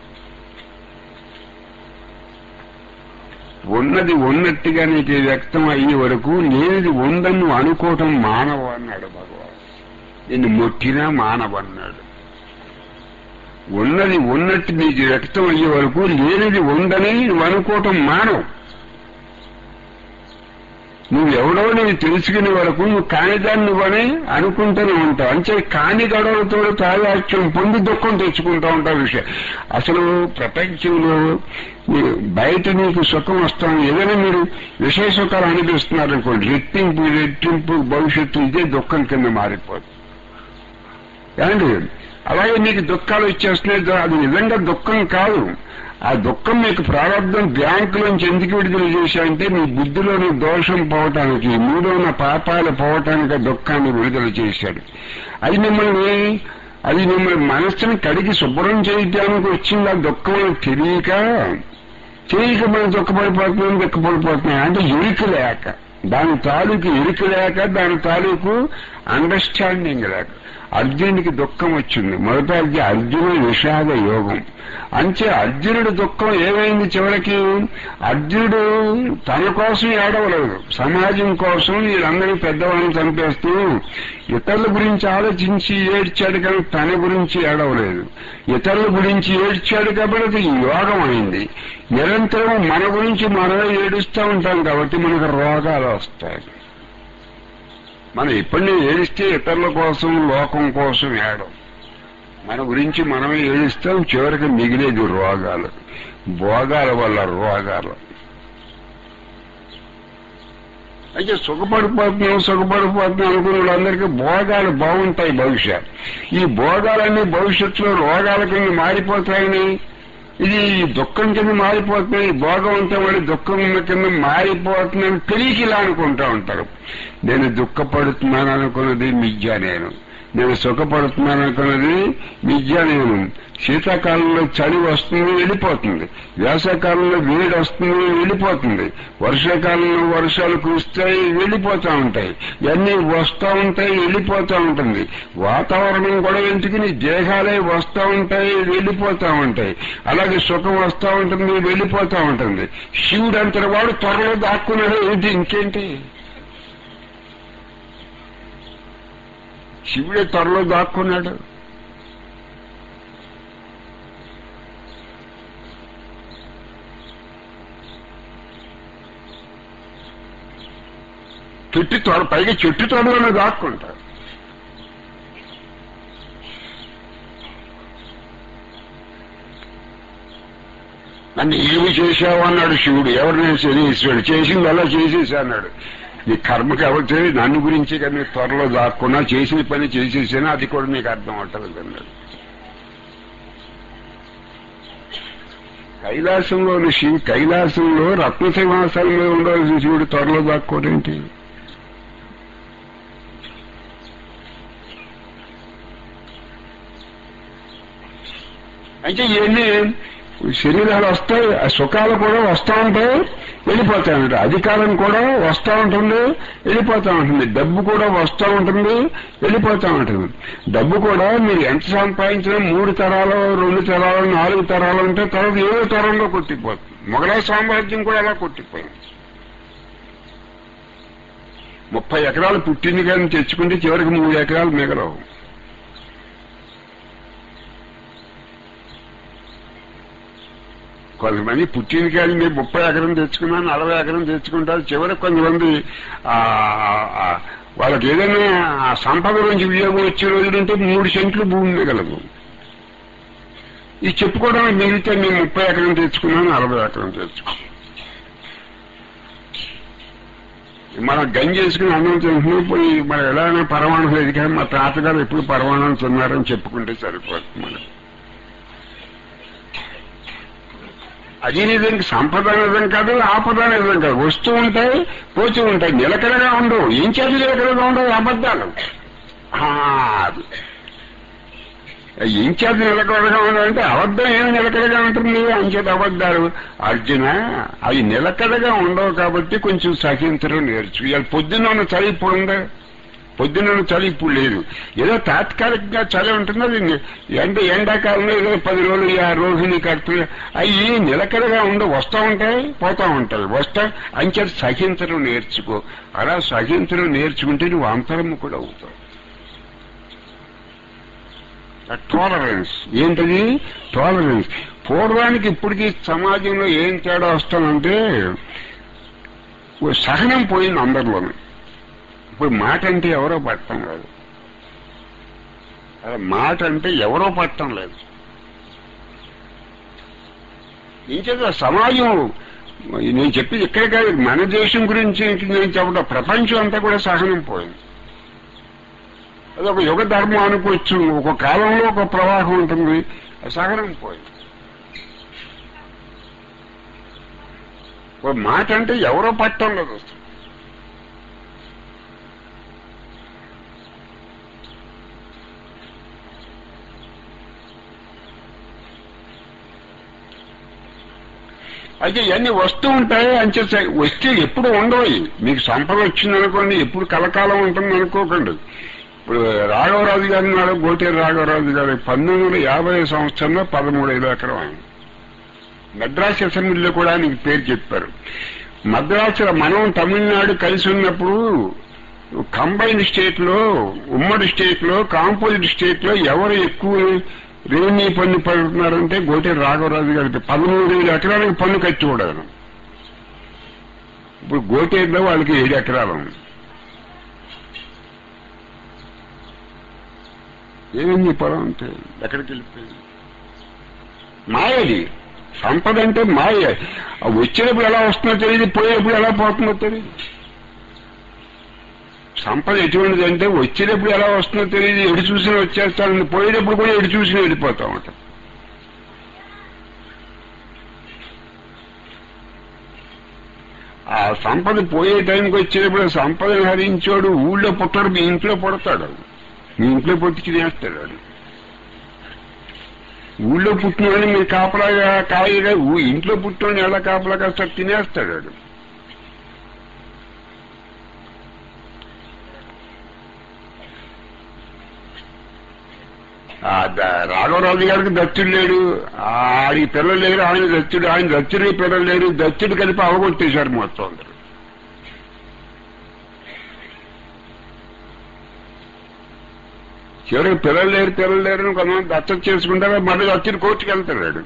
ఉన్నది ఉన్నట్టుగా నీకు వ్యక్తం అయ్యే వరకు లేనిది ఉందని నువ్వు అనుకోవటం మానవ అన్నాడు భగవాన్ నిన్ను మొట్టినా మానవ అన్నాడు ఉన్నది ఉన్నట్టు నీకు వ్యక్తం అయ్యే వరకు లేనిది ఉందని నువ్వు అనుకోవటం మానవు నువ్వు ఎవడో నువ్వు తెలుసుకునే వరకు నువ్వు కానిదాన్ని నువ్వని అనుకుంటూనే ఉంటావు అంటే కాని గొడవలతో తాదాత్యం పొంది దుఃఖం తెచ్చుకుంటూ ఉంటావు విషయం అసలు ప్రపంచంలో మీరు బయట నీకు సుఖం వస్తాం ఏదైనా మీరు విషయ సుఖాలు అనిపిస్తున్నారు అనుకోండి రెట్టింపు రెట్టింపు భవిష్యత్తు ఇదే దుఃఖం కింద మారిపోతుంది ఏమండి అలాగే మీకు దుఃఖాలు వచ్చేస్తున్నాయి దో- అది నిజంగా దుఃఖం కాదు ఆ దుఃఖం మీకు ప్రారంభం బ్యాంకులోంచి ఎందుకు విడుదల చేశాయంటే మీ బుద్ధిలోని దోషం పోవటానికి మీలో ఉన్న పాపాలు పోవటానికి ఆ దుఃఖాన్ని విడుదల చేశాడు అది మిమ్మల్ని అది మిమ్మల్ని మనస్సుని కడిగి శుభ్రం చేయడానికి వచ్చింది ఆ దుఃఖం అని తెలియక తెలియక మనం దుఃఖపడిపోతున్నాం దుఃఖపడిపోతున్నాం అంటే ఎరుక లేక దాని తాలూకు ఎరుక లేక దాని తాలూకు అండర్స్టాండింగ్ లేక అర్జునుడికి దుఃఖం వచ్చింది మొదట అర్జున అర్జున విషాద యోగం అంతే అర్జునుడి దుఃఖం ఏమైంది చివరికి అర్జునుడు తన కోసం ఏడవలేదు సమాజం కోసం వీళ్ళందరినీ పెద్దవాళ్ళని చంపేస్తూ ఇతరుల గురించి ఆలోచించి ఏడ్చాడు కానీ తన గురించి ఏడవలేదు ఇతరుల గురించి ఏడ్చాడు కాబట్టి అది యోగం అయింది నిరంతరం మన గురించి మనమే ఏడుస్తూ ఉంటాం కాబట్టి మనకు రోగాలు వస్తాయి మనం ఎప్పటి ఏడిస్తే ఇతరుల కోసం లోకం కోసం ఏడం మన గురించి మనమే ఏడుస్తాం చివరికి మిగిలేది రోగాలు భోగాల వల్ల రోగాలు అయితే సుఖపడిపోతున్నాం సుఖపడిపోతున్నాం అనుకున్న వాళ్ళందరికీ భోగాలు బాగుంటాయి భవిష్యత్ ఈ భోగాలన్నీ భవిష్యత్తులో రోగాల కింద మారిపోతాయని ఇది దుఃఖం కింద మారిపోతున్నాయి భోగం ఉంటే మళ్ళీ దుఃఖం కింద మారిపోతుందని తెలియక ఇలా అనుకుంటా ఉంటారు నేను దుఃఖపడుతున్నాను అనుకున్నది మిథ్య నేను నేను సుఖపడుతున్నాను అనుకున్నది మిథ్య నేను శీతాకాలంలో చలి వస్తుంది వెళ్ళిపోతుంది వేసవకాలంలో వేడి వస్తుంది వెళ్ళిపోతుంది వర్షాకాలంలో వర్షాలు కురుస్తాయి వెళ్ళిపోతూ ఉంటాయి ఇవన్నీ వస్తూ ఉంటాయి వెళ్ళిపోతూ ఉంటుంది వాతావరణం కూడా ఎందుకుని దేహాలే వస్తూ ఉంటాయి వెళ్ళిపోతూ ఉంటాయి అలాగే సుఖం వస్తూ ఉంటుంది వెళ్ళిపోతూ ఉంటుంది శివుడు అంతటి వాడు త్వరలో దాక్కున్నాడు ఏంటి ఇంకేంటి శివుడే త్వరలో దాక్కున్నాడు చెట్టు త్వర పైగా చెట్టు త్వరలోనే దాక్కుంటాడు నన్ను ఏమి చేశావు అన్నాడు శివుడు ఎవరిని శనీశ్వరుడు చేసింది అలా చేసేసి అన్నాడు నీ కర్మకి ఎవరు నన్ను గురించి కానీ త్వరలో దాక్కున్నా చేసిన పని చేసేసినా అది కూడా నీకు అర్థం అవుతుంది అన్నాడు కైలాసంలోని శివు కైలాసంలో రత్న సింహాసనంలో ఉండవలసిన శివుడు త్వరలో దాక్కోడేంటి అంటే ఇవన్నీ శరీరాలు వస్తాయి ఆ సుఖాలు కూడా వస్తూ ఉంటాయి వెళ్ళిపోతా ఉంటాయి అధికారం కూడా వస్తూ ఉంటుంది వెళ్ళిపోతూ ఉంటుంది డబ్బు కూడా వస్తూ ఉంటుంది వెళ్ళిపోతూ ఉంటుంది డబ్బు కూడా మీరు ఎంత సంపాదించినా మూడు తరాలు రెండు తరాలు నాలుగు తరాలు ఉంటే తర్వాత ఏదో తరంలో కొట్టిపోతుంది మొఘలాయ సామ్రాజ్యం కూడా అలా కొట్టిపోయింది ముప్పై ఎకరాలు పుట్టింది కానీ తెచ్చుకుంటే చివరికి మూడు ఎకరాలు మిగలవు కొంతమంది పుట్టిన కానీ మీరు ముప్పై ఎకరం తెచ్చుకున్నా నలభై ఎకరం తెచ్చుకుంటారు చివరికి కొంతమంది ఆ, ఆ, వాళ్ళకి ఏదైనా ఆ సంపద నుంచి వినియోగం వచ్చే రోజులుంటే మూడు సెంట్లు భూమి మిగలదు ఇది చెప్పుకోవడానికి మిగిలితే నేను ముప్పై ఎకరం తెచ్చుకున్నాను నలభై ఎకరం తెచ్చుకున్నాను మనం గంజేసుకుని అన్నం తింటున్నాం పోయి మనం ఎలాగైనా పరమాణం లేదు కానీ మా తాతగారు ఎప్పుడు పరమాణం తిన్నారని చెప్పుకుంటే సరిపోతుంది మనకి అది నిజానికి సంపద నిజం కాదు ఆపద నిజం కాదు వస్తూ ఉంటాయి పోతూ ఉంటాయి నిలకడగా ఉండవు ఏం చేసి నిలకడగా ఉండవు అబద్ధాలు ఆ, అది. ఏం చేతి నిలకడగా ఉండాలంటే అబద్ధం ఏమి నిలకడగా ఉంటుంది అంచేత అబద్ధాలు అర్జున అవి నిలకడగా ఉండవు కాబట్టి కొంచెం సహించడం నేర్చు ఇవాళ పొద్దున్న ఉన్న చలి ఇప్పుడు ఉందా పొద్దున్న ఉన్న చలి ఇప్పుడు లేదు ఏదో తాత్కాలికంగా చలి ఉంటుంది అది ని- ఎండ ఎండాకాలంలో ఏదో పది రోజులు ఆ రోజుని కడుతుంది అవి నిలకడగా ఉండవు వస్తూ ఉంటాయి పోతా ఉంటాయి వస్తా అంచేత సహించడం నేర్చుకో అలా సహించడం నేర్చుకుంటే నువ్వు అంతరము కూడా అవుతావు టాలరెన్స్ ఏంటది టాలరెన్స్ పూర్వానికి ఇప్పటికీ సమాజంలో ఏం తేడా వస్తానంటే ఓ సహనం పోయింది అందరిలోనూ ఇప్పుడు మాట అంటే ఎవరో పట్టడం లేదు అదే మాట అంటే ఎవరో పట్టడం లేదు ఇంకేదో సమాజం నేను చెప్పి ఇక్కడే కాదు మన దేశం గురించి నేను చెప్పడం ప్రపంచం అంతా కూడా సహనం పోయింది అది ఒక యుగ ధర్మం అనుకోవచ్చు ఒక కాలంలో ఒక ప్రవాహం ఉంటుంది ఆ సహనం పోయింది ఒక మాట అంటే ఎవరో పట్టం లేదు అసలు అయితే ఇవన్నీ వస్తూ ఉంటాయి అంచే వస్తే ఎప్పుడు ఉండవు మీకు సంపద వచ్చిందనుకోండి ఎప్పుడు కలకాలం ఉంటుంది అనుకోకండి ఇప్పుడు రాఘవరాజు గారి నాడు గోటేరు రాఘవరాజు గారి పంతొమ్మిది వందల యాభై సంవత్సరంలో పదమూడు ఐదు ఎకరం ఆయన మద్రాసు అసెంబ్లీలో కూడా నీకు పేరు చెప్పారు మద్రాసులో మనం తమిళనాడు కలిసి ఉన్నప్పుడు కంబైన్ స్టేట్ లో ఉమ్మడి స్టేట్ లో కాంపోజిట్ స్టేట్ లో ఎవరు ఎక్కువ రెవెన్యూ పన్ను పడుతున్నారంటే గోటేరు రాఘవరాజు గారికి పదమూడు వేల ఎకరాలకు పన్ను కట్టి చూడాలి ఇప్పుడు గోటేరులో వాళ్ళకి ఏడు ఎకరాలు ఉంది ఏమైంది పొలం అంటే ఎక్కడికి వెళ్ళిపోయింది మాయది సంపద అంటే మాయ ఆ వచ్చేటప్పుడు ఎలా వస్తుందో తెలియదు పోయేటప్పుడు ఎలా పోతుందో తెలియదు సంపద ఎటువంటిది అంటే వచ్చేటప్పుడు ఎలా వస్తుందో తెలియదు ఎడు చూసినా వచ్చేస్తాను పోయేటప్పుడు కూడా ఎడు చూసినా వెళ్ళిపోతా ఉంటాం ఆ సంపద పోయే టైంకి వచ్చేటప్పుడు సంపదను హరించాడు ఊళ్ళో పుట్టాడు మీ ఇంట్లో పుడతాడు మీ ఇంట్లో పొత్తి తినేస్తాడు వాడు ఊళ్ళో పుట్టినవాడిని మీరు కాపలాగా కాయగా ఊ- ఇంట్లో పుట్టినవాడిని ఎలా కాపలా కాస్త తినేస్తాడు వాడు ఆ ద- రాఘవరాజు గారికి దత్తుడు లేడు ఆడి పిల్లలు లేరు ఆయన దత్తుడు ఆయన దత్తుడి పిల్లలు లేరు దత్తుడు కలిపి అవగొట్టేశారు మొత్తం అందరూ చివరికి పిల్లలు లేరు పిల్లలు లేరు అని కొంతమంది దత్తత చేసుకుంటారు మళ్ళీ దత్తుడు కోర్టుకు వెళ్తాడు వాడు.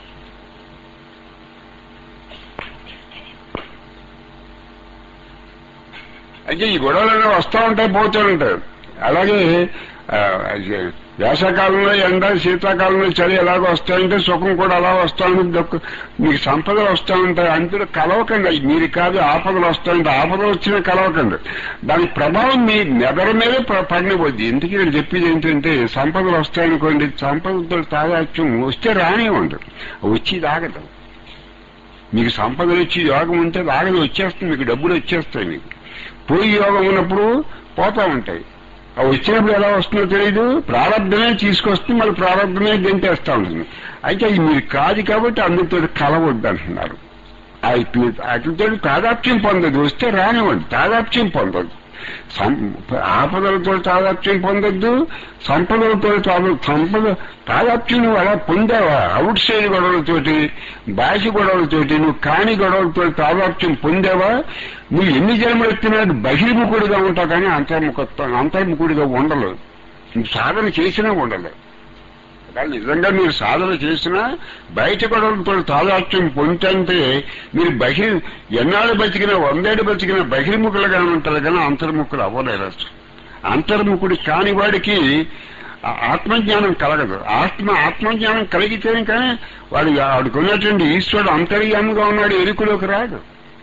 అయితే ఈ గొడవలన్నీ వస్తూ ఉంటాయి పోతూ ఉంటాయి అలాగే ఆ, అది వేసవకాలంలో ఎండ శీతాకాలంలో చలి ఎలాగో వస్తాయంటే సుఖం కూడా అలా వస్తా ఉంటుంది దక్కు- మీకు సంపదలు వస్తూ ఉంటాయి అంతే కలవకండి అవి మీరు కాదు ఆపదలు వస్తాయంటే ఆపదలు వచ్చినా కలవకండి దాని ప్రభావం మీ మెదడు మీదే ప- పడినపోద్ది ఇంటికి నేను చెప్పేది ఏంటంటే సంపదలు వస్తాయనుకోండి సంపదలతో తాదాత్యం వస్తే రానివ్వండి వచ్చి దాగదు మీకు సంపదలు వచ్చి యోగం ఉంటే రాగదు వచ్చేస్తుంది మీకు డబ్బులు వచ్చేస్తాయి మీకు పోయి యోగం ఉన్నప్పుడు పోతా ఉంటాయి అవి వచ్చినప్పుడు ఎలా వస్తుందో తెలియదు ప్రారంభమే తీసుకొస్తుంది మళ్ళీ ప్రారంభమే గెంటేస్తా ఉంటుంది అయితే అది మీరు కాదు కాబట్టి అందుతో కలవద్దు అంటున్నారు వాటితో తాదాప్యం పొందదు వస్తే రానివ్వండి తాదాప్యం పొందదు సం- ఆపదలతో తాదాప్యం పొందొద్దు సంపదలతో తాదా- సంపద తాదాప్యం నువ్వు అలా పొందావా అవుట్ సైడ్ గొడవలతోటి బాహ్య గొడవలతోటి నువ్వు కాని గొడవలతో తాదాప్యం పొందావా నువ్వు ఎన్ని జన్మలు ఎత్తినా బహిర్ముఖుడిగా ఉంటావు కానీ అంతర్ముఖత్వం అంతర్ముఖుడిగా ఉండలేదు నువ్వు సాధన చేసినా ఉండలేదు కానీ నిజంగా మీరు సాధన చేసినా బయట గొడవలతో తాదాత్యం పొందుతంటే మీరు బహిర్ ఎన్నాళ్ళు బతికినా వందేళ్ళు బతికినా బహిర్ముఖులుగా ఉంటారు కానీ అంతర్ముఖులు అవ్వలేరు అసలు. అంతర్ముఖుడు కాని వాడికి ఆ ఆత్మజ్ఞానం కలగదు ఆత్మ ఆత్మజ్ఞానం కలిగితేనే కానీ వాడు వాడికి ఉన్నటువంటి ఈశ్వరుడు అంతర్యాముగా ఉన్నాడు ఎరుకులోకి రాడు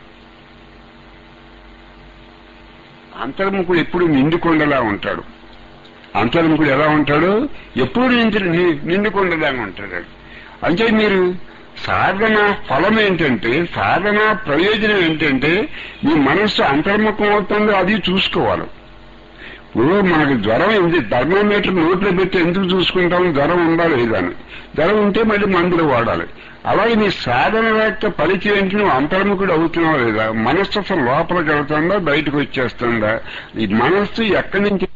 అంతర్ముఖుడు ఎప్పుడు నిండుకొండలా ఉంటాడు అంతర్ముఖుడు ఎలా ఉంటాడు ఎప్పుడు నిండు నిండుకొండలాగా ఉంటాడు అంటే మీరు సాధన ఫలం ఏంటంటే సాధన ప్రయోజనం ఏంటంటే మీ మనస్సు అంతర్ముఖం అవుతుందో అది చూసుకోవాలి ఇప్పుడు మనకి జ్వరం ఉంది థర్మోమీటర్ నోట్లో పెట్టి ఎందుకు చూసుకుంటాం జ్వరం ఉందా లేదా అని జ్వరం ఉంటే మళ్ళీ మందులు వాడాలి అలాగే నీ సాధన యొక్క ఫలితం ఏంటి నువ్వు అంతర్ముఖుడు అవుతున్నావు లేదా మనస్సు అసలు లోపలికి వెళ్తుందా బయటకు వచ్చేస్తుందా ఈ మనస్సు ఎక్కడి నుంచి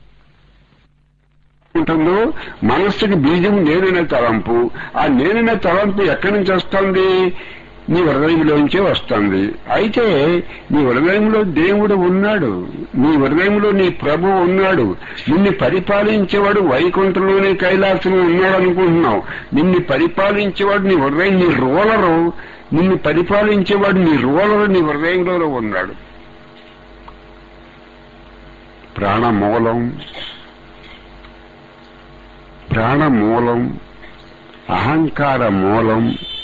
ఉంటుందో మనస్సుకి బీజం నేననే తలంపు ఆ నేననే తలంపు ఎక్కడి నుంచి వస్తుంది నీ హృదయంలోంచే వస్తుంది అయితే నీ హృదయంలో దేవుడు ఉన్నాడు నీ హృదయంలో నీ ప్రభు ఉన్నాడు నిన్ను పరిపాలించేవాడు వైకుంఠంలోనే కైలాసంలో ఉన్నాడు అనుకుంటున్నావు నిన్ను పరిపాలించేవాడు నీ హృదయం నీ రోలరు నిన్ను పరిపాలించేవాడు నీ రోలరు నీ హృదయంలో ఉన్నాడు ప్రాణమూలం ప్రాణమూలం అహంకార మూలం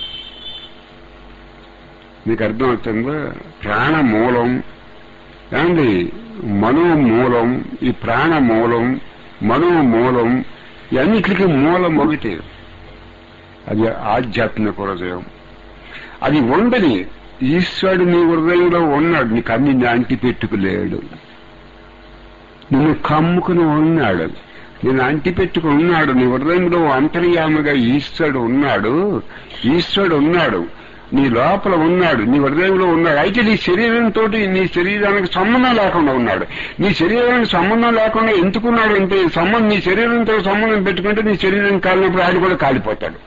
మీకు అర్థమవుతుందా ప్రాణమూలం ఏమండి మనోమూలం ఈ ప్రాణమూలం మనోమూలం ఇవన్నిటికీ మూలం ఒకటి అది ఆధ్యాత్మిక హృదయం అది ఉండని ఈశ్వరుడు నీ హృదయంలో ఉన్నాడు నీకు అన్ని అంటి పెట్టుకులేడు నిన్ను కమ్ముకుని ఉన్నాడు నేను అంటి పెట్టుకుని ఉన్నాడు నీ హృదయంలో అంతర్యామిగా ఈశ్వరుడు ఉన్నాడు ఈశ్వరుడు ఉన్నాడు నీ లోపల ఉన్నాడు నీ హృదయంలో ఉన్నాడు అయితే నీ శరీరంతో నీ శరీరానికి సంబంధం లేకుండా ఉన్నాడు నీ శరీరానికి సంబంధం లేకుండా ఎందుకున్నాడు అంటే సంబంధం నీ శరీరంతో సంబంధం పెట్టుకుంటే నీ శరీరం కాలినప్పుడు ఆడు కూడా కాలిపోతాడు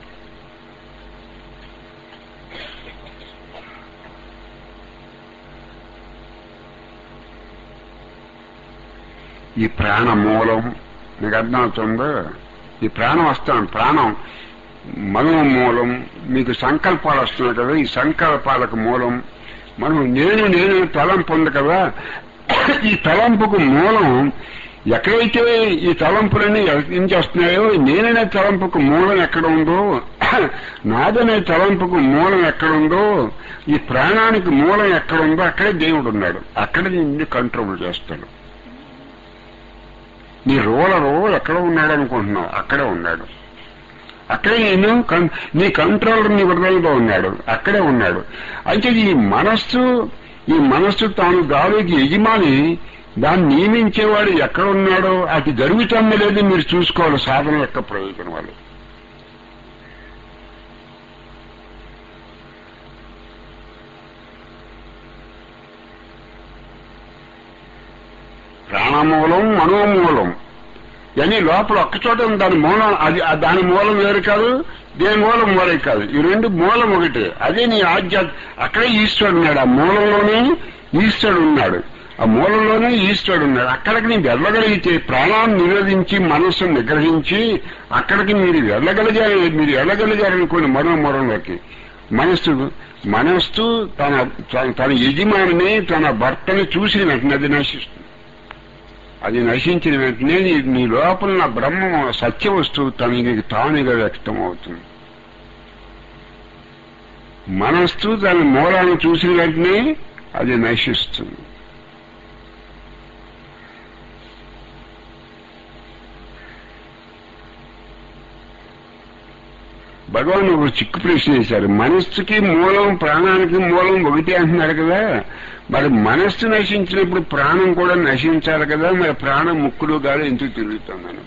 ఈ ప్రాణ మూలం మీకు అర్థమవుతుందో ఈ ప్రాణం వస్తాను ప్రాణం మనో మూలం మీకు సంకల్పాలు వస్తున్నాయి కదా ఈ సంకల్పాలకు మూలం మనం నేను నేను తలంపు ఉంది కదా ఈ తలంపుకు మూలం ఎక్కడైతే ఈ తలంపులన్నీ నుంచి వస్తున్నాయో నేననే తలంపుకు మూలం ఎక్కడ ఉందో నాదనే తలంపుకు మూలం ఎక్కడుందో ఈ ప్రాణానికి మూలం ఎక్కడ ఉందో అక్కడే దేవుడు ఉన్నాడు అక్కడ నిన్ను కంట్రోల్ చేస్తాడు నీ రోలరు ఎక్కడ ఉన్నాడు అనుకుంటున్నావు అక్కడే ఉన్నాడు అక్కడే నేను కన్- నీ కంట్రోలర్ నీ హృదయంలో ఉన్నాడు అక్కడే ఉన్నాడు అయితే ఈ మనస్సు ఈ మనస్సు తాను గాలికి యజమాని దాన్ని నియమించేవాడు ఎక్కడ ఉన్నాడో అది జరుగుతుందో లేదు మీరు చూసుకోవాలి సాధన యొక్క ప్రయోజనం వాళ్ళు ప్రాణమూలం మనోమూలం ఇవన్నీ లోపల ఒక్కచోట ఉంది దాని మూలం అది ఆ దాని మూలం వేరు కాదు దేని మూలం మూలే కాదు ఈ రెండు మూలం ఒకటే అదే నీ ఆధ్యాత్మ అక్కడే ఈశ్వరుడు ఉన్నాడు ఆ మూలంలోనే ఈశ్వరుడు ఉన్నాడు ఆ మూలంలోనే ఈశ్వరుడు ఉన్నాడు అక్కడికి నీకు వెళ్ళగలిగితే ప్రాణాన్ని నిరోధించి మనస్సును నిగ్రహించి అక్కడికి మీరు వెళ్ళగలిగారు మీరు వెళ్ళగలిగారనుకోండి మరో మూలంలోకి మనస్సు మనస్సు తన తన- తన యజమానిని తన భర్తని చూసిన వెంటనే అది నశిస్తుంది అది నశించిన వెంటనే నీ నీ లోపల నా బ్రహ్మ సత్య వస్తువు తనకి తానుగా వ్యక్తం అవుతుంది మనస్సు దాని మూలాన్ని చూసిన వెంటనే అది నశిస్తుంది భగవాన్ ఒక చిక్కు ప్రశ్న వేశారు మనస్సుకి మూలం ప్రాణానికి మూలం ఒకటి అంటున్నారు కదా మరి మనస్సు నశించినప్పుడు ప్రాణం కూడా నశించాలి కదా మరి ప్రాణం ముక్కులు గాలి ఎందుకు తిరుగుతుందని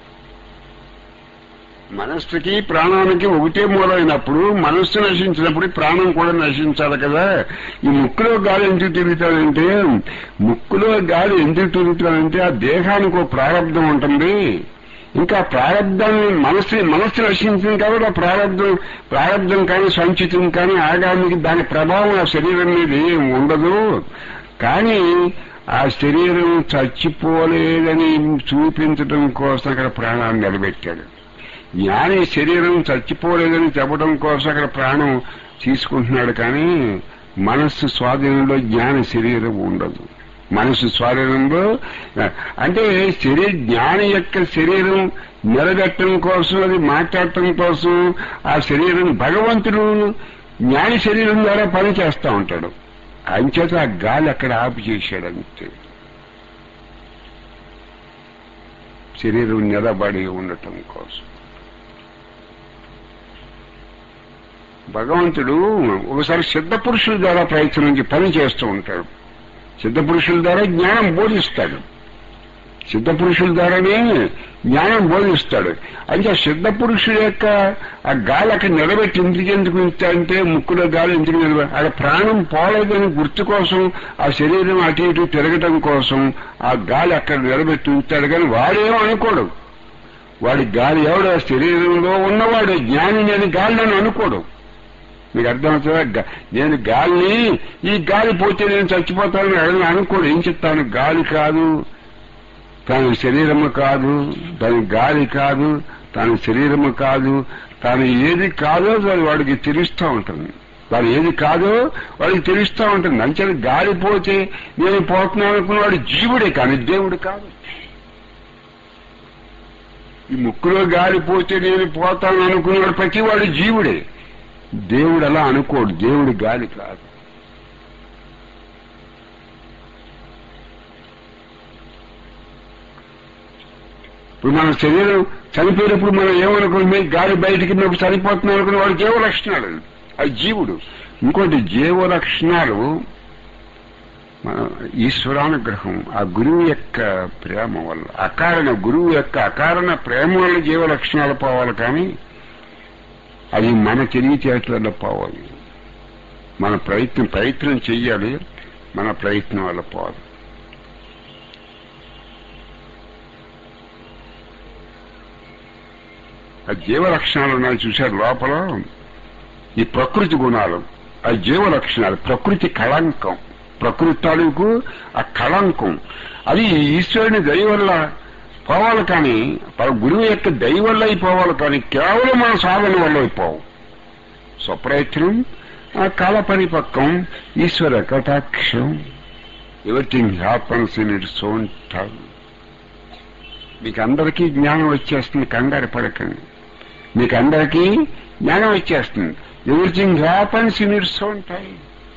మనస్సుకి ప్రాణానికి ఒకటే మూలమైనప్పుడు మనస్సు నశించినప్పుడు ప్రాణం కూడా నశించాలి కదా ఈ ముక్కులో గాలి ఎందుకు తిరుగుతాడంటే ముక్కులో గాలి ఎందుకు తిరుగుతాడంటే ఆ దేహానికి ఒక ప్రారంధం ఉంటుంది ఇంకా ప్రారంధాన్ని మనస్సు మనస్సు నశించింది కాబట్టి ఆ ప్రారంధం ప్రారంధం కానీ సంచితం కానీ ఆగామికి దాని ప్రభావం ఆ శరీరం మీద ఏం ఉండదు కానీ ఆ శరీరం చచ్చిపోలేదని చూపించడం కోసం అక్కడ ప్రాణాన్ని నిలబెట్టాడు జ్ఞాని శరీరం చచ్చిపోలేదని చెప్పడం కోసం అక్కడ ప్రాణం తీసుకుంటున్నాడు కానీ మనస్సు స్వాధీనంలో జ్ఞాన శరీరం ఉండదు మనసు స్వాధీనంలో అంటే శరీర జ్ఞాని యొక్క శరీరం నిలబెట్టడం కోసం అది మాట్లాడటం కోసం ఆ శరీరం భగవంతుడు జ్ఞాని శరీరం ద్వారా పని చేస్తా ఉంటాడు అంచేత ఆ గాలి అక్కడ ఆపు చేశాడు అంతే శరీరం నిలబడి ఉండటం కోసం భగవంతుడు ఒకసారి సిద్ధ పురుషుల ద్వారా ప్రయత్నం చేసి పని చేస్తూ ఉంటాడు సిద్ధ పురుషుల ద్వారా జ్ఞానం బోధిస్తాడు సిద్ధ పురుషుల ద్వారానే జ్ఞానం బోధిస్తాడు అంటే సిద్ధ పురుషుల యొక్క ఆ గాలి అక్కడ నిలబెట్టి ఇంటికి ఎందుకు ఉంచాడంటే ముక్కులో గాలి ఎందుకు నిలబెట్టి అక్కడ ప్రాణం పోలేదని గుర్తు కోసం ఆ శరీరం అటు ఇటు తిరగటం కోసం ఆ గాలి అక్కడ నిలబెట్టి ఉంచాడు కానీ వాడేమో అనుకోడు వాడి గాలి ఎవడో శరీరంలో ఉన్నవాడు జ్ఞాని నేను గాలి నన్ను అనుకోడు మీకు అర్థమవుతుందా గా- నేను గాలిని ఈ గాలి పోతే నేను చచ్చిపోతానని ఎవరైనా అనుకోడు ఏం చెప్తాను గాలి కాదు తన శరీరము కాదు తన గాలి కాదు తన శరీరము కాదు తాను ఏది కాదో అది వాడికి తెలుస్తూ ఉంటుంది తాను ఏది కాదో వాడికి తెలుస్తూ ఉంటుంది అంచేది గాలి పోతే నేను పోతున్నాను అనుకున్నవాడు జీవుడే కానీ దేవుడు కాదు ఈ ముక్కులో గాలి పోతే నేను పోతాను అనుకున్నవాడు ప్రతి వాడు జీవుడే దేవుడు అలా అనుకోడు దేవుడు గాలి కాదు ఇప్పుడు మన శరీరం చనిపోయినప్పుడు మనం ఏమనుకుంటే గాలి బయటికి మేము చనిపోతున్నాం అనుకున్న వాడు జీవ లక్షణాలు అది జీవుడు ఇంకోటి జీవ లక్షణాలు మన ఈశ్వరానుగ్రహం ఆ గురువు యొక్క ప్రేమ వల్ల అకారణ గురువు యొక్క అకారణ ప్రేమ వల్ల జీవ లక్షణాలు పోవాలి కానీ అది మన తెలివితేటలలో పోవాలి మన ప్రయత్నం ప్రయత్నం చెయ్యాలి మన ప్రయత్నం వల్ల పోవాలి ఆ జీవ లక్షణాలు ఉన్నాయి చూశారు లోపల ఈ ప్రకృతి గుణాలు ఆ జీవ లక్షణాలు ప్రకృతి కళంకం ప్రకృతి తాలూకు ఆ కళంకం అది ఈశ్వరుని దయ వల్ల పోవాలి కానీ పర గురువు యొక్క దయ వల్ల అయిపోవాలి కానీ కేవలం మన సాధన వల్ల అయిపోవు స్వప్రయత్నం ఆ కాల పరిపక్వం ఈశ్వర కటాక్షం everything happens in its own time మీకు అందరికీ జ్ఞానం వచ్చేస్తుంది కంగారు పడకండి మీకు అందరికీ జ్ఞానం వచ్చేస్తుంది everything happens in its own time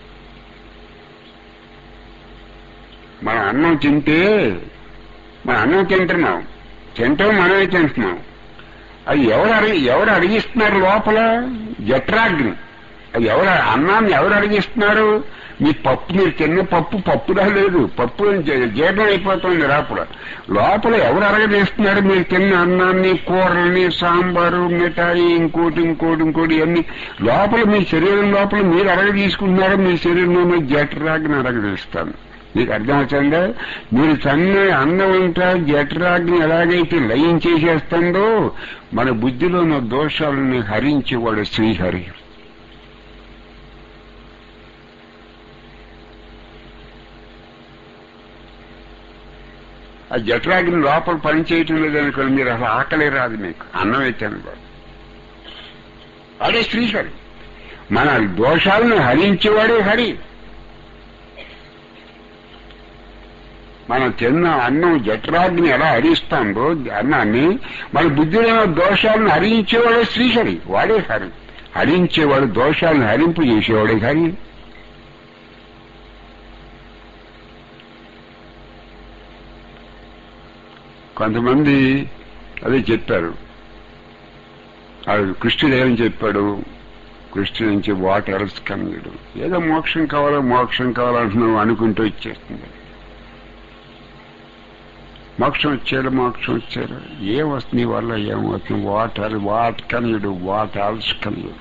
మన అన్నం తింటే మన అన్నం తింటున్నాం తింటాం మనమే తింటున్నాం అది ఎవరు అడిగి ఎవరు అడిగిస్తున్నారు లోపల జఠరాగ్ని అది ఎవరు అన్నాన్ని ఎవరు అడిగిస్తున్నారు మీ పప్పు మీరు తిన్న పప్పు పప్పులా లేదు పప్పు జీ- జీర్ణం అయిపోతుంది లోపల లోపల ఎవరు అరగదీస్తున్నారు మీరు తిన్న అన్నాన్ని కూరల్ని సాంబారు మిఠాయి ఇంకోటి ఇంకోటి ఇంకోటి అన్ని లోపల మీ శరీరం లోపల మీరు అరగ తీసుకుంటున్నారు మీ శరీరంలో జఠరాగ్ని అరగదీస్తాను మీకు అర్థమవుతుందా మీరు సన్న అన్నం అంతా జఠరాగ్ని ఎలాగైతే లయం చేసేస్తుందో మన బుద్ధిలో ఉన్న దోషాలను హరించేవాడు శ్రీహరి ఆ జఠరాగ్ని లోపల పని చేయటం లేదనుకోండి మీరు అసలు ఆకలే రాదు మీకు అన్నం అయితే అనుకోండి అదే శ్రీహరి మన దోషాలను హరించేవాడే హరి మనం తిన్న అన్నం జఠరాగ్ని ఎలా హరిస్తాందో అన్నాన్ని మన బుద్ధిలో ఉన్న దోషాలను హరించేవాడే శ్రీహరి వాడే హరి హరించేవాడు దోషాలను హరింపు చేసేవాడే హరి కొంతమంది అదే చెప్పారు అది కృష్ణుడు ఏమని చెప్పాడు కృష్ణుడు నుంచి వాట్ ఎల్స్ కన్నాడు ఏదో మోక్షం కావాలో మోక్షం కావాలంటున్నావు అనుకుంటూ ఇచ్చేస్తుంది మోక్షం వచ్చాడు మోక్షం వచ్చాడు ఏం వస్తుంది నీ వల్ల ఏమవుతుంది what else what can you do what else can you do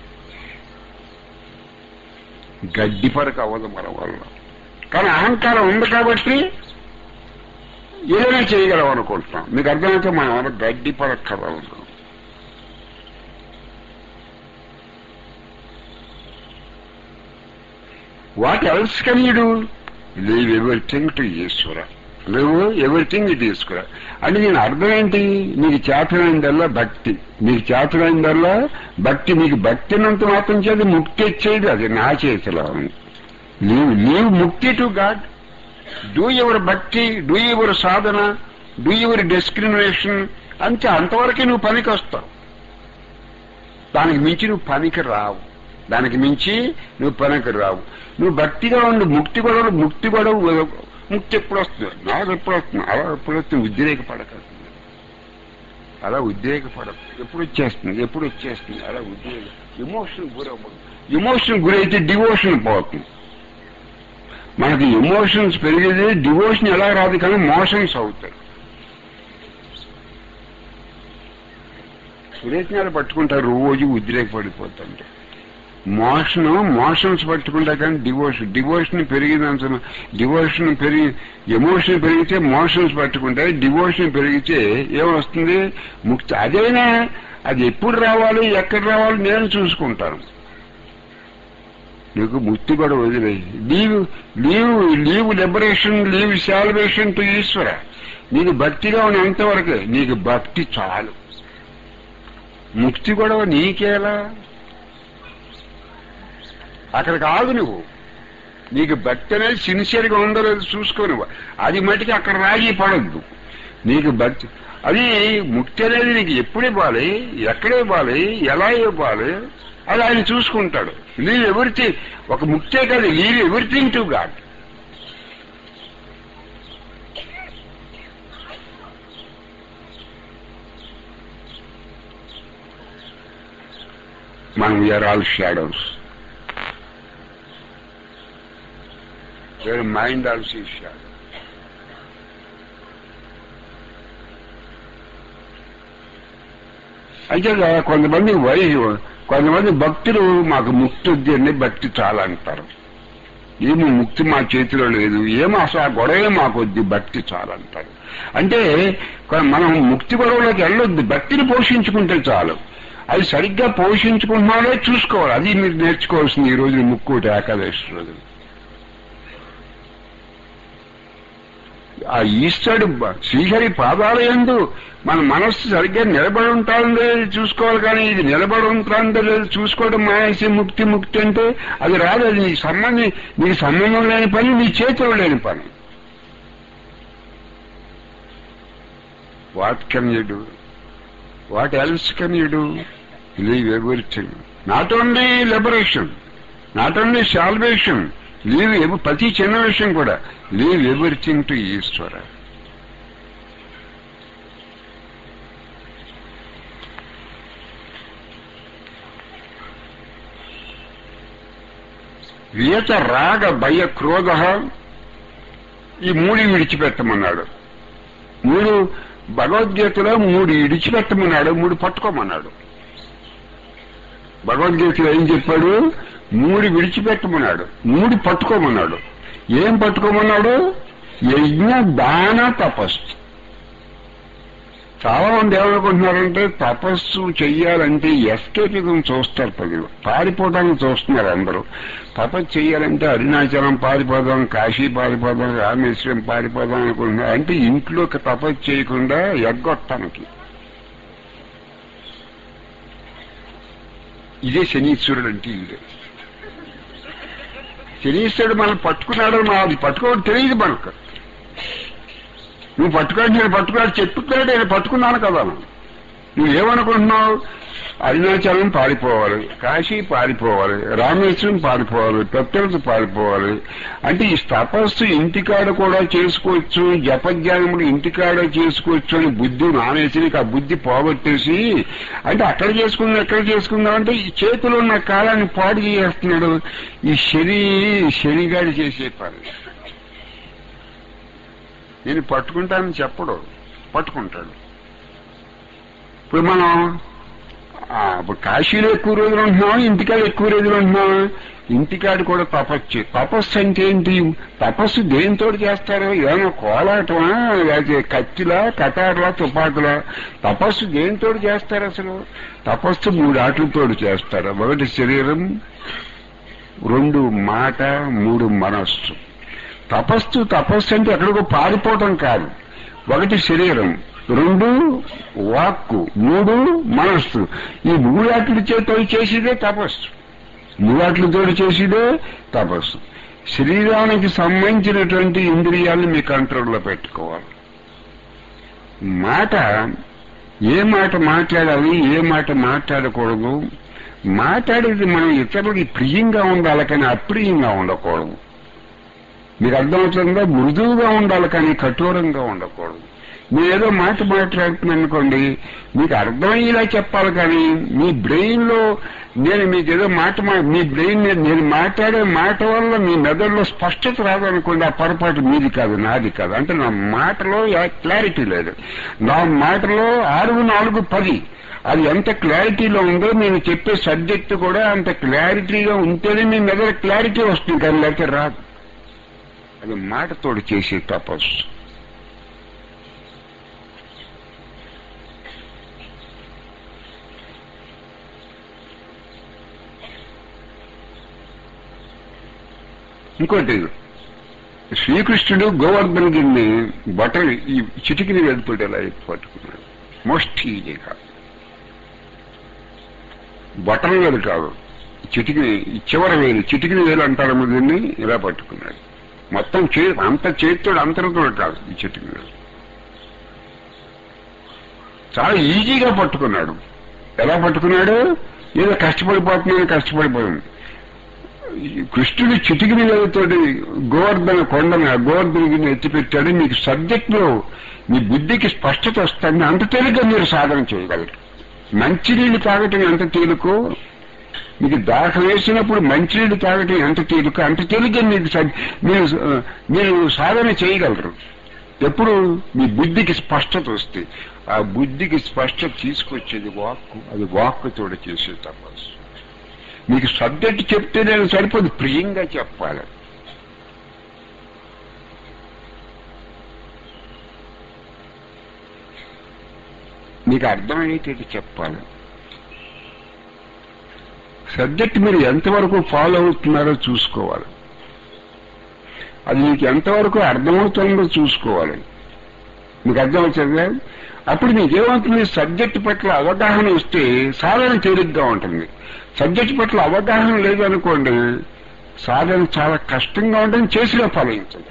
గడ్డి పరకు అవ్వదు మన వల్ల కానీ అహంకారం ఉంది కాబట్టి ఏదైనా చేయగలం అనుకుంటున్నాం మీకు అర్థమైతే మనం వల్ల గడ్డి పరకు కదలదు what else can you do leave everything to Ishwara నువ్వు ఎవ్రీథింగ్ ఇట్ ఈశ్వర అంటే నేను అర్థం ఏంటి నీకు చేతనైందల్లా భక్తి నీకు చేతనైందల్లా భక్తి నీకు భక్తి ఉన్నంత మాత్రం చేతి ముక్తి ఇచ్చేది అది నా చేతిలో ఉంది leave leave mukti to God do your bhakti do your sadhana do your discrimination అంతే అంతవరకే నువ్వు పనికి వస్తావు దానికి మించి నువ్వు పనికి రావు దానికి మించి నువ్వు పనికి రావు నువ్వు భక్తిగా ఉండు ముక్తి గొడవ ముక్తి గొడవ ముక్తి ఎప్పుడు వస్తుంది నాకు ఎప్పుడు వస్తుంది అలా ఎప్పుడు వస్తుంది ఉద్రేకపడక అలా ఉద్రేకపడదు ఎప్పుడు వచ్చేస్తుంది ఎప్పుడు వచ్చేస్తుంది అలా ఉద్రేక ఎమోషన్ గురవ్వదు ఎమోషన్ గురైతే డివోషన్ పోతుంది మనకి ఎమోషన్స్ పెరిగేది డివోషన్ ఎలా రాదు కానీ మోషన్స్ అవుతాయి ప్రయత్నాలు పట్టుకుంటారు రోజు ఉద్రేకపడిపోతుంటారు మోషన్ మోషన్స్ పట్టుకుంటా కానీ డివోషన్ డివోషన్ పెరిగినంత డివోషన్ పెరిగి ఎమోషన్ పెరిగితే మోషన్స్ పట్టుకుంటాయి డివోషన్ పెరిగితే ఏమొస్తుంది ముక్తి అదైనా అది ఎప్పుడు రావాలి ఎక్కడ రావాలి నేను చూసుకుంటాను నీకు ముక్తి కూడా వదిలే leave leave leave liberation leave salvation to Ishwara నీకు భక్తిగా ఉన్నంతవరకే నీకు భక్తి చాలు ముక్తి గొడవ నీకేలా అక్కడికి ఆగు నువ్వు నీకు భక్తి అనేది సిన్సియర్గా ఉందో లేదో చూసుకో నువ్వు అది మటుకి అక్కడ రాగి పడద్దు నీకు భక్తి అది ముక్తి అనేది నీకు ఎప్పుడు ఇవ్వాలి ఎక్కడ ఇవ్వాలి ఎలా ఇవ్వాలి అది ఆయన చూసుకుంటాడు లీవ్ ఎవ్రీథింగ్ ఒక ముక్తే కాదు లీవ్ ఎవ్రీథింగ్ టు గాడ్ మనం we're all shadows where mind also shadow అయితే కొంతమంది వై కొంతమంది భక్తులు మాకు ముక్తి వద్దు అండి భక్తి చాలా అంటారు ఏమో ముక్తి మా చేతిలో లేదు ఏమో అసలు ఆ గొడవే మాకు వద్దు భక్తి చాలా అంటారు అంటే మనం ముక్తి గొడవలోకి వెళ్ళొద్దు భక్తిని పోషించుకుంటే చాలు అది సరిగ్గా పోషించుకుంటున్నాడే చూసుకోవాలి అది మీరు నేర్చుకోవాల్సింది ఈ రోజు ముక్కోటి ఏకాదశి రోజు ఆ ఈశ్వరుడు శ్రీహరి పాదాల ఎందు మన మనస్సు సరిగ్గా నిలబడి ఉంటాందో లేదో చూసుకోవాలి కానీ ఇది నిలబడి ఉంటుందో లేదో చూసుకోవడం మానేసి ముక్తి ముక్తి అంటే అది రాదు అది నీకు సంబంధం నీకు సంబంధం లేని పని నీ చేతిలో లేని పని what can you do what else can you do leave everything not only liberation not only salvation leave ప్రతి చిన్న విషయం కూడా లీవ్ ఎవ్రీథింగ్ టు ఈశ్వర వీత రాగ భయ క్రోధ ఈ మూడు విడిచిపెట్టమన్నాడు మూడు భగవద్గీతలో మూడు విడిచిపెట్టమన్నాడు మూడు పట్టుకోమన్నాడు భగవద్గీతలో ఏం చెప్పాడు మూడు విడిచిపెట్టమన్నాడు మూడు పట్టుకోమన్నాడు ఏం పట్టుకోమన్నాడు యజ్ఞ దాన తపస్సు చాలా మంది ఏమనుకుంటున్నారంటే తపస్సు చెయ్యాలంటే ఎస్కేపిజం చూస్తారు ప్రజలు పారిపోవడానికి చూస్తున్నారు అందరూ తపస్సు చెయ్యాలంటే అరుణాచలం పారిపోదాం కాశీ పారిపోదాం రామేశ్వరం పారిపోదాం అనుకుంటున్నారు అంటే ఇంట్లోకి తపస్సు చేయకుండా ఎగ్గొట్టడానికి ఇదే శనీశ్వరుడు అంటే ఇదే శనీశ్వరుడు మనం పట్టుకున్నాడు మా అది పట్టుకోవడం తెలియదు మనకు నువ్వు పట్టుకోండి నేను పట్టుకున్నాడు చెప్పుతున్నాడు నేను పట్టుకున్నాను కదా నువ్వు ఏమనుకుంటున్నావు అరుణాచలం పారిపోవాలి కాశీ పారిపోవాలి రామేశ్వరం పారిపోవాలి పెత్తలకు పారిపోవాలి అంటే ఈ తపస్సు ఇంటికాడ కూడా చేసుకోవచ్చు జపజ్ఞానములు ఇంటికాడ చేసుకోవచ్చు అని బుద్ధి మానేసి నీకు ఆ బుద్ధి పోగొట్టేసి అంటే అక్కడ చేసుకుందాం ఎక్కడ చేసుకుందాం అంటే ఈ చేతిలో ఉన్న కాలాన్ని పాడు చేస్తున్నాడు ఈ శని శనిగాడి చేసే పని నేను పట్టుకుంటానని చెప్పడు పట్టుకుంటాడు ఇప్పుడు మనం ఆ, ఇప్పుడు కాశీలో ఎక్కువ రోజులు ఉంటున్నాం ఇంటికాడ ఎక్కువ రోజులు ఉంటున్నాం ఇంటికాడ కూడా తపస్సు తపస్సు అంటే ఏంటి తపస్సు దేనితో చేస్తారు ఏమైనా కోలాటమా లేకపోతే కత్తిలా కటార్లా తుపాకులా తపస్సు దేనితో చేస్తారు అసలు తపస్సు మూడు ఆటలతో చేస్తారు ఒకటి శరీరం రెండు మాట మూడు మనస్సు తపస్సు తపస్సు అంటే ఎక్కడికో పారిపోవటం కాదు ఒకటి శరీరం రెండు వాక్కు మూడు మనస్సు ఈ మూడాట్ల చేతో చేసేదే తపస్సు మూడాట్లతో చేసేదే తపస్సు శరీరానికి సంబంధించినటువంటి ఇంద్రియాలను మీ కంట్రోల్లో పెట్టుకోవాలి మాట ఏ మాట మాట్లాడాలి ఏ మాట మాట్లాడకూడదు మాట్లాడేది మనం ఇతరులకి ప్రియంగా ఉండాలి కానీ అప్రియంగా ఉండకూడదు మీకు అర్థమవుతుందా మృదువుగా ఉండాలి కానీ కఠోరంగా ఉండకూడదు మీరు ఏదో మాట మాట్లాడుతున్నాను అనుకోండి మీకు అర్థమయ్యేలా చెప్పాలి కానీ మీ బ్రెయిన్ లో నేను మీకు ఏదో మాట మా- మీ బ్రెయిన్ మీద నేను మాట్లాడే మాట వల్ల మీ మెదడులో స్పష్టత రాదనుకోండి ఆ పొరపాటు మీది కాదు నాది కాదు అంటే నా మాటలో క్లారిటీ లేదు నా మాటలో ఆరు నాలుగు పది అది ఎంత క్లారిటీలో ఉందో నేను చెప్పే సబ్జెక్ట్ కూడా అంత క్లారిటీగా ఉంటేనే మీ మెదడు క్లారిటీ వస్తుంది కానీ లేకపోతే రాదు అది మాటతోడు చేసే తపస్సు ఇంకోటి శ్రీకృష్ణుడు గోవర్ధన గిరిని బట్టలు ఈ చిటికిని వెళ్తుంటే ఎలా ఎత్తి పట్టుకున్నాడు మోస్ట్ ఈజీగా బట్టల వేలు కాదు చిటికిని ఈ చివరి వేలు చిటికిని వేలు అంటారు దీన్ని ఇలా పట్టుకున్నాడు మొత్తం చే అంత చేతితోడు అంతరంతో కాదు ఈ చిటికిని వేలు చాలా ఈజీగా పట్టుకున్నాడు ఎలా పట్టుకున్నాడు ఏదో కష్టపడిపోతున్నాను కష్టపడిపోయాను కృష్ణుడు చిటికిన వేలతోటి గోవర్ధన కొండని ఆ గోవర్ధనగిరిని ఎత్తిపెట్టాడు మీకు సబ్జెక్ట్ లో మీ బుద్ధికి స్పష్టత వస్తుంది అంత తేలిగ్గా మీరు సాధన చేయగలరు మంచినీళ్ళు తాగటం ఎంత తేలికో మీకు దాహం వేసినప్పుడు మంచినీళ్ళు తాగటం ఎంత తేలికో అంత తేలిగ్గా మీకు స- మీరు ఆ, మీరు సాధన చేయగలరు ఎప్పుడు మీ బుద్ధికి స్పష్టత వస్తే ఆ బుద్ధికి స్పష్టత తీసుకొచ్చేది వాక్కు అది వాక్కుతో చేసే తపస్సు మీకు సబ్జెక్ట్ చెప్తే నేను సరిపోదు ప్రియంగా చెప్పాలి మీకు అర్థమయ్యేటట్టు చెప్పాలి సబ్జెక్ట్ మీరు ఎంతవరకు ఫాలో అవుతున్నారో చూసుకోవాలి అది మీకు ఎంతవరకు అర్థమవుతుందో చూసుకోవాలి మీకు అర్థమవుతుందా అప్పుడు మీకు ఏమవుతుంది సబ్జెక్ట్ పట్ల అవగాహన వస్తే సాధన తేలిగ్గా ఉంటుంది సబ్జెక్ట్ పట్ల అవగాహన లేదనుకోండి సాధన చాలా కష్టంగా ఉంటుంది చేసినా ఫలించదు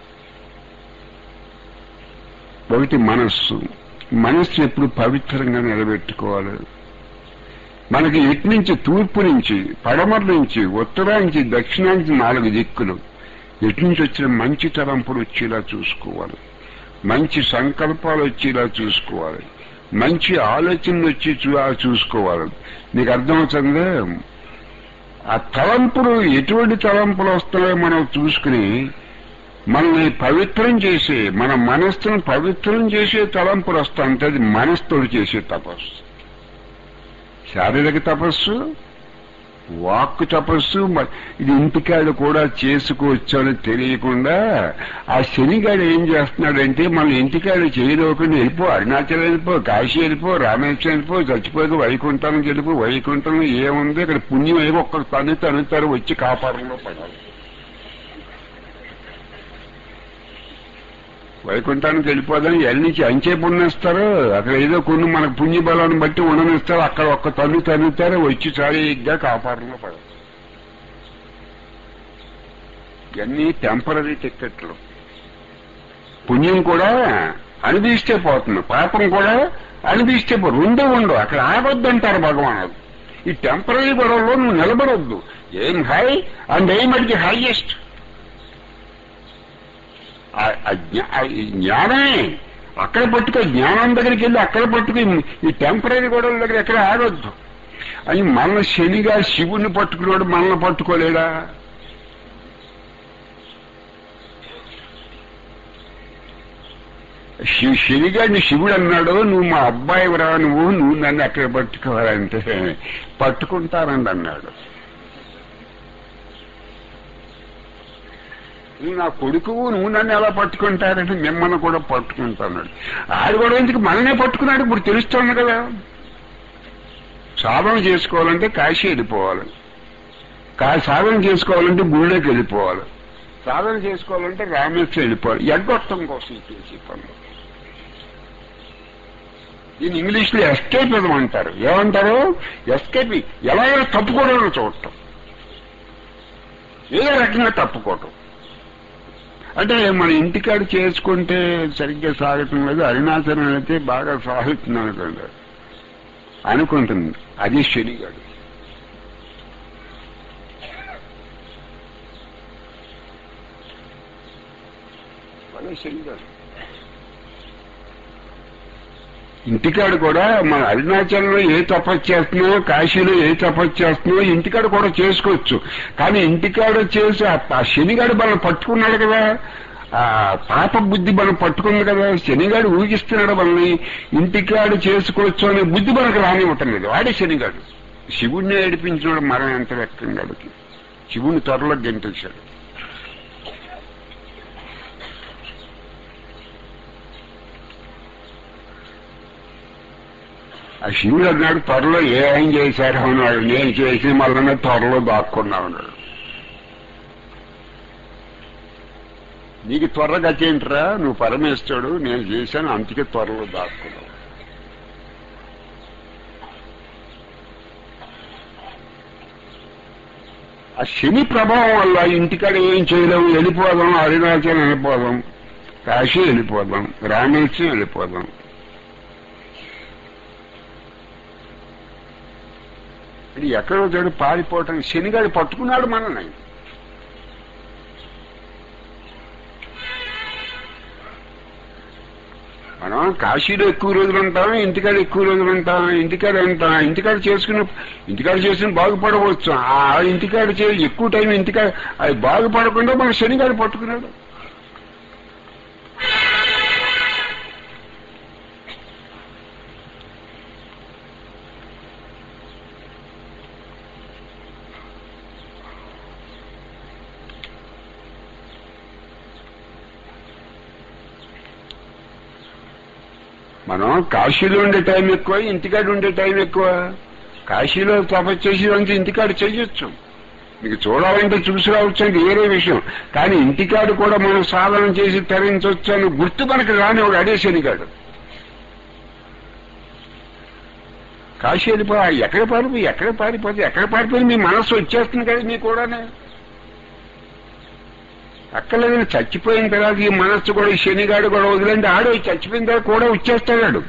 ఒకటి మనస్సు మనస్సు ఎప్పుడు పవిత్రంగా నిలబెట్టుకోవాలి మనకి ఇటు నుంచి తూర్పు నుంచి పడమర నుంచి ఉత్తరానికి దక్షిణానికి నాలుగు దిక్కులు ఎటు నుంచి వచ్చిన మంచి తలంపులు వచ్చేలా చూసుకోవాలి మంచి సంకల్పాలు వచ్చేలా చూసుకోవాలి మంచి ఆలోచనలు వచ్చి చూ- చూసుకోవాలి నీకు అర్థమవుతుందా ఆ తలంపులు ఎటువంటి తలంపులు వస్తున్నాయో మనం చూసుకుని మనల్ని పవిత్రం చేసే మన మనస్సును పవిత్రం చేసే తలంపులు వస్తాయంటే అది మనస్సుతో చేసే తపస్సు శారీరక తపస్సు వాక్కు తపస్సు మ- ఇది ఇంటికాడు కూడా చేసుకోవచ్చు అని తెలియకుండా ఆ శనిగాడు ఏం చేస్తున్నాడంటే మన ఇంటికాడు చేయలేకుండా వెళ్ళిపో అరుణాచలం వెళ్ళిపో కాశీ వెళ్ళిపో రామేశ్వరం వెళ్ళిపో చచ్చిపోయి వైకుంఠానికి వెళ్ళిపో వైకుంఠంలో ఏముంది ఇక్కడ పుణ్యం ఏమో ఒక్క తను తనుతారు వచ్చి కాపాడంలో పడాలి వైకుంఠానికి వెళ్ళిపోదని ఎల్ నుంచి అంచే పుణ్యస్తారు అక్కడ ఏదో కొన్ని మనకు పుణ్య బలాన్ని బట్టి ఉండనిస్తారు అక్కడ ఒక్క తల్లి తన్నుతారు వచ్చి సరిగ్గా కాపాడంలో పడదు ఇవన్నీ టెంపరీ టికెట్లు పుణ్యం కూడా అనిపిస్తే పోతుంది పాపం కూడా అనిపిస్తే పో రెండూ ఉండవు అక్కడ ఆగొద్దంటారు భగవానుడు ఈ టెంపరీ గొడవలో నువ్వు నిలబడొద్దు ఏం హై అండ్ ఏం అడిగి హైయెస్ట్ ఆ- ఆ జ్ఞా- ఆ ఈ జ్ఞానమే అక్కడ పట్టుకో జ్ఞానం దగ్గరికి వెళ్ళి అక్కడ పట్టుకు ఈ టెంపరీ గొడవల దగ్గర ఎక్కడ ఆగొద్దు అని మన శనిగా శివుని పట్టుకున్నాడు మనల్ని పట్టుకోలేడా శి- శనిగాడిని శివుడు అన్నాడు నువ్వు మా అబ్బాయి రా నువ్వు నువ్వు నన్ను ఎక్కడ పట్టుకోవాలంటే పట్టుకుంటానండి అన్నాడు నువ్వు నా కొడుకువు నువ్వు నన్ను ఎలా పట్టుకుంటారంటే మిమ్మల్ని కూడా పట్టుకుంటాన్నాడు ఆడు కూడా ఎందుకు మననే పట్టుకున్నాడు ఇప్పుడు తెలుస్తోంది కదా సాధన చేసుకోవాలంటే కాశీ వెళ్ళిపోవాలి కా సాధన చేసుకోవాలంటే గుళ్ళోకి వెళ్ళిపోవాలి సాధన చేసుకోవాలంటే రామేశ్వరం వెళ్ళిపోవాలి ఎగ్గొట్టం కోసం చేసే పనులు దీన్ని ఇంగ్లీష్ లో ఎస్కేపిజం అంటారు ఏమంటారు ఎస్కేపి ఎలాగైనా తప్పుకోవడం చూడటం ఏదో రకంగా తప్పుకోవటం అంటే మన ఇంటికాడ చేసుకుంటే సరిగ్గా సాగటం లేదు అరుణాచలం అయితే బాగా సాగుతుంది అనుకోండి అనుకుంటుంది అది శనిగాడు అదే శనిగాడు ఇంటికాడ కూడా మన అరుణాచలంలో ఏ తపస్సు చేస్తున్నావు కాశీలో ఏ తపస్సు చేస్తున్నావు ఇంటికాడ కూడా చేసుకోవచ్చు కానీ ఇంటికాడ చేసి ఆ- ఆ శనిగాడు మనం పట్టుకున్నాడు కదా ఆ పాప బుద్ధి మనం పట్టుకుంది కదా శనిగాడు ఊగిస్తున్నాడు మనల్ని ఇంటికాడు చేసుకోవచ్చు అనే బుద్ధి మనకు రానివ్వటం లేదు వాడే శనిగాడు శివుణ్ణి ఏడిపించినాడు మరం ఎంత వ్యక్తంగాడికి శివుని త్వరలో గెంటేశాడు ఆ శివుడు అన్నాడు త్వరలో ఏం చేశారు అన్నాడు నేను చేసిన మళ్ళీ త్వరలో దాక్కున్నా అన్నాడు నీకు త్వరగా ఏంట్రా నువ్వు పరమేశ్వరుడు నేను చేశాను అందుకే త్వరలో దాక్కున్నావు ఆ శని ప్రభావం వల్ల ఇంటికాడ ఏం చేయలేము వెళ్ళిపోదాం అరుణాచలం వెళ్ళిపోదాం కాశీ వెళ్ళిపోదాం రామేశ్వరం వెళ్ళిపోదాం ఇది ఎక్కడో చోటు పారిపోవటం శనిగాడు పట్టుకున్నాడు మనల్ని మనం కాశీలో ఎక్కువ రోజులు ఉంటాం ఇంటికాడ ఎక్కువ రోజులు ఉంటాం ఇంటికాడ ఉంటాం ఇంటికాడ చేసుకుని ఇంటికాడ చేసుకుని బాగుపడవచ్చు ఆ ఇంటికాడ చే ఎక్కువ టైం ఇంటికాడ అది బాగుపడకుండా మన శనిగాడు పట్టుకున్నాడు మనం కాశీలో ఉండే టైం ఎక్కువ ఇంటికాడ ఉండే టైం ఎక్కువ కాశీలో తపస్సు చేసేదంటే ఇంటికాడ చెయ్యొచ్చు మీకు చూడాలంటే చూసి రావచ్చు అంటే వేరే విషయం కానీ ఇంటికాడు కూడా మనం సాధన చేసి తరించవచ్చు అని గుర్తు మనకు రాని ఒక అడే శనిగాడు కాశీ వెళ్ళిపో ఎక్కడ పారిపోయి ఎక్కడ పారిపోతే ఎక్కడ పారిపోయి మీ మనస్సు వచ్చేస్తుంది కదా మీకు కూడానే అక్కర్లేదని చచ్చిపోయిన తర్వాత ఈ మనస్సు కూడా ఈ శనిగాడు కూడా వదిలేండి ఆడు చచ్చిపోయిన తర్వాత కూడా వచ్చేస్తాడు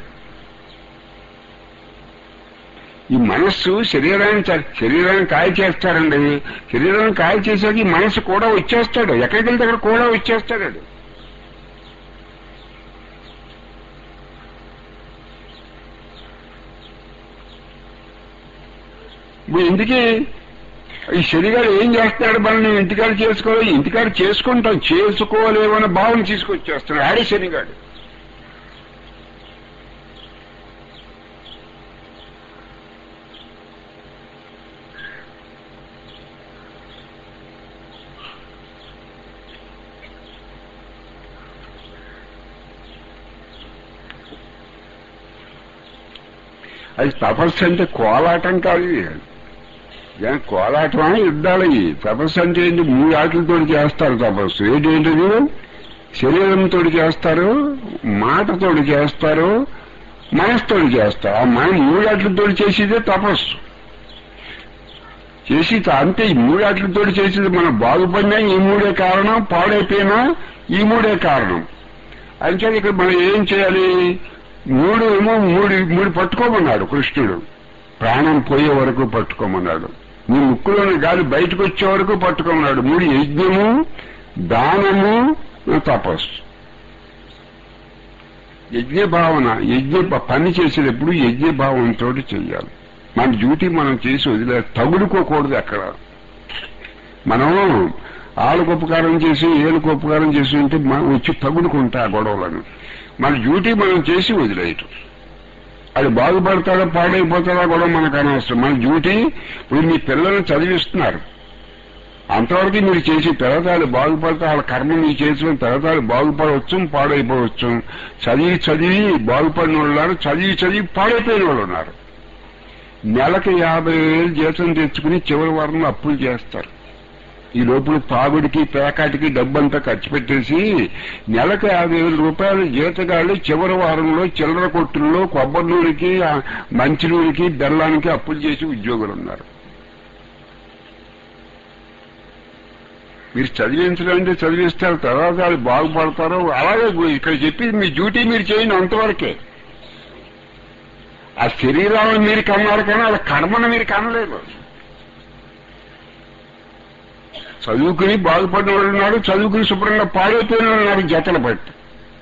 ఈ మనస్సు శరీరాన్ని చ- శరీరాన్ని కాయ చేస్తాడండి శరీరాన్ని కాయ చేసాక ఈ మనస్సు కూడా వచ్చేస్తాడు ఎక్కడికి వెళ్తే అక్కడ కూడా వచ్చేస్తాడు వాడు. ఇప్పుడు ఇందుకే ఈ శనిగారు ఏం చేస్తున్నాడు మనం నేను ఇంటికాడ చేసుకోవాలి ఇంటికాడ చేసుకుంటాం చేసుకోలేమన్న భావన తీసుకొచ్చేస్తున్నాడు ఆడే శనిగాడు అది తపస్సు అంటే కోలాటం కాదు ఇది. ఏం కోలాటమా యుద్ధాలు ఇవి. తపస్సు అంటే ఏంటి మూడు ఆటలతో చేస్తారు తపస్సు ఏంటేంటిది శరీరంతో చేస్తారు మాటతో చేస్తారు మనసుతో చేస్తారు ఆ మన మూడు ఆటలతో చేసేదే తపస్సు చేసి అంతే ఈ మూడు ఆటలతో చేసేది మనం బాగుపడినా ఈ మూడే కారణం పాడైపోయినా ఈ మూడే కారణం అంటే ఇక్కడ మనం ఏం చేయాలి మూడు ఏమో మూడు మూడు పట్టుకోమన్నాడు కృష్ణుడు ప్రాణం పోయే వరకు పట్టుకోమన్నాడు నీ ముక్కులోని గాలి బయటకు వచ్చే వరకు పట్టుకోమన్నాడు మూడు యజ్ఞము దానము తపస్సు యజ్ఞ భావన యజ్ఞ భ- పని చేసేటప్పుడు యజ్ఞ భావంతో చెయ్యాలి మన డ్యూటీ మనం చేసి వదిలే తగులుకోకూడదు అక్కడ మనం ఆళ్ళకు ఉపకారం చేసి ఏళ్ళకు ఉపకారం చేసి ఉంటే మనం వచ్చి తగులుకుంటా ఆ గొడవలను మన డ్యూటీ మనం చేసి వదిలేయటం అది బాగుపడతాడా పాడైపోతాడా కూడా మనకు అనవసరం మన డ్యూటీ ఇప్పుడు మీ పిల్లల్ని చదివిస్తున్నారు అంతవరకు మీరు చేసి పిల్లతాలు బాగుపడితే వాళ్ళ కర్మ మీరు చేసిన పిల్లతాలు బాగుపడవచ్చు పాడైపోవచ్చు చదివి చదివి బాగుపడిన వాళ్ళు ఉన్నారు చదివి చదివి పాడైపోయిన వాళ్ళు ఉన్నారు నెలకు యాభై వేలు జీతం తెచ్చుకుని చివరి వారంలో అప్పులు చేస్తారు ఈ లోపల తాగుడికి పేకాటికి డబ్బంతా ఖర్చు పెట్టేసి నెలకు యాభై వేల రూపాయలు జీతగాళ్ళు చివరి వారంలో చిల్లర కొట్టుల్లో కొబ్బరి నూనెకి ఆ మంచి నూనెకి బెల్లానికి అప్పులు చేసి ఉద్యోగులు ఉన్నారు మీరు చదివించాలంటే చదివిస్తారు తర్వాత వాళ్ళు బాగుపడతారు అలాగే ఇక్కడ చెప్పి మీ డ్యూటీ మీరు చేయండి అంతవరకే ఆ శరీరాలను మీరు కన్నారు కానీ వాళ్ళ కర్మను మీరు కనలేదు చదువుకుని బాగుపడిన వాళ్ళు ఉన్నారు చదువుకుని శుభ్రంగా పాడైపోయిన వాళ్ళు ఉన్నారు జతలు పట్టి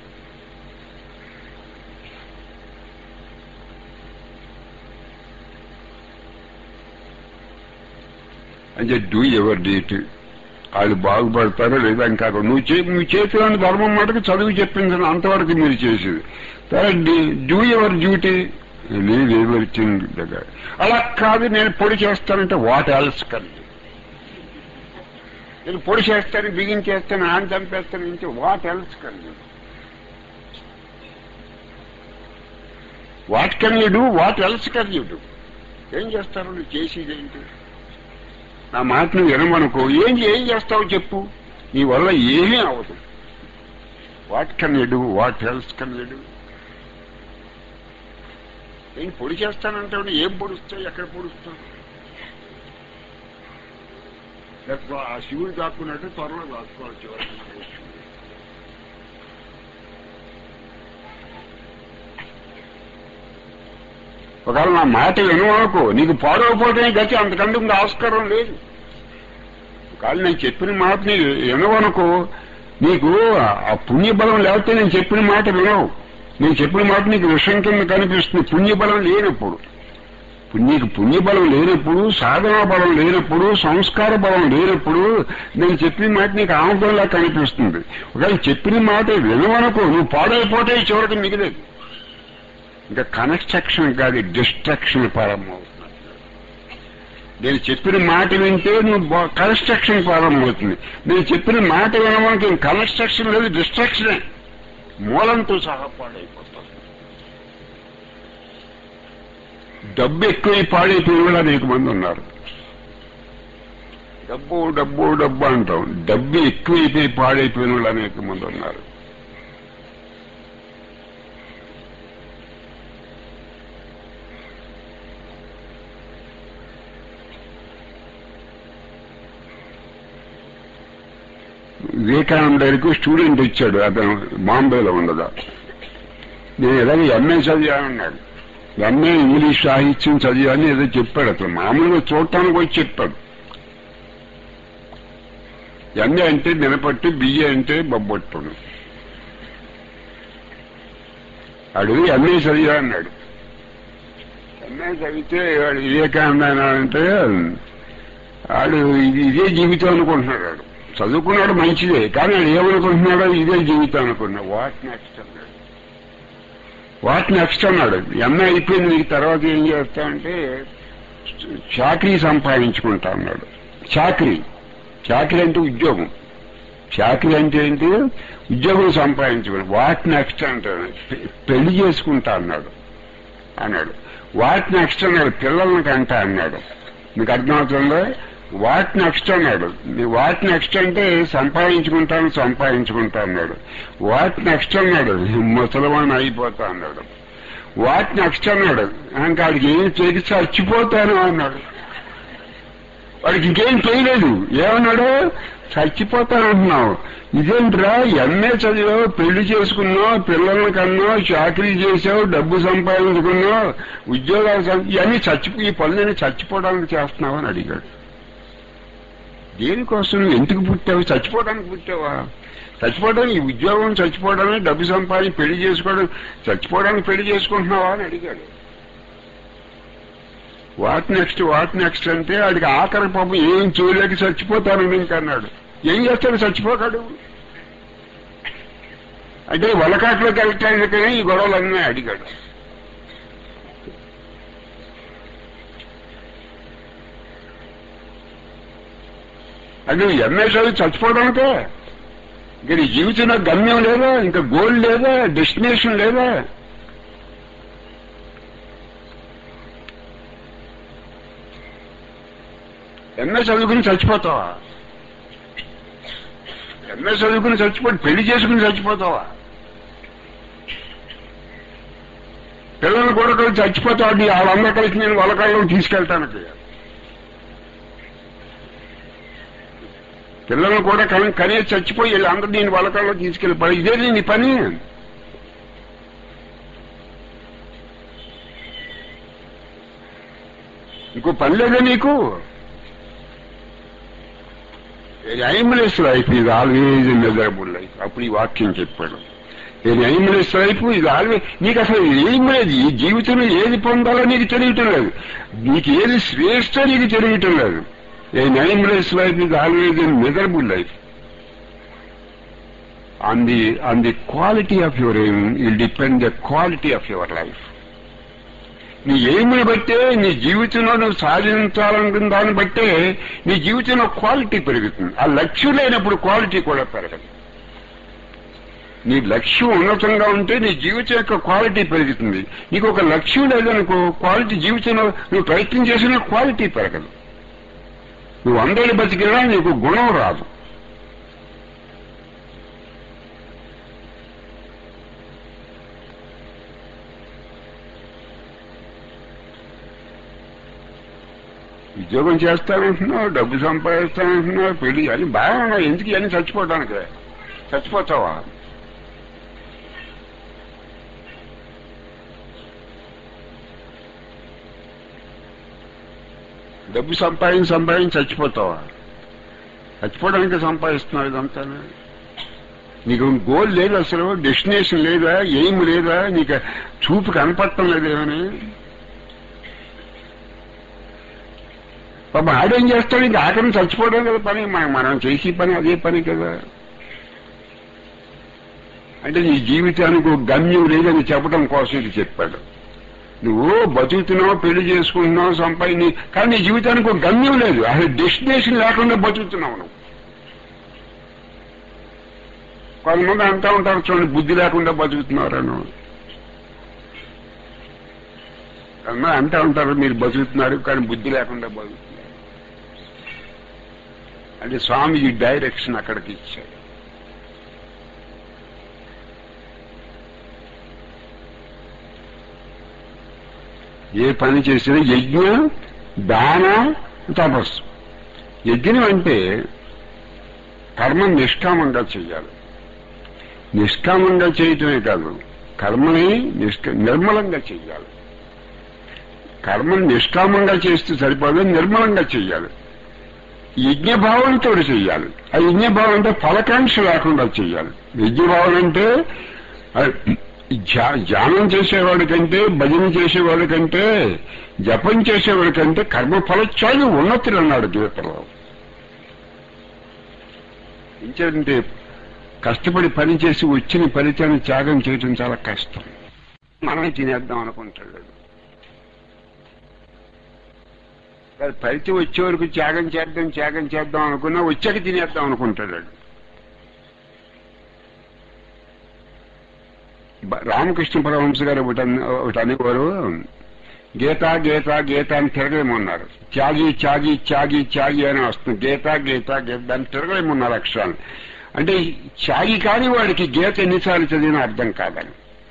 అంటే డూ ఎవర్ డ్యూటీ వాళ్ళు బాగుపడతారో లేదా ఇంకా నువ్వు చే నువ్వు చేతిలోని ధర్మం మటుకు చదువు చెప్పింది అంతవరకు మీరు చేసేది do your duty leave everything దగ్గర అలా కాదు నేను పొడి చేస్తానంటే వాట్ ఎల్స్ కలిగి నేను పొడి చేస్తాను బిగించేస్తాను ఆయన చంపేస్తాను ఇంటి వాట్ ఎల్స్ కలిగి what can you do what else can you do ఏం చేస్తారు నువ్వు చేసేది ఏంటి నా మాట నువ్వు వినమనుకో ఏం ఏం చేస్తావు చెప్పు నీ వల్ల ఏమీ అవదు what can you do what else can you do ఏం పొడి చేస్తానంటే ఏం పొడుస్తావు ఎక్కడ పొడుస్తావు లేకపోతే ఆ శివుడు దాక్కున్నట్టు త్వరలో దాక్కోవాలి చివరికి ఒకవేళ నా మాట వినవనుకో నీకు పాడవపోతే గతి అంతకంటే ఇంకా ఆస్కారం లేదు ఒకవేళ నేను చెప్పిన మాట నీ వినవనుకో నీకు ఆ పుణ్యబలం లేకపోతే నేను చెప్పిన మాట వినవు నేను చెప్పిన మాట నీకు విషయం కింద కనిపిస్తుంది పుణ్యబలం లేనప్పుడు నీకు పుణ్యబలం లేనప్పుడు సాధనా బలం లేనప్పుడు సంస్కార బలం లేనప్పుడు నేను చెప్పిన మాట నీకు ఆమోదంలా కనిపిస్తుంది ఒకవేళ చెప్పిన మాట వినవనుకో నువ్వు పాడైపోతే చివరికి మిగిలేదు ఇంకా కన్స్ట్రక్షన్ కాదు డిస్ట్రక్షన్ ప్రారంభమవుతుంది నేను చెప్పిన మాట వింటే నువ్వు కన్స్ట్రక్షన్ ప్రారంభమవుతుంది నేను చెప్పిన మాట వినడానికి కన్స్ట్రక్షన్ లేదు డిస్ట్రక్షనే మూలంతో సహా పాడైపోతాం డబ్బు ఎక్కువ పాడైపోయిన వాళ్ళు అనేక మంది ఉన్నారు డబ్బు డబ్బు డబ్బు అంటాం డబ్బు ఎక్కువైపోయి పాడైపోయిన వాళ్ళు అనేక మంది ఉన్నారు వివేకానంద దగ్గరికి స్టూడెంట్ ఇచ్చాడు అతను బాంబేలో ఉండదా నేను ఎలాగ ఎంఏ చదివానన్నాడు ఎంఏ ఇంగ్లీష్ సాహిత్యం చదివాని ఏదో చెప్పాడు అతను మామూలుగా చూడటానికి వచ్చి చెప్పాడు ఎంఏ అంటే మినపట్టు బిఏ అంటే బొబ్బట్టు అడుగు ఎంఏ చదివా అన్నాడు ఎంఏ చదివితే వాడు వివేకానంద అంటే వాడు ఇది ఇదే జీవితం అనుకుంటున్నాడు వాడు చదువుకున్నాడు మంచిదే కానీ వాడు ఏమనుకుంటున్నాడో ఇదే జీవితం అనుకున్నాడు వాట్ నెక్స్ట్ అన్నాడు వాట్ నెక్స్ట్ అన్నాడు ఎంఏ అయిపోయింది నీకు తర్వాత ఏం చేస్తావంటే చాకరీ సంపాదించుకుంటా అన్నాడు చాకరీ చాకరీ అంటే ఉద్యోగం చాకరీ అంటే ఏంటి ఉద్యోగం సంపాదించుకుని వాట్ నెక్స్ట్ అంటాడు పె- పెళ్లి చేసుకుంటా అన్నాడు అన్నాడు వాట్ నెక్స్ట్ అన్నాడు పిల్లల్ని కంట అన్నాడు మీకు అర్థమవుతుందో వాట్ నెక్స్ట్ అన్నాడు వాట్ నెక్స్ట్ అంటే సంపాదించుకుంటాను సంపాదించుకుంటా అన్నాడు వాట్ నెక్స్ట్ అన్నాడు ముసలమాన్ అయిపోతా అన్నాడు వాట్ నెక్స్ట్ అన్నాడు ఇంకా వాడికి ఏం చేసి చచ్చిపోతాను అన్నాడు వాడికి ఇంకేం చేయలేదు ఏమన్నాడు చచ్చిపోతానంటున్నావు ఇదేంట్రా ఎంఏ చదివావు పెళ్లి చేసుకున్నావు పిల్లల్ని కన్నావు చాకరీ చేసావు డబ్బు సంపాదించుకున్నావు ఉద్యోగాలు సం- ఇవన్నీ చచ్చిపో ఈ పనులని చచ్చిపోవడానికి చేస్తున్నావు అని అడిగాడు దేనికోసం నువ్వు ఎందుకు పుట్టావు చచ్చిపోవడానికి పుట్టావా చచ్చిపోవడానికి ఈ ఉద్యోగం చచ్చిపోవడానికి డబ్బు సంపాదించి పెళ్లి చేసుకోవడం చచ్చిపోవడానికి పెళ్లి చేసుకుంటున్నావా అని అడిగాడు వాట్ నెక్స్ట్ వాట్ నెక్స్ట్ అంటే వాడికి ఆఖరి పాపం ఏం చేయలేక చచ్చిపోతాను ఇంక అన్నాడు ఏం చేస్తాడు చచ్చిపోతాడు అంటే వలకాట్లోకి వెళ్ళటానికనే ఈ గొడవలన్నీ అడిగాడు అంటే ఎంఏ చదివి చచ్చిపోవడానికే ఇంకా నీ జీవితంలో గమ్యం లేదా ఇంకా గోల్ లేదా డెస్టినేషన్ లేదా ఎంఏ చదువుకుని చచ్చిపోతావా ఎంఏ చదువుకుని చచ్చిపోయి పెళ్లి చేసుకుని చచ్చిపోతావా పిల్లలు కూడా కలిసి చచ్చిపోతావు నీ వాళ్ళందరూ కలిసి నేను వలకాల్లో తీసుకెళ్తానికి పిల్లలను కూడా కని కనేసి చచ్చిపోయి వీళ్ళందరూ నేను వలకాల్లో తీసుకెళ్ళిపోయి ఇదే నీ పని ఇంకో పని లేదా నీకు ఐమ్లెస్ లైఫ్ ఇది ఆల్వేజ్ మెజరబుల్ లైఫ్ అప్పుడు ఈ వాక్యం చెప్పాడు నేను ఐమ్లెస్ లైఫ్ ఇది ఆల్వేజ్ నీకు అసలు ఏం లేదు ఈ జీవితంలో ఏది పొందాలో నీకు తెలియటం లేదు నీకు ఏది శ్రేష్ఠ నీకు తెలియటం లేదు ఏ ఐమ్లెస్ లైఫ్ ఇది always immeasurable life on the on the quality of your aim will depend the quality of your life నీ ఎయిమ్ని బట్టే నీ జీవితంలో నువ్వు సాధించాలనుకున్న దాన్ని బట్టే నీ జీవితంలో క్వాలిటీ పెరుగుతుంది ఆ లక్ష్యం లేనప్పుడు క్వాలిటీ కూడా పెరగదు నీ లక్ష్యం ఉన్నతంగా ఉంటే నీ జీవితం యొక్క క్వాలిటీ పెరుగుతుంది నీకు ఒక లక్ష్యం లేదనుకో క్వాలిటీ జీవితంలో నువ్వు ప్రయత్నం చేసిన క్వాలిటీ పెరగదు నువ్వు అందరి బతికినా నీకు గుణం రాదు ఉద్యోగం చేస్తానంటున్నావు డబ్బు సంపాదిస్తానంటున్నావు పెళ్లి అని బాగా ఉన్నాయి ఎందుకు ఇవన్నీ చచ్చిపోవడానికి చచ్చిపోతావా డబ్బు సంపాదించి సంపాదించి చచ్చిపోతావా చచ్చిపోవడానికి సంపాదిస్తున్నావు ఇదంతా నీకు గోల్ లేదు అసలు డెస్టినేషన్ లేదా ఎయిమ్ లేదా నీకు చూపు కనపడటం లేదేమని పాపం ఆడేం చేస్తాడు ఇంకా ఆఖరిని చచ్చిపోవడం కదా పని మనం మనం చేసే పని అదే పని కదా అంటే నీ జీవితానికి ఒక గమ్యం లేదని చెప్పడం కోసం ఇది చెప్పాడు నువ్వు బతుకుతున్నావు పెళ్లి చేసుకుంటున్నావు సంపాదించి కానీ నీ జీవితానికి ఒక గమ్యం లేదు అసలు డెస్టినేషన్ లేకుండా బతుకుతున్నావు నువ్వు కొంతమంది అంటా ఉంటారు చూడండి బుద్ధి లేకుండా బతుకుతున్నారను కొంతమంది అంటా ఉంటారు మీరు బతుకుతున్నారు కానీ బుద్ధి లేకుండా బతుకుతున్నారు అంటే స్వామిజీ డైరెక్షన్ అక్కడికి ఇచ్చాడు ఏ పని చేసినా యజ్ఞం దాన తపస్సు యజ్ఞం అంటే కర్మ నిష్కామంగా చేయాలి నిష్కామంగా చేయటమే కాదు కర్మని నిష్క నిర్మలంగా చేయాలి కర్మని నిష్కామంగా చేస్తే సరిపోదు నిర్మలంగా చేయాలి యజ్ఞభావంతో చేయాలి ఆ యజ్ఞభావం అంటే ఫలకాంక్ష లేకుండా చేయాలి యజ్ఞభావం అంటే ధ్యా- ధ్యానం చేసేవాడి కంటే భజన చేసేవాడి కంటే జపం చేసేవాడి కంటే కర్మ ఫలత్యాగి ఉన్నతులు అన్నాడు గీతలో ఇంకేంటే కష్టపడి పని చేసి వచ్చిన ఫలితాన్ని త్యాగం చేయటం చాలా కష్టం మనమే తినేద్దాం అనుకుంటాడు మరి ఫలితం వచ్చే వరకు త్యాగం చేద్దాం త్యాగం చేద్దాం అనుకున్నా వచ్చాక తినేద్దాం అనుకుంటాడు బ- రామకృష్ణ పరమహంస గారు ఒకటి అన్న- ఒకటి అనేవారు గీత గీత గీత అని తిరగలేమన్నారు త్యాగి త్యాగి త్యాగి త్యాగి అని వస్తుంది గీత గీత గీత దాన్ని తిరగలేమన్నారు అక్షరాలు అంటే ఈ త్యాగి కాని వాడికి గీత ఎన్నిసార్లు చదివినా అర్థం కాదని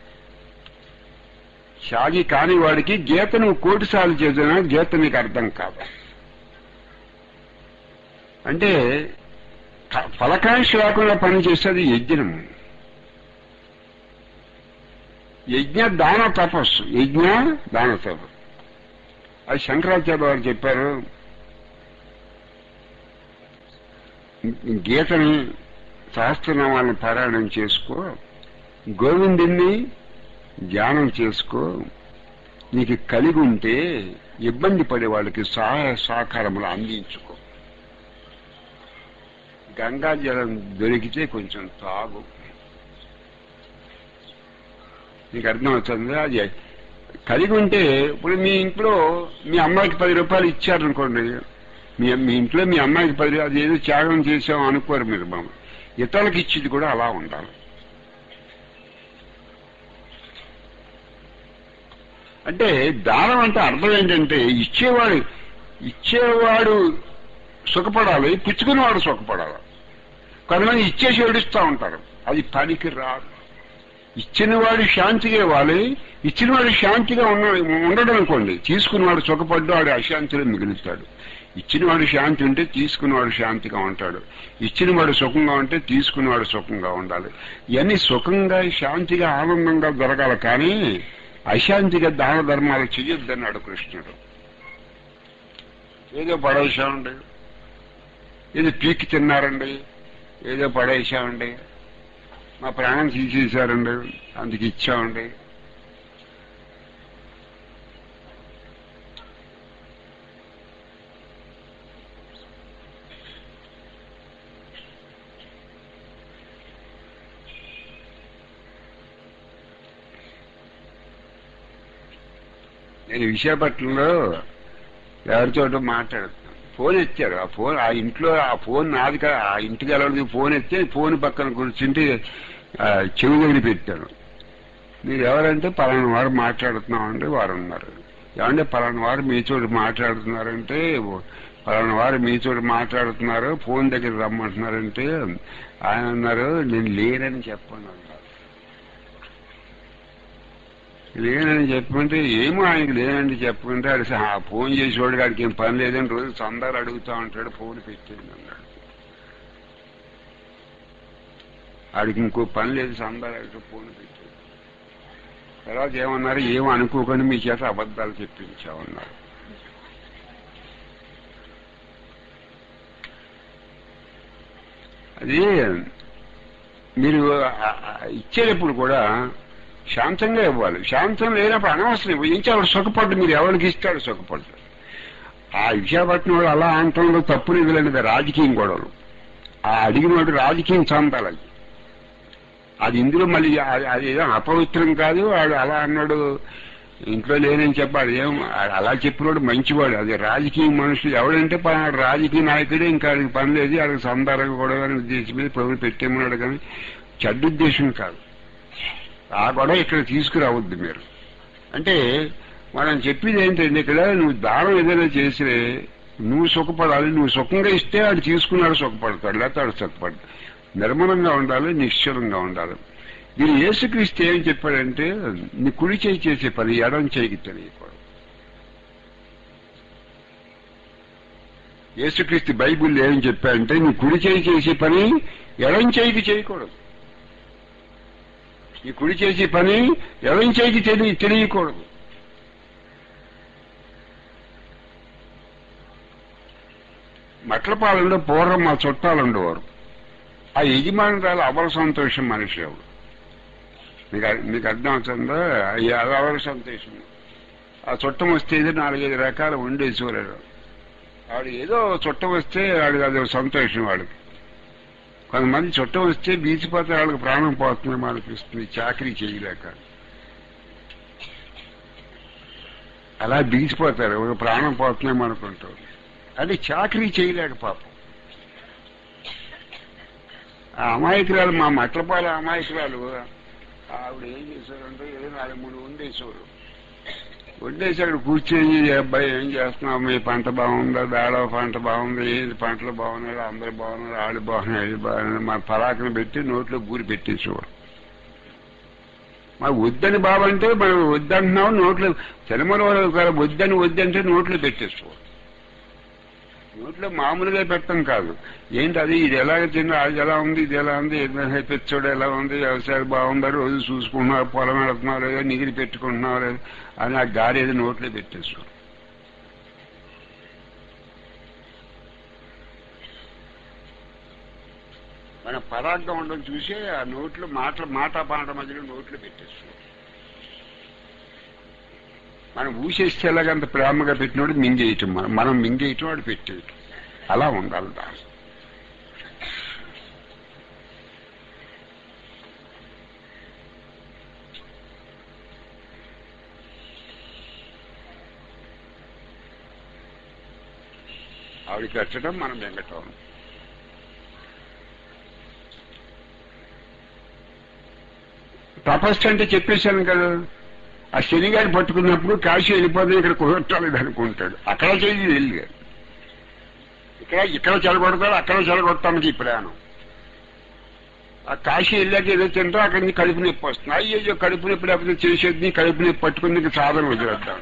త్యాగి కాని వాడికి గీత నువ్వు కోటి సార్లు చదివినా గీత నీకు అర్థం కాదు అంటే క- ఫలకాంక్ష లేకుండా పనిచేసేది యజ్ఞం యజ్ఞ దాన తపస్సు యజ్ఞ దాన తపస్సు అది శంకరాచార్య వారు చెప్పారు గీతని సహస్రనామాలను పారాయణం చేసుకో గోవిందుణ్ణి ధ్యానం చేసుకో నీకు కలిగి ఉంటే ఇబ్బంది పడే వాళ్ళకి సహాయ సహకారములు అందించుకో గంగా జలం దొరికితే కొంచెం తాగు నీకు అర్థమవుతుంది అది కలిగి ఉంటే ఇప్పుడు మీ ఇంట్లో మీ అమ్మాయికి పది రూపాయలు ఇచ్చారనుకోండి మీ మీ ఇంట్లో మీ అమ్మాయికి పది అది ఏదో త్యాగం చేసాం అనుకోరు మీరు బాబు ఇతరులకు ఇచ్చేది కూడా అలా ఉండాలి అంటే దానం అంటే అర్థం ఏంటంటే ఇచ్చేవాడు ఇచ్చేవాడు సుఖపడాలి పుచ్చుకునేవాడు సుఖపడాలి కొంతమంది ఇచ్చేసి ఏడుస్తూ ఉంటారు అది పనికి రాదు ఇచ్చినవాడు శాంతిగా ఇవ్వాలి ఇచ్చినవాడు శాంతిగా ఉన్న ఉండడం అనుకోండి తీసుకున్నవాడు సుఖపడ్డు వాడు అశాంతిలో మిగులుతాడు ఇచ్చినవాడు శాంతి ఉంటే తీసుకున్నవాడు శాంతిగా ఉంటాడు ఇచ్చినవాడు సుఖంగా ఉంటే తీసుకున్నవాడు సుఖంగా ఉండాలి ఇవన్నీ సుఖంగా శాంతిగా ఆనందంగా జరగాలి కానీ అశాంతిగా దాన ధర్మాలు చెయ్యొద్దన్నాడు కృష్ణుడు ఏదో పడేశామండి ఏదో పీకి తిన్నారండి ఏదో పడేశామండి మా ప్రాణం తీసేశారండి అందుకు ఇచ్చామండి నేను విశాఖపట్నంలో ఎవరితోటో మాట్లాడుతున్నాను ఫోన్ ఎత్తారు ఆ ఫోన్ ఆ ఇంట్లో ఆ ఫోన్ నాది కాదు ఆ ఇంటికి వెళ్ళదు ఫోన్ ఎత్తే ఫోన్ పక్కన కూర్చుంటే ఆ, చెవి దగ్గర పెట్టాను మీరు ఎవరంటే పలానా వారు మాట్లాడుతున్నామంటే వారు ఉన్నారు ఏమంటే పలానా వారు మీతో మాట్లాడుతున్నారంటే పలానా వారు మీతో మాట్లాడుతున్నారు ఫోన్ దగ్గర రమ్మంటున్నారంటే ఆయన అన్నారు నేను లేనని చెప్పను అన్నారు లేనని చెప్పమంటే ఏమో ఆయనకి లేనని చెప్పమంటే అది సహా ఫోన్ చేసేవాడు వాడికి ఏం పని లేదని రోజు చందాలు అడుగుతా ఉంటాడు ఫోన్ పెట్టేయండి అన్నాడు ఆడికి ఇంకో పని లేదు చందాలు అడిగితే ఫోన్ పెట్టేది తర్వాత ఏమన్నారు ఏం అనుకోకుండా మీ చేత అబద్ధాలు చెప్పించామన్నారు అది మీరు ఆ- ఆ ఇచ్చేటప్పుడు కూడా శాంతంగా ఇవ్వాలి శాంతం లేనప్పుడు అనవసరం ఇవ్వ. ఇంకా ఆవిడ సుఖపడ్డు మీరు ఎవరికి ఇస్తాడు సుఖపడ్డు ఆ విశాఖపట్నం వాళ్ళు అలా అంటంలో తప్పు లేదులేనిది రాజకీయం గొడవలు ఆ అడిగినవాడు రాజకీయం చందాలి అది అది ఇందులో మళ్ళీ అది- అది ఏదో అపవిత్రం కాదు వాడు అలా అన్నాడు ఇంట్లో లేనని చెప్పాడు ఏం అలా చెప్పినవాడు మంచివాడు అది రాజకీయ మనుషులు ఎవడంటే పలానాడు రాజకీయ నాయకుడే ఇంకా ఆడికి పని లేదు ఆడికి సందారం కూడా అని ఉద్దేశం మీద ప్రభుత్వం పెట్టేమన్నాడు కానీ చెడ్డ ఉద్దేశం కాదు ఆ గొడవ ఇక్కడ తీసుకురావద్దు మీరు అంటే మనం చెప్పేది ఏంటంటే ఇక్కడ నువ్వు దానం ఏదైనా చేసితే నువ్వు సుఖపడాలి నువ్వు సుఖంగా ఇస్తే వాడు తీసుకున్నాడు సుఖపడతాడు లేకపోతే వాడు సుఖపడతాడు నిర్మలంగా ఉండాలి నిశ్చలంగా ఉండాలి దీని యేసుక్రీస్తు ఏం చెప్పాడంటే నీ కుడి చేయి చేసే పని ఎడం చేయికి తెలియకూడదు యేసుక్రీస్తు బైబిల్ ఏం చెప్పాడంటే నీ కుడి చేయి చేసే పని ఎడం చేయికి చేయకూడదు ఈ కుడి చేసే పని ఎడం చేయికి తెలియ తెలియకూడదు మట్లపాలెంలో పూర్వం మా చుట్టాలు ఉండేవారు ఆ యజమానురాలు అవల సంతోషం మనిషి ఎవరు మీకు అర్- మీకు అర్థం అవుతుందో అది అదవర సంతోషం ఆ చుట్టం వస్తే ఏదో నాలుగైదు రకాలు ఉండే చూడరు వాడు ఏదో చుట్టం వస్తే వాడికి అది ఒక సంతోషం వాడికి కొంతమంది చుట్టం వస్తే బీచిపోతే వాళ్ళకి ప్రాణం పోతుందేమో అనిపిస్తుంది చాకరీ చేయలేక అలా బీచిపోతారు ఒక ప్రాణం పోతుందేమో అనుకుంటారు అది చాకరీ చేయలేక పాపం ఆ అమాయకురాలు మా మట్లపాల అమాయకురాలు ఆవిడ ఏం చేశారంటే ఏదో నాలుగు మూడు వండేసేవారు వండేసి అక్కడ కూర్చొని "ఈ అబ్బాయి ఏం చేస్తున్నావు మీ పంట బాగుందా దాడవ పంట బాగుంది ఏది పంటలు బాగున్నాయి అందరు బాగున్నారు వాళ్ళు బాగున్నారు ఇది బాగున్నారు మా పరాకును పెట్టి నోట్లో గూరి పెట్టేసేవారు మరి వద్దని బాబంటే మనం వద్దంటున్నాం నోట్లో సినిమాలో వద్దని వద్దంటే నోట్లో పెట్టేసుకోవాలి నోట్లో మామూలుగా పెట్టడం కాదు ఏంటి అది ఇది ఎలాగ తిన్నా అది ఎలా ఉంది ఇది ఎలా ఉంది పెచ్చోడు ఎలా ఉంది వ్యవసాయం బాగుందా రోజు చూసుకుంటున్నారు పొలం వెళుతున్నావు లేదా నిగిరి పెట్టుకుంటున్నావు లేదా అని ఆ గాలి ఏదో నోట్లో పెట్టేసుకో మన పరాగ్గా ఉండడం చూసి ఆ నోట్లో మాటలు మాట పాట మధ్యలో నోట్లో పెట్టేసుకో మనం ఊసేస్తే ఎలాగంత ప్రేమగా పెట్టినోడు మింగేయటం మనం మనం మింగేయటం వాడు పెట్టేయటం అలా ఉండాలి దాని ఆవిడ పెట్టడం మనం వెంగటం తపస్సు అంటే చెప్పేశాను కదా ఆ శనిగారి పట్టుకున్నప్పుడు కాశీ వెళ్ళిపోతే ఇక్కడ కుదరట్లేదు అనుకుంటాడు అక్కడ చేసి వెళ్ళి ఇక్కడ ఇక్కడ చెలగొడతాడు అక్కడ చెలగొట్టడానికి ఈ ప్రయాణం ఆ కాశీ వెళ్ళాక ఏదో తింటా అక్కడి నుంచి కడుపు నొప్పి వస్తుంది అయ్యో కడుపు నొప్పి లేకపోతే చేసేది కడుపు నొప్పి పట్టుకుని నీకు సాధన వదిలేద్దాం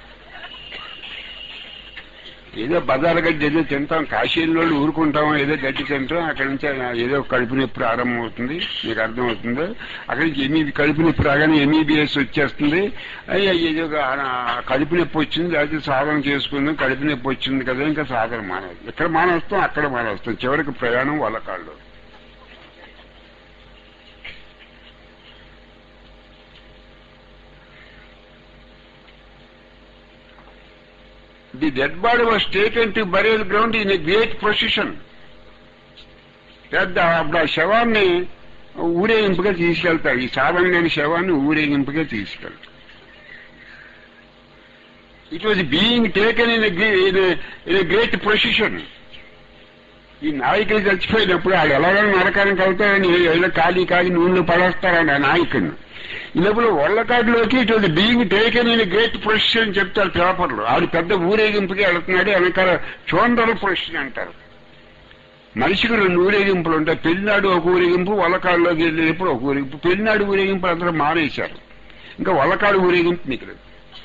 ఏదో బజార్ గడ్డి ఏదో తింటాం కాశీలో ఊరుకుంటాం ఏదో గడ్డి తింటాం అక్కడి నుంచి ఏదో కడుపు నొప్పి ప్రారంభం అవుతుంది మీకు అర్థం అవుతుంది అక్కడి నుంచి ఎమీ కడుపు నొప్పి రాగానే ఎంఈబిఎస్ వచ్చేస్తుంది అయ్యో ఏదో ఆ కడుపు నొప్పి వచ్చింది లేకపోతే సాధన చేసుకుందాం కడుపు నొప్పి వచ్చింది కదా ఇంకా సాధన మానేది ఇక్కడ మానేస్తాం అక్కడ మానేస్తాం చివరికి ప్రయాణం వాళ్ళ కాళ్ళు the dead body was taken to burial ground in a great procession పెద్ద అప్పుడు ఆ శవాన్ని ఊరేగింపుగా తీసుకెళ్తారు ఈ సాధన లేని శవాన్ని ఊరేగింపుగా తీసుకెళ్తారు it was being taken in in a great procession ఈ నాయకులు చచ్చిపోయినప్పుడు వాళ్ళు ఎలాగైనా నరకానికి వెళ్తారని ఏదో ఖాళీ ఖాళీ నూనెలు పడేస్తారని ఆ నాయకుడిని ఈ లోపల ఒళ్ళకాడులోకి it was being taken in great procession చెప్తారు పేపర్లు ఆడు పెద్ద ఊరేగింపుకి వెళ్తున్నాడు వెనకాల చోందర ప్రొసిషన్ అంటారు మనిషికి రెండు ఊరేగింపులు ఉంటాయి పెళ్లినాడు ఒక ఊరేగింపు వల్లకాడులోకి వెళ్ళేటప్పుడు ఒక ఊరేగింపు పెళ్లినాడు ఊరేగింపు అందరూ మానేశారు ఇంకా వల్లకాడు ఊరేగింపు మిగిలేదు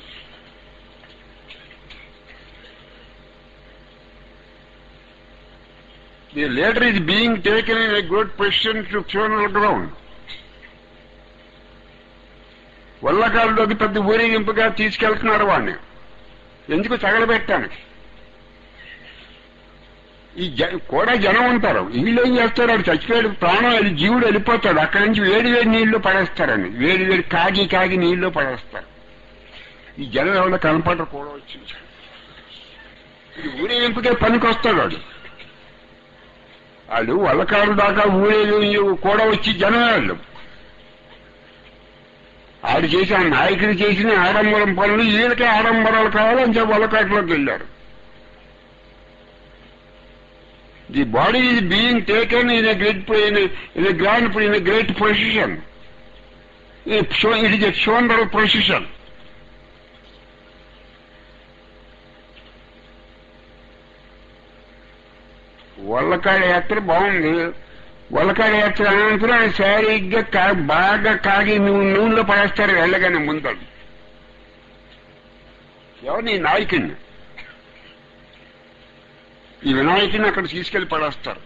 The later is being taken in a good position to funeral ground. వల్లకాళ్ళలోకి పెద్ద ఊరేగింపుగా తీసుకెళ్తున్నారు వాడిని ఎందుకు తగలబెట్టానికి ఈ జ- కూడా జనం ఉంటారు వీళ్ళు ఏం చేస్తారు వాడు చచ్చిపోయాడు ప్రాణం అది జీవుడు వెళ్ళిపోతాడు అక్కడి నుంచి వేడి వేడి నీళ్లు పడేస్తారని వేడి వేడి కాగి కాగి నీళ్లు పడేస్తారు ఈ జనం ఎవరో కనపడరు కూడా వచ్చి ఇది ఊరేగింపుకే పనికొస్తాడు వాడు వాళ్ళు వల్లకారు దాకా ఊరేగి కూడా వచ్చి జనం వాళ్ళు ఆడు చేసి ఆ నాయకుడు చేసిన ఆడంబరం పనులు వీళ్ళకే ఆడంబరాలు కావాలని చెప్పి వల్లకాట్లోకి వెళ్ళారు the body is being taken in great in grand in great position it is a షోండర్ పొజిషన్ వల్లకాడ యాత్ర బాగుంది వల్లకాడ యాత్ర అనంతరం సరిగ్గా కా- బాగా కాగి నువ్వు నూనెలో పడేస్తారు వెళ్ళగానే ముందు ఎవరు నీ నాయకుడిని ఈ వినాయకుడిని అక్కడ తీసుకెళ్లి పడేస్తారు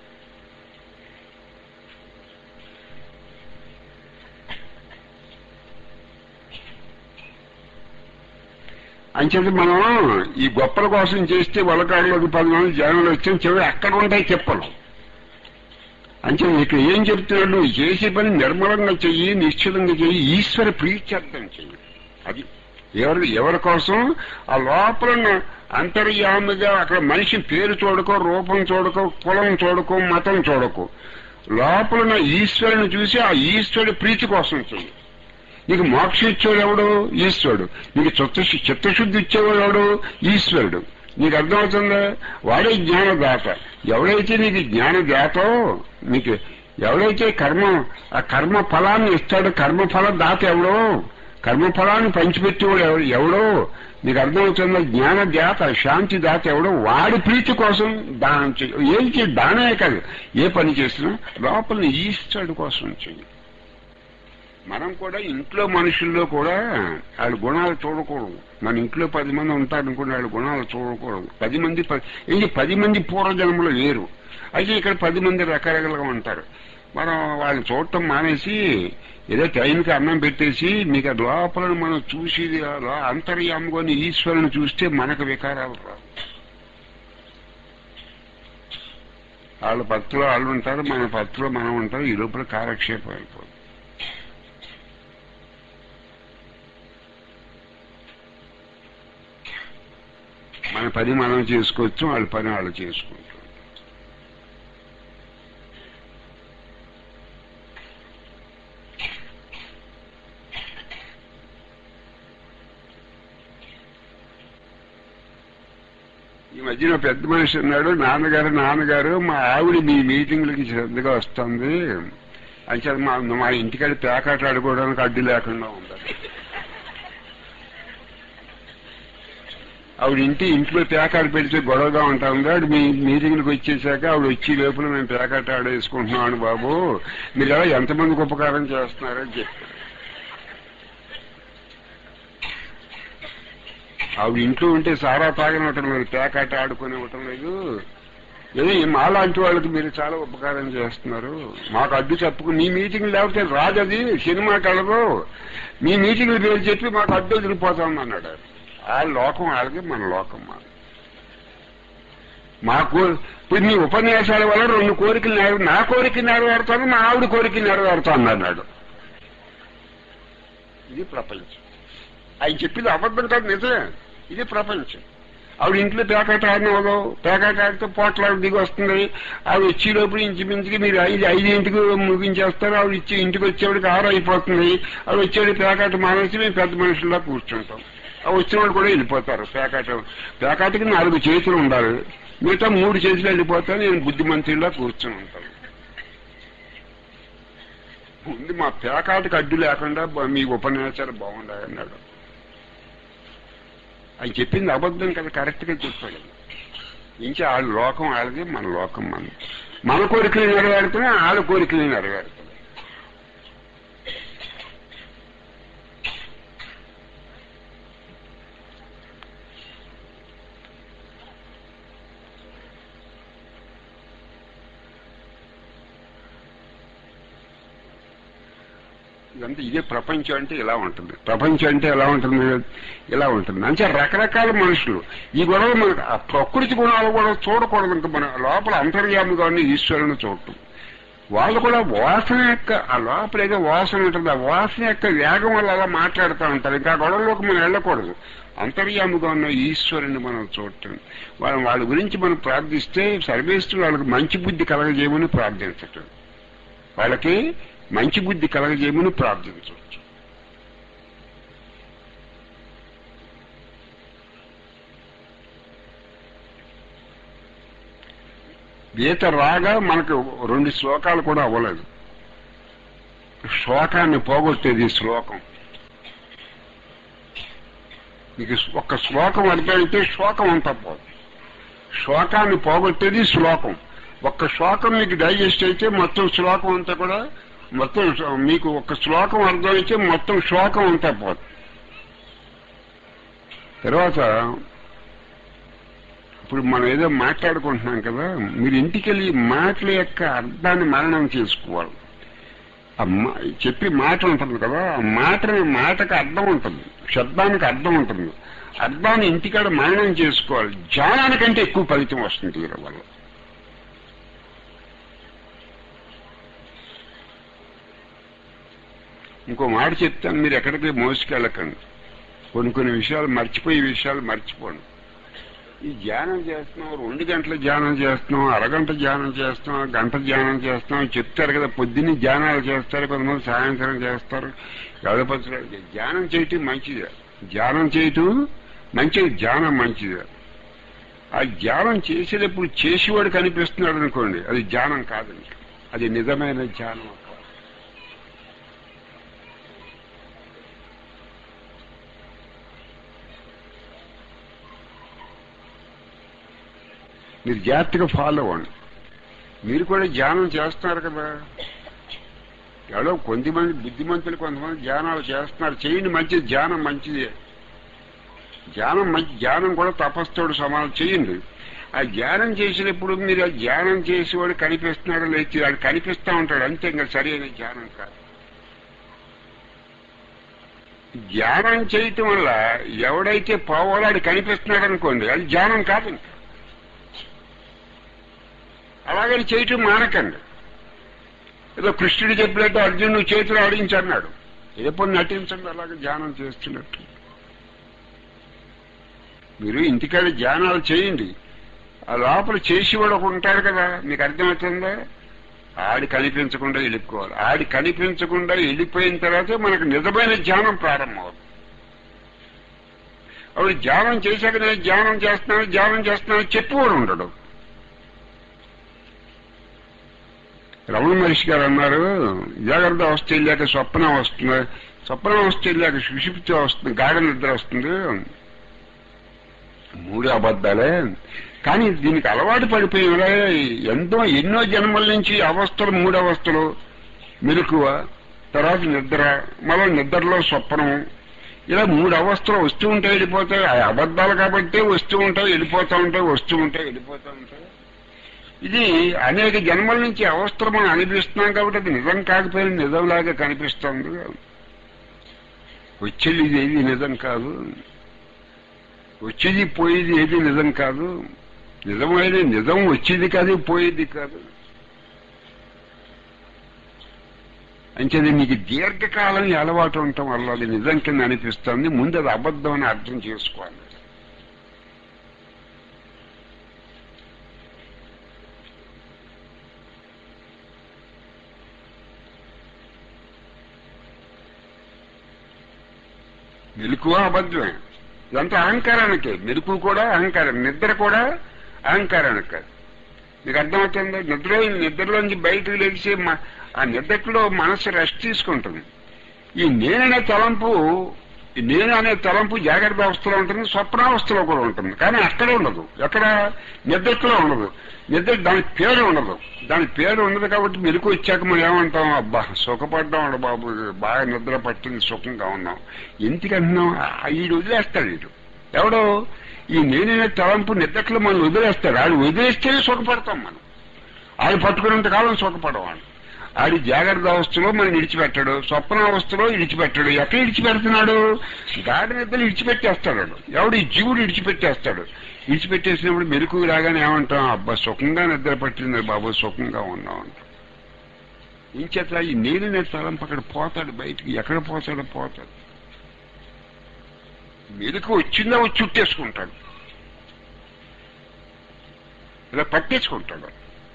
అంచేత మనం ఈ గొప్పల కోసం చేస్తే వలకాడులోకి పది మంది జనాలు వచ్చి చివరి అక్కడ ఉంటాయి చెప్పలు అంటే ఇక్కడ ఏం చెప్తున్నాడు నువ్వు చేసే పని నిర్మలంగా చెయ్యి నిశ్చలంగా చెయ్యి ఈశ్వర ప్రీత్యర్థం చెయ్యి అది ఎవరి ఎవరి కోసం ఆ లోపల ఉన్న అంతర్యామిగా అక్కడ మనిషి పేరు చూడకో రూపం చూడకో కులం చూడకో మతం చూడకో లోపల ఉన్న ఈశ్వరుని చూసి ఆ ఈశ్వరుడి ప్రీతి కోసం చెయ్యి నీకు మోక్షం ఇచ్చేవాడు ఎవడు ఈశ్వరుడు నీకు చిత్త చిత్తశుద్ధి ఇచ్చేవాడు ఎవడు ఈశ్వరుడు నీకు అర్థమవుతుందా వాడే జ్ఞానదాత ఎవడైతే నీకు జ్ఞానదాతో నీకు ఎవడైతే కర్మ ఆ కర్మ ఫలాన్ని ఇస్తాడు కర్మఫల దాత ఎవడో కర్మఫలాన్ని పంచిపెట్టేవాడు ఎవడు ఎవడో నీకు అర్థమవుతుందా జ్ఞాన దాత శాంతి దాత ఎవడో వాడి ప్రీతి కోసం దానం చెయ్యి ఏం చేయి దానమే కాదు ఏ పని చేసినా లోపల ఈశ్వరుడు కోసం చెయ్యి మనం కూడా ఇంట్లో మనుషుల్లో కూడా వాళ్ళ గుణాలు చూడకూడదు మన ఇంట్లో పది మంది ఉంటారనుకుని వాళ్ళ గుణాలు చూడకూడదు పది మంది ప- ఏంటి పది మంది పూర్వజన్మలో వేరు అయితే ఇక్కడ పది మంది రకరకాలుగా ఉంటారు మనం వాళ్ళని చూడటం మానేసి ఏదో టైంకి అన్నం పెట్టేసి మీకు ఆ లోపల మనం చూసి ఆ లో- అంతర్యాముకొని ఈశ్వరుని చూస్తే మనకు వికారాలు రావు వాళ్ళ భక్తులు వాళ్ళు ఉంటారు మన భక్తులు మనం ఉంటారు ఈ లోపల కాలక్షేపం అయిపోతుంది మన పని మనం చేసుకోవచ్చు వాళ్ళ పని వాళ్ళు చేసుకుంటారు ఈ మధ్యన పెద్ద మనిషి ఉన్నాడు నాన్నగారు నాన్నగారు మా ఆవిడ మీ మీటింగ్లకి శ్రద్ధగా వస్తుంది అంటే మా మా ఇంటికాడ పేకాట ఆడుకోవడానికి అడ్డు లేకుండా ఉండాలి ఆవిడ ఇంటి ఇంట్లో పేకాట పెడితే గొడవగా ఉంటా ఉంది ఆవిడ మీ మీటింగ్లకు వచ్చేసాక ఆవిడ వచ్చి లోపల మేము పేకాట ఆడేసుకుంటున్నాం అని బాబు మీరు ఎలా ఎంతమందికి ఉపకారం చేస్తున్నారని చెప్పారు ఆవిడ ఇంట్లో ఉంటే సారా తాగనివ్వటం లేదు పేకాట ఆడుకుని ఇవ్వటం లేదు ఏదో మాలాంటి వాళ్ళకి మీరు చాలా ఉపకారం చేస్తున్నారు మాకు అడ్డు చెప్పుకు మీ మీటింగ్ లేకపోతే రాదది సినిమా కలదు మీ మీటింగ్లు పేరు చెప్పి మాకు అడ్డు వదిలిపోతాం అన్నాడు ఆయన. ఆ లోకం వాళ్ళకి మన లోకం మాది మాకు ఇప్పుడు మీ ఉపన్యాసాల వల్ల రెండు కోరికలు నెరవే నా కోరిక నెరవేరుతాను మా ఆవిడ కోరిక నెరవేరుతాను అన్నాడు ఇది ప్రపంచం ఆయన చెప్పింది అబద్ధం కాదు నిజమే ఇది ప్రపంచం ఆవిడ ఇంట్లో పేకాట ఆడినవదు పేకాట ఆడితే పోట్లాడు దిగి వస్తుంది ఆవిడ వచ్చే లోపల ఇంచుమించుకి మీరు ఐదు ఐదింటికి ముగించేస్తారు ఆవిడ ఇచ్చి ఇంటికి వచ్చేవాడికి ఆరు అయిపోతుంది ఆవిడ వచ్చేవాడి పేకాట మానేసి మేము పెద్ద మనుషుల్లా కూర్చుంటాం ఆ వచ్చిన వాళ్ళు కూడా వెళ్ళిపోతారు పేకాట పేకాటకి నాలుగు చేతులు ఉండాలి మిగతా మూడు చేతులు వెళ్ళిపోతా నేను బుద్ధిమంతుల్లా కూర్చుని ఉంటాను ముందు మా పేకాటకి అడ్డు లేకుండా బ- మీ ఉపన్యాసాలు బాగుండాలి అన్నాడు ఆయన చెప్పింది అబద్ధం కదా కరెక్ట్ గా చెప్పాడు ఇంకా వాళ్ళ లోకం వాళ్ళది మన లోకం మన మన కోరికలు నెరవేరుతున్నాయి వాళ్ళ కోరికలు నెరవేరుతున్నాయి ఇదంతా ఇదే ప్రపంచం అంటే ఇలా ఉంటుంది ప్రపంచం అంటే ఎలా ఉంటుంది ఇలా ఉంటుంది అంటే రకరకాల మనుషులు ఈ గొడవ మనకు ఆ ప్రకృతి గుణాలు కూడా చూడకూడదు ఇంకా మన లోపల అంతర్యామిగా ఉన్న ఈశ్వరుని చూడటం వాళ్ళు కూడా వాసన యొక్క ఆ లోపల ఏదో వాసన ఉంటుంది ఆ వాసన యొక్క వేగం వల్ల అలా మాట్లాడుతూ ఉంటారు ఇంకా ఆ గొడవలోకి మనం వెళ్ళకూడదు అంతర్యాముగా ఉన్న ఈశ్వరుని మనం చూడటం వాళ్ళ వాళ్ళ గురించి మనం ప్రార్థిస్తే సర్వేశ్వరుడు వాళ్ళకి మంచి బుద్ధి కలగజేయమని ప్రార్థించటం వాళ్ళకి మంచి బుద్ధి కలగజేయమని ప్రార్థించవచ్చు గీత రాగా మనకు రెండు శ్లోకాలు కూడా అవ్వలేదు శ్లోకాన్ని పోగొట్టేది ఈ శ్లోకం మీకు ఒక్క శ్లోకం అర్థమైతే శ్లోకం అంతా పోదు శ్లోకాన్ని పోగొట్టేది శ్లోకం ఒక్క శ్లోకం మీకు డైజెస్ట్ అయితే మొత్తం శ్లోకం అంతా కూడా మొత్తం శ్లో- మీకు ఒక శ్లోకం అర్థమైతే మొత్తం శ్లోకం అంతా పోదు తర్వాత ఇప్పుడు మనం ఏదో మాట్లాడుకుంటున్నాం కదా మీరు ఇంటికెళ్ళి ఈ మాటల యొక్క అర్థాన్ని మరణం చేసుకోవాలి ఆ మా- చెప్పి మాట ఉంటుంది కదా ఆ మాటని మాటకు అర్థం ఉంటుంది శబ్దానికి అర్థం ఉంటుంది అర్థాన్ని ఇంటికాడ మరణం చేసుకోవాలి జ్ఞానానికంటే ఎక్కువ ఫలితం వస్తుంది వీళ్ళ వల్ల ఇంకో మాట చెప్తాను మీరు ఎక్కడికి మోసుకెళ్ళకండి కొన్ని కొన్ని విషయాలు మర్చిపోయే విషయాలు మర్చిపోండి ఈ ధ్యానం చేస్తున్నాం రెండు గంటల ధ్యానం చేస్తున్నాం అరగంట ధ్యానం చేస్తున్నాం గంట ధ్యానం చేస్తున్నాం చెప్తారు కదా పొద్దున్నే ధ్యానాలు చేస్తారు కొంతమంది సాయంత్రం చేస్తారు గడపరచలేదు ధ్యానం చేయటం మంచిదే ధ్యానం చేయటం మంచిది ధ్యానం మంచిదే ఆ ధ్యానం చేసేటప్పుడు చేసేవాడు కనిపిస్తున్నాడు అనుకోండి అది ధ్యానం కాదండి అది నిజమైన ధ్యానం కాదు మీరు జాగ్రత్తగా ఫాలో అవ్వండి మీరు కూడా ధ్యానం చేస్తున్నారు కదా ఎవరో కొంతమంది బుద్ధిమంతులు కొంతమంది ధ్యానాలు చేస్తున్నారు చేయండి మంచిది ధ్యానం మంచిది ధ్యానం మంచి ధ్యానం కూడా తపస్సుతోడు సమానం చేయండి ఆ ధ్యానం చేసినప్పుడు మీరు ఆ ధ్యానం చేసేవాడు కనిపిస్తున్నాడు లేచి వాడు కనిపిస్తా ఉంటాడు అంతే ఇంకా సరైన ధ్యానం కాదు ధ్యానం చేయటం వల్ల ఎవడైతే పోవాలో అది కనిపిస్తున్నాడు అనుకోండి అది ధ్యానం కాదు ఇంకా. అలాగని చేయటం మానకండి ఏదో కృష్ణుడు చెప్పినట్టు అర్జునుడు చేతులు ఆడించన్నాడు ఎప్పుడు నటించండి అలాగే ధ్యానం చేస్తున్నట్టు మీరు ఇంటికాడ ధ్యానాలు చేయండి ఆ లోపల చేసేవాడు ఒక ఉంటాడు కదా మీకు అర్థమవుతుందా ఆడి కనిపించకుండా వెళ్ళిపోవాలి ఆడి కనిపించకుండా వెళ్ళిపోయిన తర్వాత మనకు నిజమైన ధ్యానం ప్రారంభమవుతుంది అప్పుడు ధ్యానం చేశాక నేను ధ్యానం చేస్తున్నాను ధ్యానం చేస్తున్నాను చెప్పుకోడు ఉండడు రమణ మహర్షి గారు అన్నారు జాగ్రత్త అవస్థ వెళ్ళాక స్వప్నం వస్తుంది స్వప్నం అవస్థ వెళ్ళాక సుషిప్తి వస్తుంది గాఢ నిద్ర వస్తుంది మూడు అబద్ధాలే కానీ దీనికి అలవాటు పడిపోయిన ఎంతో ఎన్నో జన్మల నుంచి అవస్థలు మూడు అవస్థలు మెలకువ తర్వాత నిద్ర మళ్ళీ నిద్రలో స్వప్నం ఇలా మూడు అవస్థలు వస్తూ ఉంటాయి వెళ్ళిపోతాయి ఆ అబద్ధాలు కాబట్టి వస్తూ ఉంటాయి వెళ్ళిపోతూ ఉంటాయి వస్తూ ఉంటాయి వెళ్ళిపోతూ ఉంటాయి ఇది అనేక జన్మల నుంచి అవస్థలు మనం అనిపిస్తున్నాం కాబట్టి అది నిజం కాకపోయినా నిజంలాగా కనిపిస్తుంది వచ్చేది ఇది ఏది నిజం కాదు వచ్చేది పోయేది ఏది నిజం కాదు నిజమైన నిజం వచ్చేది కాదు పోయేది కాదు అంచేది మీకు దీర్ఘకాలం ఈ అలవాటు ఉండటం వల్ల అది నిజం కింద అనిపిస్తుంది ముందు అది అబద్ధం అని అర్థం చేసుకోవాలి మెలకువ అబద్ధమే ఇదంతా అహంకారానికే మెలకు కూడా అహంకారం నిద్ర కూడా అహంకారానికి మీకు అర్థమవుతుంది నిద్ర నిద్రలోంచి బయటకు లేచి మ- ఆ నిద్రలో మనసు రెస్ట్ తీసుకుంటుంది ఈ నేననే తలంపు ఈ నేను అనే తలంపు జాగ్రత్త అవస్థలో ఉంటుంది స్వప్నావస్థలో కూడా ఉంటుంది కానీ అక్కడ ఉండదు ఎక్కడ నిద్రలో ఉండదు నిద్ర దాని పేరు ఉండదు దాని పేరు ఉండదు కాబట్టి మెలకు వచ్చాక మనం ఏమంటాం అబ్బా సుఖపడ్డాం అండి బాబు బాగా నిద్ర పట్టింది సుఖంగా ఉన్నాం ఎందుకంటున్నాం ఆ, ఈడు వదిలేస్తాడు వీడు ఎవడో ఈ నేననే తలంపు నిద్రలో మనం వదిలేస్తాడు ఆడు వదిలేస్తే సుఖపడతాం మనం ఆడు పట్టుకున్నంత కాలం సుఖపడం వాడు ఆడి జాగ్రత్త అవస్థలో మనం ఇడిచిపెట్టాడు స్వప్నావస్థలో ఇడిచిపెట్టాడు ఎక్కడ ఇడిచిపెడుతున్నాడు గాఢ నిద్రలు ఇడిచిపెట్టేస్తాడు వాడు. ఎవడు ఈ జీవుడు ఇడిచిపెట్టేస్తాడు ఇడిచిపెట్టేసినప్పుడు మెలకు రాగానే ఏమంటాం అబ్బా సుఖంగా నిద్ర పట్టింది బాబు సుఖంగా ఉన్నాం అంటాం ఇంచేత ఈ నేను నేను తలంపు అక్కడ పోతాడు బయటికి ఎక్కడ పోతాడో పోతాడు మెలకు వచ్చిందా వచ్చి చుట్టేసుకుంటాడు ఇలా పట్టేసుకుంటాడు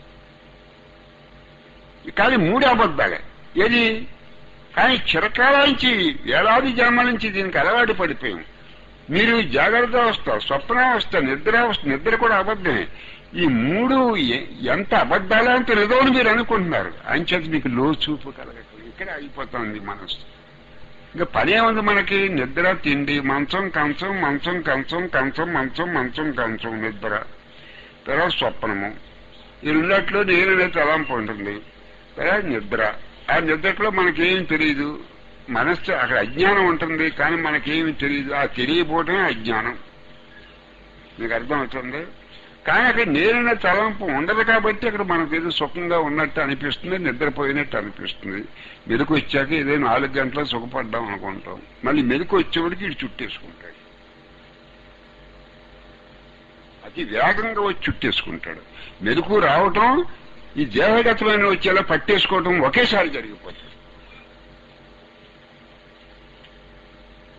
కానీ మూడు అబద్ధాలే ఏది కానీ చిరకాల నుంచి వేలాది జన్మల నుంచి దీనికి అలవాటు పడిపోయాం మీరు జాగ్రత్త అవస్థ స్వప్నావస్థ నిద్రావస్థ నిద్ర కూడా అబద్ధమే ఈ మూడు ఎ- ఎంత అబద్ధాలే అంత నిజమని మీరు అనుకుంటున్నారు అంచేత మీకు లో చూపు కలగటం ఇక్కడే అయిపోతుంది మనసు ఇంకా పనే ఉంది మనకి నిద్ర తిండి మంచం కంచం మంచం కంచం కంచం మంచం మంచం కంచం నిద్ర తర్వాత స్వప్నము ఈ రెండట్లో నేను తలంపు ఉంటుంది తర్వాత నిద్ర ఆ నిద్రలో మనకేం తెలియదు మనస్సు అక్కడ అజ్ఞానం ఉంటుంది కానీ మనకేమి తెలియదు ఆ తెలియపోవటమే అజ్ఞానం మీకు అర్థమవుతుంది కానీ అక్కడ నేరున తలంపు ఉండదు కాబట్టి అక్కడ మనకు ఏదో సుఖంగా ఉన్నట్టు అనిపిస్తుంది నిద్రపోయినట్టు అనిపిస్తుంది మెలకు వచ్చాక ఏదో నాలుగు గంటల సుఖపడ్డాం అనుకుంటాం మళ్ళీ మెలకు వచ్చేవాడికి ఇటు చుట్టేసుకుంటాడు అతి వేగంగా వచ్చి చుట్టేసుకుంటాడు మెలకు రావటం ఈ దేహగతమైన వచ్చేలా పట్టేసుకోవటం ఒకేసారి జరిగిపోతుంది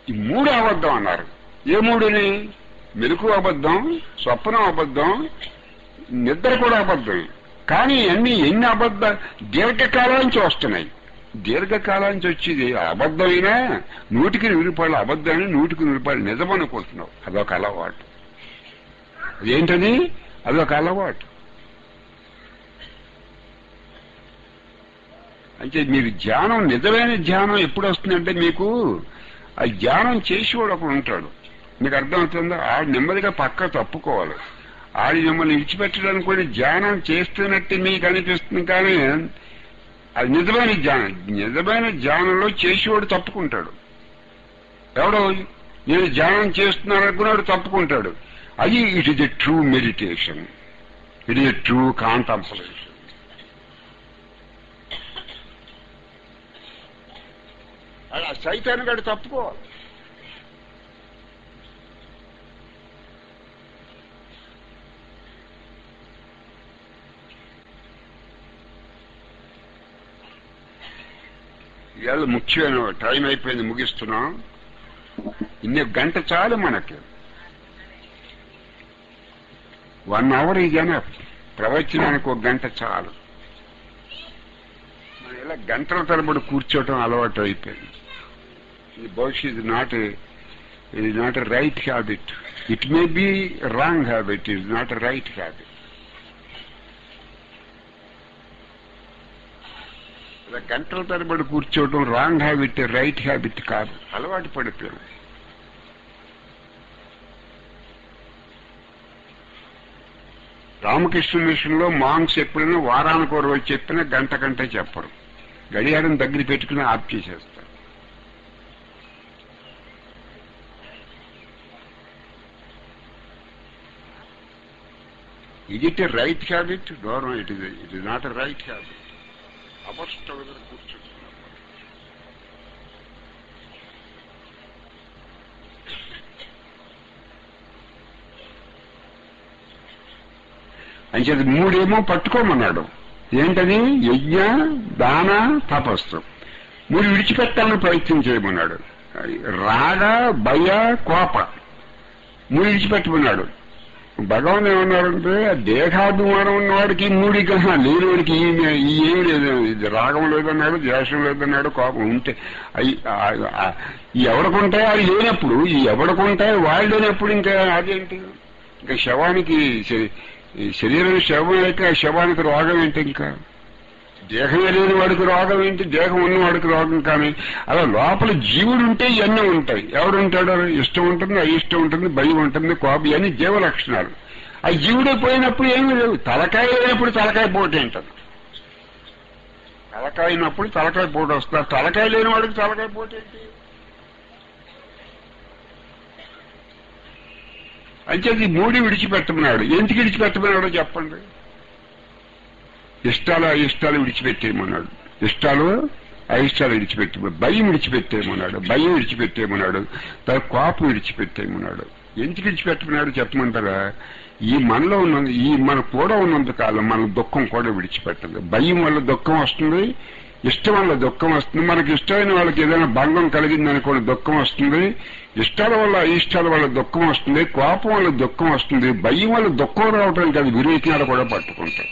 ఈ మూడు అబద్ధం అన్నారు ఏ మూడుని మెలకు అబద్ధం స్వప్నం అబద్ధం నిద్ర కూడా అబద్ధం కానీ అన్ని ఎన్ని అబద్ధ దీర్ఘకాలానికి వస్తున్నాయి దీర్ఘకాలానికి వచ్చేది అబద్ధమైనా నూటికి నూరు రూపాయలు అబద్ధమైన నూటికి నూరు రూపాయలు నిజం అనుకుంటున్నావు అదొక అలవాటు ఏంటది అదొక అలవాటు అంటే మీరు ధ్యానం నిజమైన ధ్యానం ఎప్పుడు వస్తుందంటే మీకు ఆ ధ్యానం చేసేవాడు ఒకడు ఉంటాడు మీకు అర్థమవుతుందా ఆడు నెమ్మదిగా పక్క తప్పుకోవాలి ఆడు మిమ్మల్ని విడిచిపెట్టడానికి కూడా ధ్యానం చేస్తున్నట్టు మీకు అనిపిస్తుంది కానీ అది నిజమైన ధ్యానం నిజమైన ధ్యానంలో చేసేవాడు తప్పుకుంటాడు ఎవడో నేను ధ్యానం చేస్తున్నాను అనుకున్నాడు తప్పుకుంటాడు అది it is a true meditation it is a true contemplation అలా సైతాన్ గడు తప్పుకోవాలి ఇవాళ ముఖ్యమైన టైం అయిపోయింది ముగిస్తున్నాం ఇన్ని గంట చాలు మనకి వన్ అవర్ ఈ జన ప్రవచనానికి ఒక గంట చాలు మనం ఇలా గంటల తరబడి కూర్చోవటం అలవాటు అయిపోయింది ఇది బహుశా ఇది నాట్ ఇది not right habit it may be wrong habit it not right habit ఇలా గంటల తరబడి కూర్చోవటం రాంగ్ హ్యాబిట్ రైట్ హ్యాబిట్ కాదు అలవాటు పడిపోయాం రామకృష్ణ మిషన్ లో మాంగ్స్ ఎప్పుడైనా వారానికి ఒక రోజు చెప్పినా గంట గంట చెప్పరు గడియారం దగ్గర పెట్టుకుని ఆఫ్ చేసేస్తారు ఇది it right habit door it is it is not a right habit అపష్టంగా కూర్చుంటున్నారు అంచేది మూడేమో పట్టుకోమన్నాడు ఏంటది యజ్ఞ దాన తపస్సు మూడు విడిచిపెట్టాలని ప్రయత్నం చేయమన్నాడు రాగ భయ కోప మూడు విడిచిపెట్టమన్నాడు భగవాన్ ఏమన్నారంటే దేహాభిమానం ఉన్నవాడికి మూడి కన్నా లేనివాడికి ఈ ఏమి లేదు ఇది రాగం లేదన్నాడు ద్వేషం లేదన్నాడు కోపం ఉంటే అయి ఈ ఎవడకుంటాయి అది లేనప్పుడు ఈ ఎవడకుంటాయి వాళ్ళు లేనప్పుడు ఇంకా అదేంటి ఇంకా శవానికి శరీరం శవం అయితే శవానికి రోగం ఏంటి ఇంకా దేహం లేని వాడికి రోగం ఏంటి దేహం ఉన్నవాడికి రోగం కానీ అలా లోపల జీవుడు ఉంటే ఇవన్నీ ఉంటాయి ఎవడుంటాడు ఇష్టం ఉంటుంది అయిష్టం ఉంటుంది భయం ఉంటుంది కోపం ఇవన్నీ జీవ లక్షణాలు ఆ జీవుడే పోయినప్పుడు ఏమీ లేవు తలకాయ లేనప్పుడు తలకాయ పోటీ ఉంటుంది తలకాయ అయినప్పుడు తలకాయ పోటీ వస్తారు తలకాయ లేని వాడికి తలకాయ పోటీ ఏంటి అంటే అది మూడి విడిచిపెట్టమన్నాడు ఎందుకు విడిచిపెట్టమన్నాడో చెప్పండి ఇష్టాలు అయిష్టాలు విడిచిపెట్టేయమన్నాడు ఇష్టాలు అయిష్టాలు విడిచిపెట్టే భయం విడిచిపెట్టేయమన్నాడు భయం విడిచిపెట్టేయమన్నాడు తర్వాత కోపం విడిచిపెట్టేయమన్నాడు ఎందుకు విడిచిపెట్టమన్నాడు చెప్పమంటారా ఈ మనలో ఉన్న ఈ మన కూడా ఉన్నంత కాలం మన దుఃఖం కూడా విడిచిపెట్టదు భయం వల్ల దుఃఖం వస్తుంది ఇష్టం వల్ల దుఃఖం వస్తుంది మనకి ఇష్టమైన వాళ్ళకి ఏదైనా భంగం కలిగింది అనుకోని దుఃఖం వస్తుంది ఇష్టాల వల్ల ఇష్టాల వల్ల దుఃఖం వస్తుంది కోపం వల్ల దుఃఖం వస్తుంది భయం వల్ల దుఃఖం రావటం కాదు విరేచనాలు కూడా పట్టుకుంటాయి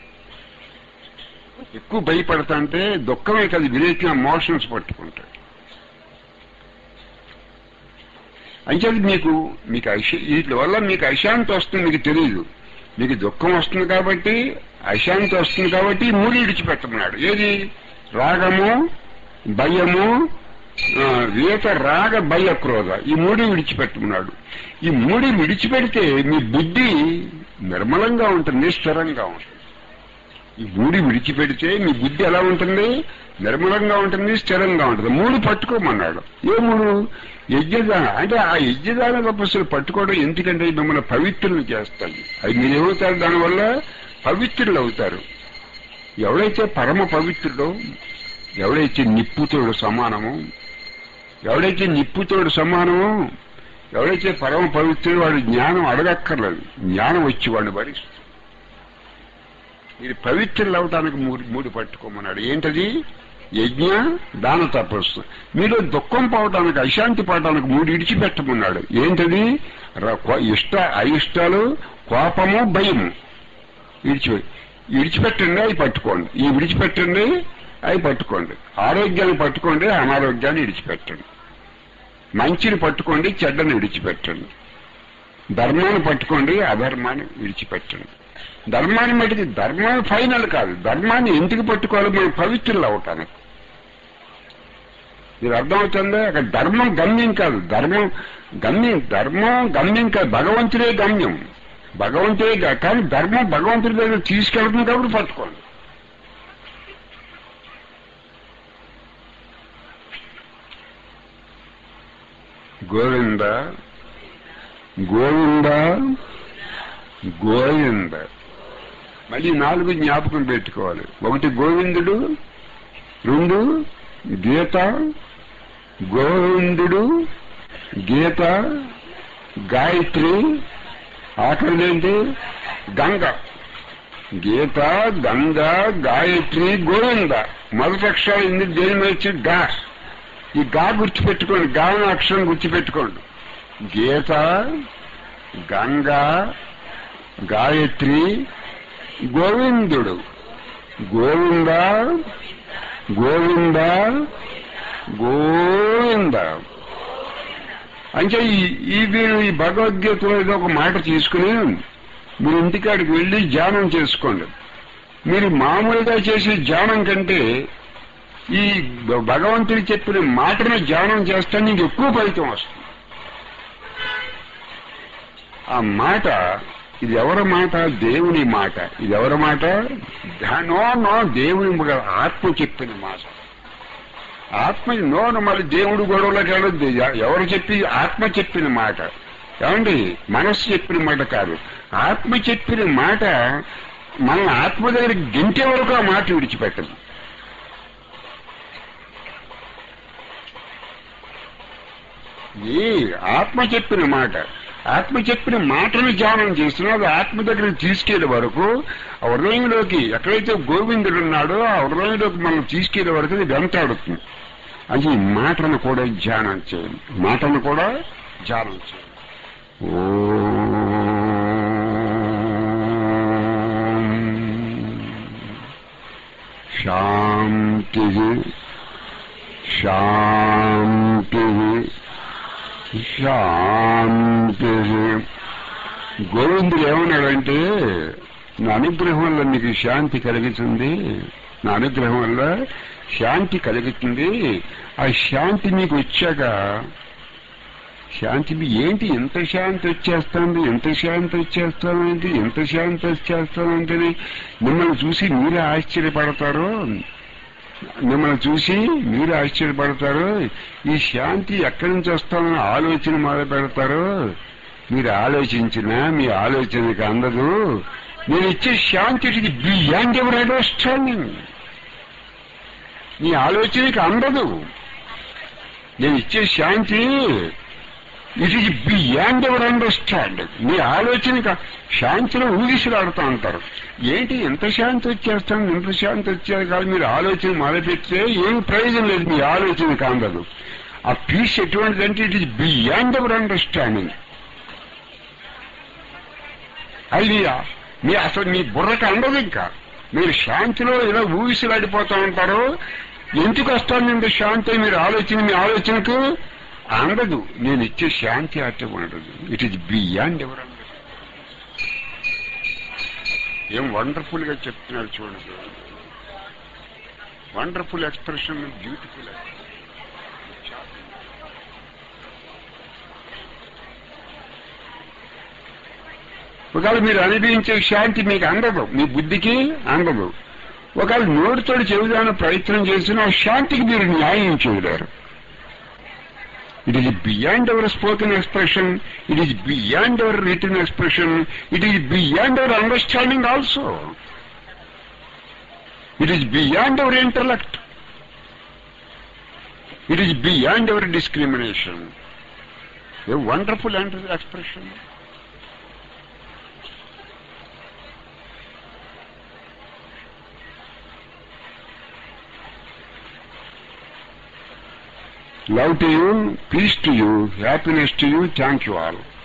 ఎక్కువ భయపడతా అంటే దుఃఖమే కాదు విరేచన మోషన్స్ పట్టుకుంటాయి అంచేది మీకు మీకు వీటి వల్ల మీకు అశాంతి వస్తుంది మీకు తెలియదు మీకు దుఃఖం వస్తుంది కాబట్టి అశాంతి వస్తుంది కాబట్టి మూడు విడిచిపెట్టమన్నాడు ఏది రాగము భయము వేత రాగ భయ క్రోధ ఈ మూడు విడిచిపెట్టమన్నాడు ఈ మూడు విడిచిపెడితే మీ బుద్ధి నిర్మలంగా ఉంటుంది స్థిరంగా ఉంటుంది ఈ మూడు విడిచిపెడితే మీ బుద్ధి ఎలా ఉంటుంది నిర్మలంగా ఉంటుంది స్థిరంగా ఉంటుంది మూడు పట్టుకోమన్నాడు ఏ మూడు యజ్ఞదాన అంటే ఆ యజ్ఞదాన తపస్సులు పట్టుకోవడం ఎందుకంటే మిమ్మల్ని పవిత్రులు చేస్తాయి అది మీరు ఏమవుతారు దానివల్ల పవిత్రులు అవుతారు ఎవడైతే పరమ పవిత్రుడో ఎవడైతే నిప్పుతోడు సమానమో ఎవడైతే నిప్పుతోడు సమానమో ఎవడైతే పరమ పవిత్రుడు వాడు జ్ఞానం అడగక్కర్లేదు జ్ఞానం వచ్చి వాడిని భరిస్తుంది మీరు పవిత్రులు అవటానికి మూడు మూడు పట్టుకోమన్నాడు ఏంటది యజ్ఞ దాన తపస్సు మీలో దుఃఖం పోవటానికి అశాంతి పోవటానికి మూడు ఇడిచిపెట్టమన్నాడు ఏంటది ర- కో- ఇష్ట అయిష్టాలు కోపము భయము విడిచి విడిచిపెట్టండి అవి పట్టుకోండి ఈ విడిచిపెట్టండి అవి పట్టుకోండి ఆరోగ్యాన్ని పట్టుకోండి అనారోగ్యాన్ని విడిచిపెట్టండి మంచిని పట్టుకోండి చెడ్డని విడిచిపెట్టండి ధర్మాన్ని పట్టుకోండి అధర్మాన్ని విడిచిపెట్టండి ధర్మాన్ని మటుకు ధర్మం ఫైనల్ కాదు ధర్మాన్ని ఎందుకు పట్టుకోవాలి మనం పవిత్రులు అవటానికి మీరు అర్థమవుతుందా అక్కడ ధర్మం గమ్యం కాదు ధర్మం గమ్యం ధర్మం గమ్యం కాదు భగవంతుడే గమ్యం భగవంతుడే గా- కానీ ధర్మం భగవంతుడి దగ్గర తీసుకెళ్తుంది కాబట్టి పట్టుకోండి గోవింద గోవింద గోవింద మళ్ళీ నాలుగు జ్ఞాపకం పెట్టుకోవాలి ఒకటి గోవిందుడు రెండు గీత గోవిందుడు గీత గాయత్రి ఆఖరిదేంటి గంగ గీత గంగ గాయత్రి గోవింద మొదటి అక్షరాలు ఎందుకు దేని మీద వచ్చి గా ఈ గా గుర్తుపెట్టుకోండి గా అనే అక్షరం గుర్తుపెట్టుకోండి గీత గంగ గాయత్రి గోవిందుడు గోవింద గోవింద గోవింద అంటే ఈ ఈ మీరు ఈ భగవద్గీతలో ఏదో ఒక మాట తీసుకుని మీరు ఇంటికాడికి వెళ్ళి ధ్యానం చేసుకోండి మీరు మామూలుగా చేసే ధ్యానం కంటే ఈ భ- భగవంతుడు చెప్పిన మాటను ధ్యానం చేస్తే నీకు ఎక్కువ ఫలితం వస్తుంది ఆ మాట ఇది ఎవరి మాట దేవుని మాట ఇది ఎవరి మాట ధ- నో నో దేవుని మ- ఆత్మ చెప్పిన మాట ఆత్మ నోను మళ్ళీ దేవుడు గొడవలోకి వెళ్ళొద్దు ఎ- ఎవరు చెప్పి ఆత్మ చెప్పిన మాట ఏమండి మనస్సు చెప్పిన మాట కాదు ఆత్మ చెప్పిన మాట మన ఆత్మ దగ్గర గింటే వరకు ఆ మాట విడిచిపెట్టదు ఈ ఆత్మ చెప్పిన మాట ఆత్మ చెప్పిన మాటను ధ్యానం చేస్తున్నా అది ఆత్మ దగ్గరికి తీసుకెళ్లే వరకు ఆ హృదయంలోకి ఎక్కడైతే గోవిందుడు ఉన్నాడో ఆ హృదయంలోకి మనం తీసుకెళ్లే వరకు అది వెంటాడుతుంది అది ఈ మాటను కూడా ధ్యానం చేయండి మాటను కూడా ధ్యానం చేయండి ఓం శాంతి శాంతి శాంతి గోవిందుడు ఏమన్నాడంటే నా అనుగ్రహం వల్ల నీకు శాంతి కలుగుతుంది నా అనుగ్రహం వల్ల శాంతి కలుగుతుంది ఆ శాంతి మీకు వచ్చాక శాంతి మీ- ఏంటి ఎంత శాంతి వచ్చేస్తుంది ఎంత శాంతి వచ్చేస్తానంటే ఎంత శాంతి వచ్చేస్తానంటే మిమ్మల్ని చూసి మీరే ఆశ్చర్యపడతారు మిమ్మల్ని చూసి మీరు ఆశ్చర్యపడతారు ఈ శాంతి ఎక్కడి నుంచి వస్తామని ఆలోచన మొదలు పెడతారు మీరు ఆలోచించినా మీ ఆలోచనకి అందదు నేను ఇచ్చే శాంతి ఇది బియాండ్ ఎవర్ అండర్స్టాండింగ్ నీ ఆలోచనకి అందదు నేను ఇచ్చే శాంతి it is beyond your understanding మీ ఆలోచనకి శాంతిలో ఊగిసలాడుతూ ఉంటారు ఏంటి ఎంత శాంతి వచ్చేస్తాను ఎంత శాంతి వచ్చేది కాదు మీరు ఆలోచన మొదలుపెడితే ఏమి ప్రయోజనం లేదు మీ ఆలోచనకి అందదు ఆ పీస్ ఎటువంటిదంటే it is beyond your understanding అది మీ- మీ అసలు మీ బుర్రకి అందదు ఇంకా మీరు శాంతిలో ఏదో ఊగిసలాడిపోతూ ఉంటారు ఎందుకు వస్తాను ఇంత శాంతి మీరు ఆలోచన మీ ఆలోచనకు అందదు నేను ఇచ్చే శాంతి అట్టే ఉండదు ఇట్ ఈజ్ బియాండ్ ఎవర్ ఏం వండర్ఫుల్ గా చెప్తున్నారు చూడండి వండర్ఫుల్ ఎక్స్ప్రెషన్ బ్యూటిఫుల్ ఒకవేళ మీరు అనుభవించే శాంతి మీకు అందదు మీ బుద్ధికి అందదు ఒకవేళ నోటితోటి చెబుదాన ప్రయత్నం చేసిన ఆ శాంతికి మీరు న్యాయం చేయలేరు it is beyond our spoken expression it is beyond our written expression it is beyond our understanding also it is beyond our intellect it is beyond our discrimination a wonderful expression love to you peace to you happiness to you thank you all